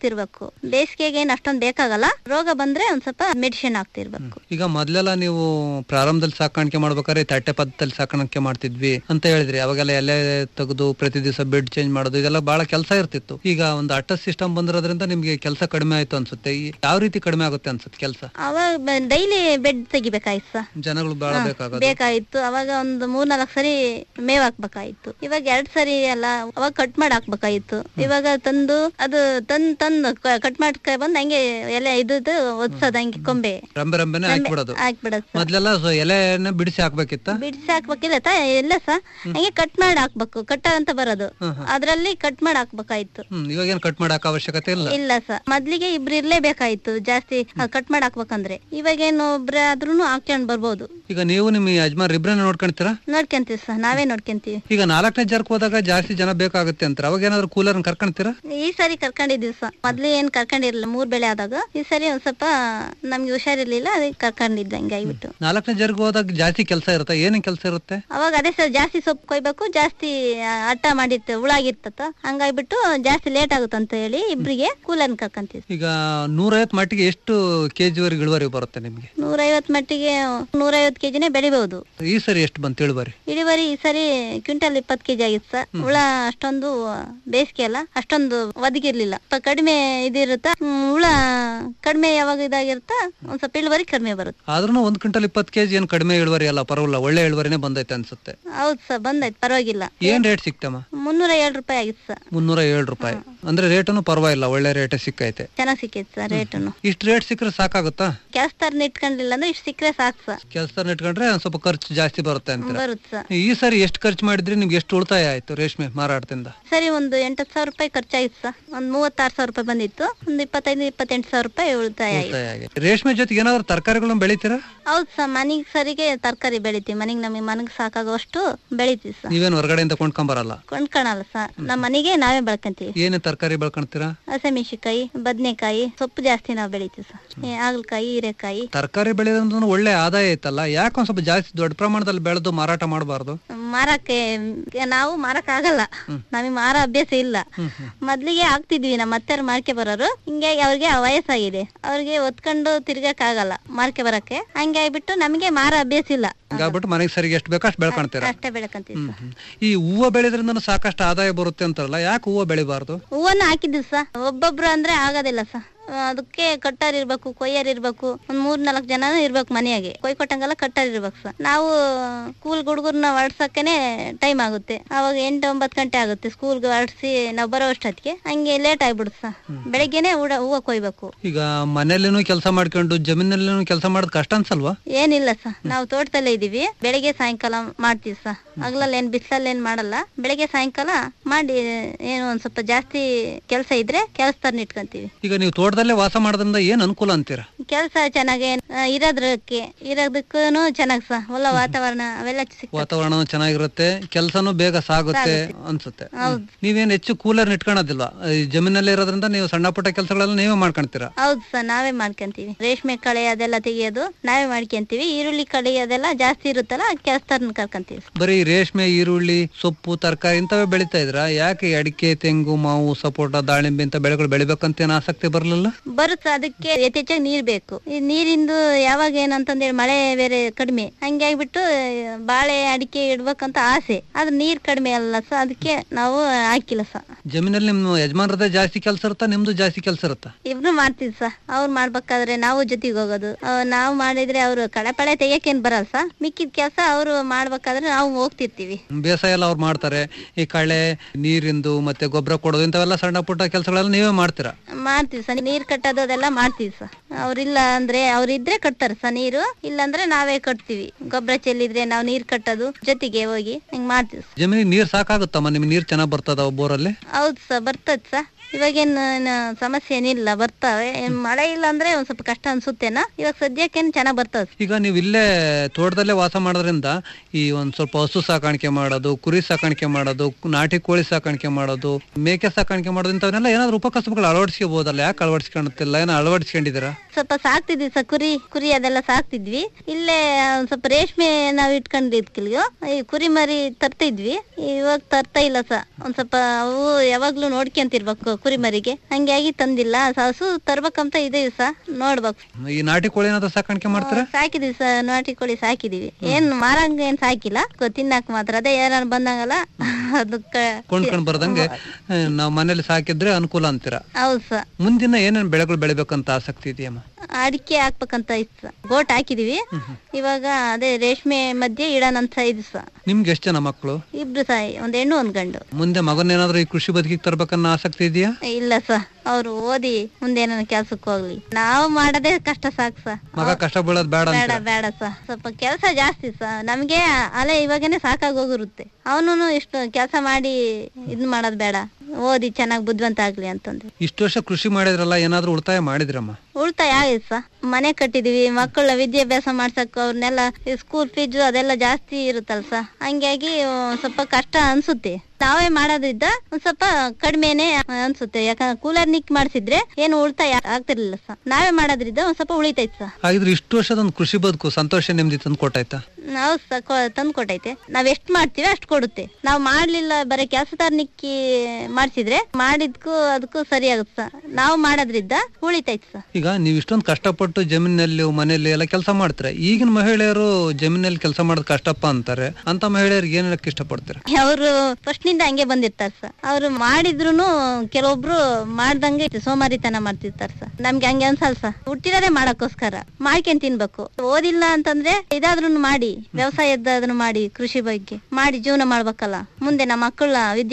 ಬೇಸಿಗೆಗೆ ಏನ್ ಅಷ್ಟೊಂದ್ ಬೇಕಾಗಲ್ಲ ರೋಗ ಬಂದ್ರೆ ಒಂದ್ ಸ್ವಲ್ಪ ಮೆಡಿಸಿನ್ ಹಾಕ್ತಿರ್ಬೇಕು ಈಗ ಮೊದ್ಲೆಲ್ಲ ನೀವು ಪ್ರಾರಂಭದಲ್ಲಿ ಸಾಕಾಣಿಕೆ ಮಾಡ್ಬೇಕಾದ್ರೆ ತಟ್ಟೆ ಪದ್ಧತಿಯಲ್ಲಿ ಸಾಕಾಣಿಕೆ ಮಾಡ್ತಿದ್ವಿ ಅಂತ ಹೇಳಿದ್ರಿ ಅವಾಗೆಲ್ಲ ಎಲೆ ತೆಗೆದು ಪ್ರತಿ ದಿವಸ ಬೆಡ್ ಚೇಂಜ್ ಮಾಡೋದು ಇದೆಲ್ಲ ಬಹಳ ಕೆಲಸ ಇರ್ತಿತ್ತು ಈಗ ಒಂದು ಅಟ್ಟ ಸಿಸ್ಟಮ್ ಬಂದಿರೋದ್ರಿಂದ ನಿಮ್ಗೆ ಕೆಲಸ ಕಡಿಮೆ ಆಯ್ತು ಅನ್ಸುತ್ತೆ ಈ- ಯಾವ ರೀತಿ ಕಡಿಮೆ ಆಗುತ್ತೆ ಅನ್ಸುತ್ತೆ ಕೆಲಸ ಅವಾಗ ಡೈಲಿ ಬೆಡ್ ತೆಗಿಬೇಕಾಯ್ತು ಸರ್ ಜನಗಳು ಬಹಳ ಹಾ, ಬೇಕಾಗೋದು ಬೇಕಾಗಿತ್ತು ಅವಾಗ ಒಂದು ಮೂರ್ನಾಲ್ಕು ಸರಿ ಮೇವ್ ಹಾಕ್ಬೇಕಾಗಿತ್ತು ಇವಾಗ ಎರಡ್ ಸರಿ ಅಲ್ಲ ಅವಾಗ ಕಟ್ ಮಾಡಿ ಹಾಕ್ಬೇಕಾಗಿತ್ತು ಇವಾಗ ತಂದು ಅದು ತಂದ್ ತಂದು ಕಟ್ ಮಾಡ್ಕ ಬಂದ್ ಹಂಗೆ ಎಲೆ ಇದ್ದು ಒದ್ಸೋದ್ ಹಂಗೆ ಕೊಂಬೆ ರಂಬೆ ರಂಬೆನೆ ಹಾಕ್ಬಿಡೋದು ಹಾಕ್ಬಿಡೋದು ಸರ್ ಮೊದ್ಲೆಲ್ಲ ಸೊ ಎಲೆನ ಬಿಡಿಸಿ ಹಾಕ್ಬೇಕಿತ್ತ ಬಿಡಿಸಿ ಹಾಕ್ಬೇಕಿಲ್ಲ ತಾ ಎಲ್ಲ ಸಹ ಹಂಗೆ ಕಟ್ ಮಾಡಿ ಹಾಕ್ಬೇಕು ಕಟ್ಟ ಅಂತ ಬರೋದು ಅದ್ರಲ್ಲಿ ಕಟ್ ಮಾಡಿ ಹಾಕ್ಬೇಕಾಯ್ತು ಹ್ಮ್ ಇವಾಗ ಏನ್ ಕಟ್ ಮಾಡಕ್ ಅವಶ್ಯಕತೆ ಇಲ್ಲ ಇಲ್ಲ ಸರ್ ಮೊದ್ಲಿಗೆ ಇಬ್ರು ಇರ್ಲೇಬೇಕಾಯ್ತು ಜಾಸ್ತಿ ಕಟ್ ಮಾಡಿ ಹಾಕ್ಬೇಕಂದ್ರೆ ಇವಾಗೇನು ಒಬ್ರೆ ಆದ್ರೂನು ಹಾಕ್ಕೊಂಡ್ ಬರ್ಬೋದು ಈಗ ನೀವು ನಿಮ್ ಯಜಮಾನ್ ಇಬ್ರನ್ನ ನೋಡ್ಕೊಂತೀರಾ ನೋಡ್ಕೊಂತೀವಿ ಸರ್ ನಾವೇ ನೋಡ್ಕೊಂತೀವಿ ಈಗ ನಾಲ್ಕನೇ ಜರ್ಕ್ ಹೋದಾಗ ಜಾಸ್ತಿ ಜನ ಬೇಕಾಗುತ್ತೆ ಅಂತಾರೆ ಅವಾಗ ಏನಾದ್ರು ಕೂಲರ್ ಕರ್ಕೊಂತೀರಾ ಈ ಸರಿ ಕರ್ಕೊಂಡಿದ್ವಿ ಸರ್ ಮೊದ್ಲು ಏನ್ ಕರ್ಕೊಂಡಿರ್ಲಿಲ್ಲ ಮೂರ್ ಬೆಳೆ ಆದಾಗ ಈ ಸರಿ ಒಂದ್ ಸ್ವಲ್ಪ ನಮ್ಗೆ ಹುಷಾರಿರ್ಲಿಲ್ಲ ಅದಕ್ಕೆ ಕರ್ಕೊಂಡಿದ್ದೆ ಹಂಗೆ ಆಗ್ಬಿಟ್ಟು ನಾಲ್ಕನೇ ಜರ್ಗ್ ಹೋದಾಗ ಜಾಸ್ತಿ ಕೆಲಸ ಇರುತ್ತೆ ಏನೇನ್ ಕೆಲಸ ಇರುತ್ತೆ ಅವಾಗ ಅದೇ ಸರ್ ಜಾಸ್ತಿ ಸೊಪ್ಪು ಕೊಯ್ಬೇಕು ಜಾಸ್ತಿ ಆ, ಅಟ್ಟ ಮಾಡಿರ್ತೆ ಹುಳಾಗಿರ್ತತ ಹಂಗಾಗ್ಬಿಟ್ಟು ಜಾಸ್ತಿ ಲೇಟ್ ಆಗುತ್ತಂತ ಹೇಳಿ ಇಬ್ರಿಗೆ ಕೂಲರ್ನ ಕರ್ಕೊಂತೀವಿ ಈಗ ನೂರೈವತ್ ಮಟ್ಟಿಗೆ ಎಷ್ಟು ಕೆಜಿ ವರೆಗೆ ಇಳುವರಿ ಬರುತ್ತೆ ನಿಮ್ಗೆ ನೂರೈವತ್ ಮಟ್ಟಿಗೆ ನೂರೈವತ್ ಕೆಜಿನೇ ಬೆಳಿಬಹುದು ಈ ಸರಿ ಎಷ್ಟು ಬಂತು ಇಳುವರಿ ಇಳುವರಿ ಈ ಸರಿ ಕ್ವಿಂಟಲ್ ಇಪ್ಪತ್ ಕೆಜಿ ಆಗಿತ್ತು ಸರ್ ಹುಳ ಅಷ್ಟೊಂದು ಬೇಸಿಗೆ ಅಲ್ಲ ಅಷ್ಟೊಂದು ಒದಗಿರ್ಲಿಲ್ಲ ಸ್ವಲ್ಪ ಕಡಿಮೆ ಇದಿರುತ್ತ ಹ್ಮ್, ಹುಳ ಕಡಿಮೆ ಯಾವಾಗ ಇದಾಗಿರುತ್ತ ಒಂದ್ ಸ್ವಲ್ಪ ಇಳುವರಿ ಕಡಿಮೆ ಬರುತ್ತೆ ಆದ್ರೂ ಒಂದ್ ಕ್ವಿಂಟಲ್ ಇಪ್ಪತ್ತು ಕೆಜಿ ಏನ್ ಕಡಿಮೆ ಇಳುವರಿ ಅಲ್ಲ ಪರವಾಗಿಲ್ಲ ಒಳ್ಳೆ ಇಳುವರಿನೇ ಬಂದೈತೆ ಅನ್ಸುತ್ತೆ ಹೌದ್ ಸರ್ ಬಂದಾಯ್ತು ಪರವಾಗಿಲ್ಲ ಏನ್ ರೇಟ್ ಸಿಕ್ತಮ್ಮ ಮುನ್ನೂರ ಏಳು ರೂಪಾಯಿ ಆಗಿತ್ತು ಸರ್ ಮುನ್ನೂರ ಏಳು ರೂಪಾಯಿ ಅಂದ್ರೆ ರೇಟನು ಪರವಾಗಿಲ್ಲ ಒಳ್ಳೆ ರೇಟ್ ಸಿಕ್ಕೈತೆ ಚೆನ್ನಾಗ್ ಸಿಕ್ಕೈತೆ ಸರ್ ರೇಟನು ಇಷ್ಟು ರೇಟ್ ಸಿಕ್ಕರೆ ಸಾಕಾಗುತ್ತಾ ಕೆಲಸದಾರನ ಇಟ್ಕೊಂಡಿಲ್ಲ ಅಂದ್ರೆ ಇಷ್ಟು ಸಿಕ್ಕರೆ ಸಾಕು ಸರ್ ಕೆಲಸ ಇಟ್ಕೊಂಡ್ರೆ ಒಂದ್ ಸ್ವಲ್ಪ ಖರ್ಚು ಜಾಸ್ತಿ ಬರುತ್ತೆ ಅಂತೀರ ಬರುತ್ತೆ ಸರ್ ಈ ಸರಿ ಎಷ್ಟು ಖರ್ಚು ಮಾಡಿದ್ರಿ ನಿಮ್ಗೆ ಎಷ್ಟು ಉಳಿತಾಯ ಆಯ್ತು ರೇಷ್ಮೆ ಮಾರಾಟದಿಂದ ಸರಿ ಒಂದು ಎಂಟತ್ತು ಸಾವಿರ ರೂಪಾಯಿ ಖರ್ಚಾಗಿತ್ತು ಸರ್ ಒಂದ್ ಮೂವತ್ತಾರು ಸಾವಿರ ರೂಪಾಯಿ ಬಂದಿತ್ತು ಒಂದು ಇಪ್ಪತ್ತೈದು ಇಪ್ಪತ್ತೆಂಟು ಸಾವಿರ ರೂಪಾಯಿ ಉಳಿತಾಯ ಆಯ್ತು ಉಳಿತಾಯ ಆಗಿದೆ ರೇಷ್ಮೆ ಜೊತೆಗೆ ಏನಾದ್ರು ತರಕಾರಿಗಳನ್ನ ಬೆಳಿತೀರಾ ಹೌದು ಸರ್ ಮನಿಗ್ ಸರಿಗೆ ತರಕಾರಿ ಬೆಳಿತೀವಿ ಮನಿಗ್ ನಮಗೆ ಮನಗ್ ಸಾಕಾಗುವಷ್ಟು ಬೆಳಿತೀವಿ ಸರ್ ನೀವೇನ್ ಹೊರಗಡೆಯಿಂದ ಕೊಂಡ್ಕೊಂಬರಲ್ಲ ಕೊಂಡ್ಕೊಳಲ್ಲ ಸರ್ ನಮ್ಮ ಮನೆಗೆ ನಾವೇ ಬೆಳ್ಕೊಂತೀವಿ ಏನೇ ತರಕಾರಿ ಬೆಳ್ಕೊಂತೀರಾ ಹಸಿಮೆಣಸಿಕಾಯಿ ಬದನೆಕಾಯಿ ಸೊಪ್ಪು ಜಾಸ್ತಿ ನಾವು ಬೆಳಿತೀವಿ ಸರ್ ಈ ಹಾಗಲಕಾಯಿ ಹೀರೆಕಾಯಿ ತರಕಾರಿ ಬೆಳೆಯೋದ್ರಿಂದ ಒಳ್ಳೆ ಆದಾಯ ಐತಲ್ಲ ಯಾಕೆ ಒಂದ್ ಸ್ವಲ್ಪ ಜಾಸ್ತಿ ದೊಡ್ಡ ಪ್ರಮಾಣದಲ್ಲಿ ಬೆಳೆದು ಮಾರಾಟ ಮಾಡಬಾರ್ದು ಮಾರಕ್ಕೆ ನಾವು ಮಾರಕ್ ಆಗಲ್ಲ ನಮಗೆ ಮಾರ ಅಭ್ಯಾಸ ಇಲ್ಲ ಮೊದ್ಲಿಗೆ ಆಗ್ತಿದ್ವಿ ನಮ್ಮ ಅತ್ತೆಯವ್ರು ಮಾರ್ಕೆ ಬರೋರು ಹಿಂಗಾಗಿ ಅವ್ರಿಗೆ ವಯಸ್ಸಾಗಿದೆ ಅವ್ರಿಗೆ ಒತ್ಕೊಂಡು ತಿರ್ಗಕ್ ಆಗಲ್ಲ ಮಾರ್ಕೆ ಬರಕ್ಕೆ ಹಂಗೆ ಆಗ್ಬಿಟ್ಟು ನಮಗೆ ಮಾರ ಅಭ್ಯಾಸ ಇಲ್ಲ ಹಿಂಗಾಗ್ಬಿಟ್ಟು ಮನೆಗೆ ಸರಿಗೆ ಎಷ್ಟು ಬೇಕೋ ಅಷ್ಟು ಬೆಳ್ಕೊಂತೀರಾ ಅಷ್ಟೇ ಬೆಳಕಂತೀವಿ ಹ್ಮ್, ಹ್ಮ್. ಈ ಹೂವು ಬೆಳೆದ್ರಿಂದ ಸಾಕಷ್ಟು ಆದಾಯ ಬರುತ್ತೆ ಅಂತಾರಲ್ಲ ಯಾಕೆ ಹೂವು ಬೆಳಿಬಾರ್ದು ಹೂವನ್ನ ಹಾಕಿದ್ವಿ ಸ ಒಬ್ಬೊಬ್ರು ಅಂದ್ರೆ ಆಗೋದಿಲ್ಲ ಸ ಅದಕ್ಕೆ ಕಟ್ಟಾರ್ ಇರ್ಬೇಕು ಕೊಯ್ಯರ್ ಇರ್ಬೇಕು ಒಂದ್ ಮೂರ್ ನಾಲ್ಕು ಜನ ಇರ್ಬೇಕು ಮನೆಯಾಗೆ ಕೊಯ್ ಕೊಟ್ಟಂಗೆಲ್ಲ ಕಟ್ಟಾರ್ ಇರ್ಬೇಕು ಸ ನಾವು ಸ್ಕೂಲ್ ಹುಡುಗರ್ನ ಹೊಡ್ಸಕ್ಕೇನೆ ಟೈಮ್ ಆಗುತ್ತೆ ಅವಾಗ ಎಂಟು ಒಂಬತ್ತು ಗಂಟೆ ಆಗುತ್ತೆ ಸ್ಕೂಲ್ಗೆ ಹೊಡ್ಸಿ ನಾವು ಬರೋ ಅಷ್ಟೊತ್ತಿಗೆ ಹಂಗೆ ಲೇಟ್ ಆಗ್ಬಿಡುತ್ತೆ ಸ ಬೆಳಗ್ಗೆನೆ ಹೂಡ ಹೂವ ಕೊಯ್ಬೇಕು ಈಗ ಮನೇಲಿನೂ ಕೆಲಸ ಮಾಡ್ಕೊಂಡು ಜಮೀನಲ್ಲಿನೂ ಕೆಲಸ ಮಾಡೋದು ಕಷ್ಟ ಅನ್ಸಲ್ವಾ ಏನಿಲ್ಲ ಸ ನಾವು ತೋಟದಲ್ಲೇ ಇದೀವಿ ಬೆಳಿಗ್ಗೆ ಸಾಯಂಕಾಲ ಮಾಡ್ತೀವಿ ಸ ಹಗಲಲ್ಲಿ ಏನ್ ಬಿಸಿಲಲ್ಲಿ ಏನ್ ಮಾಡಲ್ಲ ಬೆಳಿಗ್ಗೆ ಸಾಯಂಕಾಲ ಮಾಡಿ ಏನು ಒಂದ್ ಸ್ವಲ್ಪ ಜಾಸ್ತಿ ಕೆಲಸ ಇದ್ರೆ ಕೆಲಸದವ್ರನ್ನ ಇಟ್ಕೊಂತೀವಿ ಈಗ ನೀವು ತೋಟದಲ್ಲೇ ವಾಸ ಮಾಡೋದ್ರಿಂದ ಏನ್ ಅನುಕೂಲ ಅಂತೀರಾ ಕೆಲಸ ಚೆನ್ನಾಗಿ ಆ, ಇರೋದಕ್ಕೆ ಇರೋದಕ್ಕೂ ಚೆನ್ನಾಗ್ ಸ ಹೊಲ ವಾತಾವರಣ ಅವೆಲ್ಲ ಸಿಕ್ ವಾತಾವರಣ ಚೆನ್ನಾಗಿರುತ್ತೆ ಕೆಲಸನೂ ಬೇಗ ಸಾಗುತ್ತೆ ಅನ್ಸುತ್ತೆ ನೀವೇನ್ ಹೆಚ್ಚು ಕೂಲರ್ ಇಟ್ಕೊಳೋದಿಲ್ವಾ ಈ ಜಮೀನಲ್ಲೇ ಇರೋದ್ರಿಂದ ನೀವು ಸಣ್ಣ ಪುಟ್ಟ ಕೆಲಸಗಳೆಲ್ಲ ನೀವೇ ಮಾಡ್ಕೊಂತೀರಾ ಹೌದು ಸರ್ ನಾವೇ ಮಾಡ್ಕೊಂತೀವಿ ರೇಷ್ಮೆ ಕಳೆ ಅದೆಲ್ಲ ತೆಗಿಯೋದು ನಾವೇ ಮಾಡ್ಕೊಂತೀವಿ ಈರುಳ್ಳಿ ಕಳೆ ಅದೆಲ್ಲ ಜಾಸ್ತಿ ಇರುತ್ತಲ್ಲ ಕೆಲಸದವ್ರನ್ನ ಕರ್ಕೊಂತೀವಿ ಬರೀ ರೇಷ್ಮೆ ಈರುಳ್ಳಿ ಸೊಪ್ಪು ತರಕಾರಿ ಇಂಥವೇ ಬೆಳಿತಾ ಇದ್ರ ಯಾಕೆ ಈ ಅಡಿಕೆ ತೆಂಗು ಮಾವು ಸಪೋಟ ದಾಳಿಂಬೆ ಇಂಥ ಬೆಳೆಗಳು ಬೆಳಿಬೇಕಂತ ಏನ್ ಆಸಕ್ತಿ ಬರಲಿಲ್ಲ ಬರುತ್ತೆ ಅದಕ್ಕೆ ಯಥೇಚ್ಛಾಗಿ ನೀರ್ ಬೇಕು ಈ ನೀರಿಂದು ಯಾವಾಗ ಏನಂತಂದೇಳಿ ಮಳೆ ಬೇರೆ ಕಡಿಮೆ ಹಂಗೆ ಆಗ್ಬಿಟ್ಟು ಆ, ಬಾಳೆ ಅಡಿಕೆ ಇಡ್ಬೇಕಂತ ಆಸೆ ಆದ್ರೆ ನೀರ್ ಕಡಿಮೆ ಅಲ್ಲ ಸ ಅದಕ್ಕೆ ನಾವು ಹಾಕಿಲ್ಲ ಸ ಜಮೀನಲ್ಲಿ ನಿಮ್ ಯಜಮಾನ್ರದೇ ಜಾಸ್ತಿ ಕೆಲಸ ಇರುತ್ತಾ ನಿಮ್ದು ಜಾಸ್ತಿ ಕೆಲಸ ಇರುತ್ತಾ ಇಬ್ರು ಮಾಡ್ತೀವಿ ಸ ಅವ್ರು ಮಾಡ್ಬೇಕಾದ್ರೆ ನಾವು ಜೊತೆಗೆ ಹೋಗೋದು ಅಹ್, ನಾವು ಮಾಡಿದ್ರೆ ಅವ್ರು ಕಳೆ ಪಳೆ ತೆಗಿಯಕೇನ್ ಬರಲ್ಲ ಸ ಮಿಕ್ಕಿದ ಕೆಲಸ ಅವ್ರು ಮಾಡ್ಬೇಕಾದ್ರೆ ನಾವು ಹೋಗ್ತಿರ್ತೀವಿ ಬೇಸಾಯ ಎಲ್ಲ ಅವ್ರು ಮಾಡ್ತಾರೆ ಈ ಕಳೆ ನೀರಿಂದು ಮತ್ತೆ ಗೊಬ್ಬರ ಕೊಡೋದು ಇಂಥವೆಲ್ಲ ಸಣ್ಣ ಪುಟ್ಟ ಕೆಲಸಗಳೆಲ್ಲ ನೀವೇ ಮಾಡ್ತೀರಾ ಮಾಡ್ತೀವಿ ಸ ನೀರ್ ಕಟ್ಟೋದು ಅದೆಲ್ಲ ಮಾಡ್ತೀವಿ ಸ ಅವ್ರಿಲ್ಲ ಅಂದ್ರೆ ಅವ್ರಿದ್ರೆ ಕಟ್ತಾರೆ ಸ ನೀರು ಇಲ್ಲಾಂದ್ರೆ ನಾವೇ ಕಟ್ತೀವಿ ಗೊಬ್ಬರ ಚೆಲ್ಲಿದ್ರೆ ನಾವು ನೀರ್ ಕಟ್ಟೋದು ಜೊತೆಗೆ ಹೋಗಿ ಹಿಂಗ್ ಮಾಡ್ತೀವಿ ಸ ಜಮೀನಿಗೆ ನೀರ್ ಸಾಕಾಗುತ್ತಮ್ಮ ನಿಮ್ಗೆ ನೀರ್ ಚೆನ್ನಾಗ್ ಬರ್ತದ ಬೋರಲ್ಲಿ ಹೌದು ಸ ಬರ್ತದ ಸ ಇವಾಗೇನು ಏನು ಸಮಸ್ಯೆ ಏನಿಲ್ಲ ಬರ್ತಾವೆ ಏನ್ ಮಳೆ ಇಲ್ಲ ಅಂದ್ರೆ ಒಂದ್ ಸ್ವಲ್ಪ ಕಷ್ಟ ಅನ್ಸುತ್ತೇನ ಇವಾಗ ಸದ್ಯಕ್ಕೇನು ಚೆನ್ನಾಗ್ ಬರ್ತದ ಈಗ ನೀವು ಇಲ್ಲೇ ತೋಟದಲ್ಲೇ ವಾಸ ಮಾಡೋದ್ರಿಂದ ಈ ಒಂದ್ ಸ್ವಲ್ಪ ಹಸು ಸಾಕಾಣಿಕೆ ಮಾಡೋದು ಕುರಿ ಸಾಕಾಣಿಕೆ ಮಾಡೋದು ನಾಟಿ ಕೋಳಿ ಸಾಕಾಣಿಕೆ ಮಾಡೋದು ಮೇಕೆ ಸಾಕಾಣಿಕೆ ಮಾಡೋದು ಇಂಥವನ್ನೆಲ್ಲ ಏನಾದ್ರು ಉಪಕಸಬುಗಳು ಅಳವಡಿಸ್ಕೋಬಹುದಲ್ಲ ಯಾಕೆ ಅಳವಡಿಸ್ಕೊಳುತ್ತಿಲ್ಲ ಏನೋ ಅಳವಡಿಸ್ಕೊಂಡಿದ್ದೀರಾ ಸ್ವಲ್ಪ ಸಾಕ್ತಿದ್ವಿ ಸ ಕುರಿ ಕುರಿ ಅದೆಲ್ಲ ಸಾಕ್ತಿದ್ವಿ ಇಲ್ಲೇ ಒಂದ್ ಸ್ವಲ್ಪ ರೇಷ್ಮೆ ನಾವ್ ಇಟ್ಕೊಂಡಿದ್ಕಿಲ್ಯೋ ಈ ಕುರಿ ಮರಿ ತರ್ತಿದ್ವಿ ಇವಾಗ ತರ್ತಾ ಇಲ್ಲ ಸ ಒಂದ್ ಸ್ವಲ್ಪ ಅವು ಯಾವಾಗ್ಲೂ ನೋಡ್ಕೊಂತಿರ್ಬೇಕು ಕುರಿಮರಿಗೆ ಹಂಗಾಗಿ ತಂದಿಲ್ಲ ಹಸು ತರ್ಬೇಕಂತ ಇದೀವಿ ಸಹ ನೋಡ್ಬೇಕು ಈ ನಾಟಿ ಕೋಳಿ ಏನಾದ್ರು ಸಾಕಾಣಿಕೆ ಮಾಡ್ತಾರೆ ಸಾಕಿದೀವಿ ಸರ್ ನಾಟಿ ಕೋಳಿ ಸಾಕಿದೀವಿ ಏನ್ ಮಾರಂಗ ಏನ್ ಸಾಕಿಲ್ಲ ಗೊ- ತಿನ್ನಕ್ ಮಾತ್ರ ಅದೇ ಯಾರು ಬಂದಾಗಲ್ಲ ಅದಕ್ಕ ಕೊಂಡ್ಕೊಂಡ್ ಬರ್ದಂಗೆ ಆ, ನಾವ್ ಮನೇಲಿ ಸಾಕಿದ್ರೆ ಅನುಕೂಲ ಅಂತೀರ ಹೌದು ಸರ್ ಮುಂದಿನ ಏನೇನ್ ಬೆಳೆಗಳು ಬೆಳಿಬೇಕಂತ ಆಸಕ್ತಿ ಇದೆಯಮ್ಮ ಅಡಿಕೆ ಹಾಕ್ಬೇಕಂತ ಇತ್ತು ಸರ್ ಗೋಟ್ ಹಾಕಿದೀವಿ ಇವಾಗ ಅದೇ ರೇಷ್ಮೆ ಮಧ್ಯೆ ಇಡೋಣಂತ ಇದು ಸಹ ನಿಮ್ಗೆ ಎಷ್ಟು ಜನ ಮಕ್ಕಳು ಇಬ್ರು ಸಹ ಒಂದ್ ಹೆಣ್ಣು ಒಂದ್ ಗಂಡು ಮುಂದೆ ಮಗನೇನಾದ್ರೂ ಈ ಕೃಷಿ ಬದುಕಿಗೆ ತರ್ಬೇಕನ್ನೋ ಆಸಕ್ತಿ ಇದೆಯಾ ಇಲ್ಲ ಸರ್ ಅವ್ರು ಓದಿ ಮುಂದೆ ಏನಾರ ಕೆಲ್ಸಕ್ಕೆ ಹೋಗ್ಲಿ ನಾವು ಮಾಡೋದೇ ಕಷ್ಟ ಸಾಕು ಸರ್ ಮಗ ಕಷ್ಟ ಬೀಳೋದ್ ಬೇಡ ಬೇಡ ಅಂತ ಬೇಡ ಸರ್ ಸ್ವಲ್ಪ ಕೆಲಸ ಜಾಸ್ತಿ ಸರ್ ನಮ್ಗೆ ಅಲೆ ಇವಾಗನೇ ಸಾಕಾಗಿ ಹೋಗಿರುತ್ತೆ ಅವನು ಇಷ್ಟು ಕೆಲಸ ಮಾಡಿ ಇದ್ ಮಾಡೋದ್ ಬೇಡ ಓದಿ ಚೆನ್ನಾಗಿ ಬುದ್ಧಿವಂತ ಆಗ್ಲಿ ಅಂತಂದು ಇಷ್ಟು ವರ್ಷ ಕೃಷಿ ಮಾಡಿದ್ರಲ್ಲ ಏನಾದ್ರೂ ಉಳಿತಾಯ ಮಾಡಿದ್ರಮ್ಮ ಉಳಿತಾಯ ಆಗಿದೆ ಸರ್ ಮನೆ ಕಟ್ಟಿದೀವಿ ಮಕ್ಕಳ ವಿದ್ಯಾಭ್ಯಾಸ ಮಾಡ್ಸಕ್ ಅವ್ರನ್ನೆಲ್ಲ ಸ್ಕೂಲ್ ಫೀಸ್ ಅದೆಲ್ಲ ಜಾಸ್ತಿ ಇರುತ್ತಲ್ಲ ಸರ್ ಹಂಗಾಗಿ ಆ, ಸ್ವಲ್ಪ ಕಷ್ಟ ಅನ್ಸುತ್ತೆ ನಾವೇ ಮಾಡೋದ್ರಿಂದ ಒಂದ್ ಸ್ವಲ್ಪ ಕಡಿಮೆನೆ ಅನ್ಸುತ್ತೆ ಯಾಕಂದ್ರೆ ಕೂಲರ್ ನಿಕ್ ಮಾಡ್ಸಿದ್ರೆ ಏನು ಉಳಿತಾಯ ಆಗ್ತಿರ್ಲಿಲ್ಲ ಸರ್ ನಾವೇ ಮಾಡೋದ್ರಿಂದ ಒಂದ್ ಸ್ವಲ್ಪ ಉಳಿತೈತೆ ಸರ್ ಹಾಗಿದ್ರೆ ಇಷ್ಟು ವರ್ಷದೊಂದು ಕೃಷಿ ಬದುಕು ಸಂತೋಷ ನೆಮ್ಮದಿ ತಂದು ಕೊಟ್ಟಾಯ್ತಾ ನಾವು ತಂದು ಕೊಟ್ಟೈತೆ ನಾವ್ ಎಷ್ಟ್ ಮಾಡ್ತೀವಿ ಅಷ್ಟ್ ಕೊಡುತ್ತೆ ನಾವ್ ಮಾಡ್ಲಿಲ್ಲ ಬರೀ ಕೆಲಸದಾರ ನಿಕ್ಕಿ ಮಾಡ್ಸಿದ್ರೆ ಮಾಡಿದ್ಕು ಅದಕ್ಕೂ ಸರಿ ಆಗುತ್ತೆ ಸರ್ ನಾವು ಮಾಡೋದ್ರಿಂದ ಉಳಿತೈತೆ ಸರ್ ಈಗ ನೀವು ಇಷ್ಟೊಂದು ಕಷ್ಟಪಟ್ಟು ಜಮೀನಲ್ಲಿ ಮನೆಯಲ್ಲಿ ಎಲ್ಲ ಕೆಲಸ ಮಾಡ್ತೀರಾ ಈಗಿನ ಮಹಿಳೆಯರು ಜಮೀನಲ್ಲಿ ಕೆಲಸ ಮಾಡೋದು ಕಷ್ಟಪ್ಪ ಅಂತಾರೆ ಅಂತ ಮಹಿಳೆಯರಿಗೆ ಏನ್ ಹೇಳಕ್ ಇಷ್ಟಪಡ್ತೀರಾ ಅವರು ಫಸ್ಟ್ ನಿಂದ ಹಂಗೆ ಬಂದಿರ್ತಾರ ಸರ್ ಅವ್ರು ಮಾಡಿದ್ರುನು ಕೆಲವೊಬ್ರು ಮಾಡ್ದಂಗೆ ಸೋಮಾರಿತನ ಮಾಡ್ತಿರ್ತಾರ ಸರ್ ನಮ್ಗೆ ಹಂಗೆ ಅನ್ಸಲ್ಲ ಸರ್ ಹುಟ್ಟಿರೋದೇ ಮಾಡಕ್ಕೋಸ್ಕರ ಮಾಡ್ಕೊಂಡ್ ತಿನ್ಬೇಕು ಓದಿಲ್ಲ ಅಂತಂದ್ರೆ ಇದಾದ್ರೂ ಮಾಡಿ ವ್ಯವಸಾಯದಾದ್ರೂ ಮಾಡಿ ಕೃಷಿ ಬಗ್ಗೆ ಮಾಡಿ ಜೀವನ ಮಾಡ್ಬೇಕಲ್ಲ ಮುಂದೆ ನಮ್ಮ ಮಕ್ಕಳ ವಿದ್ಯೆ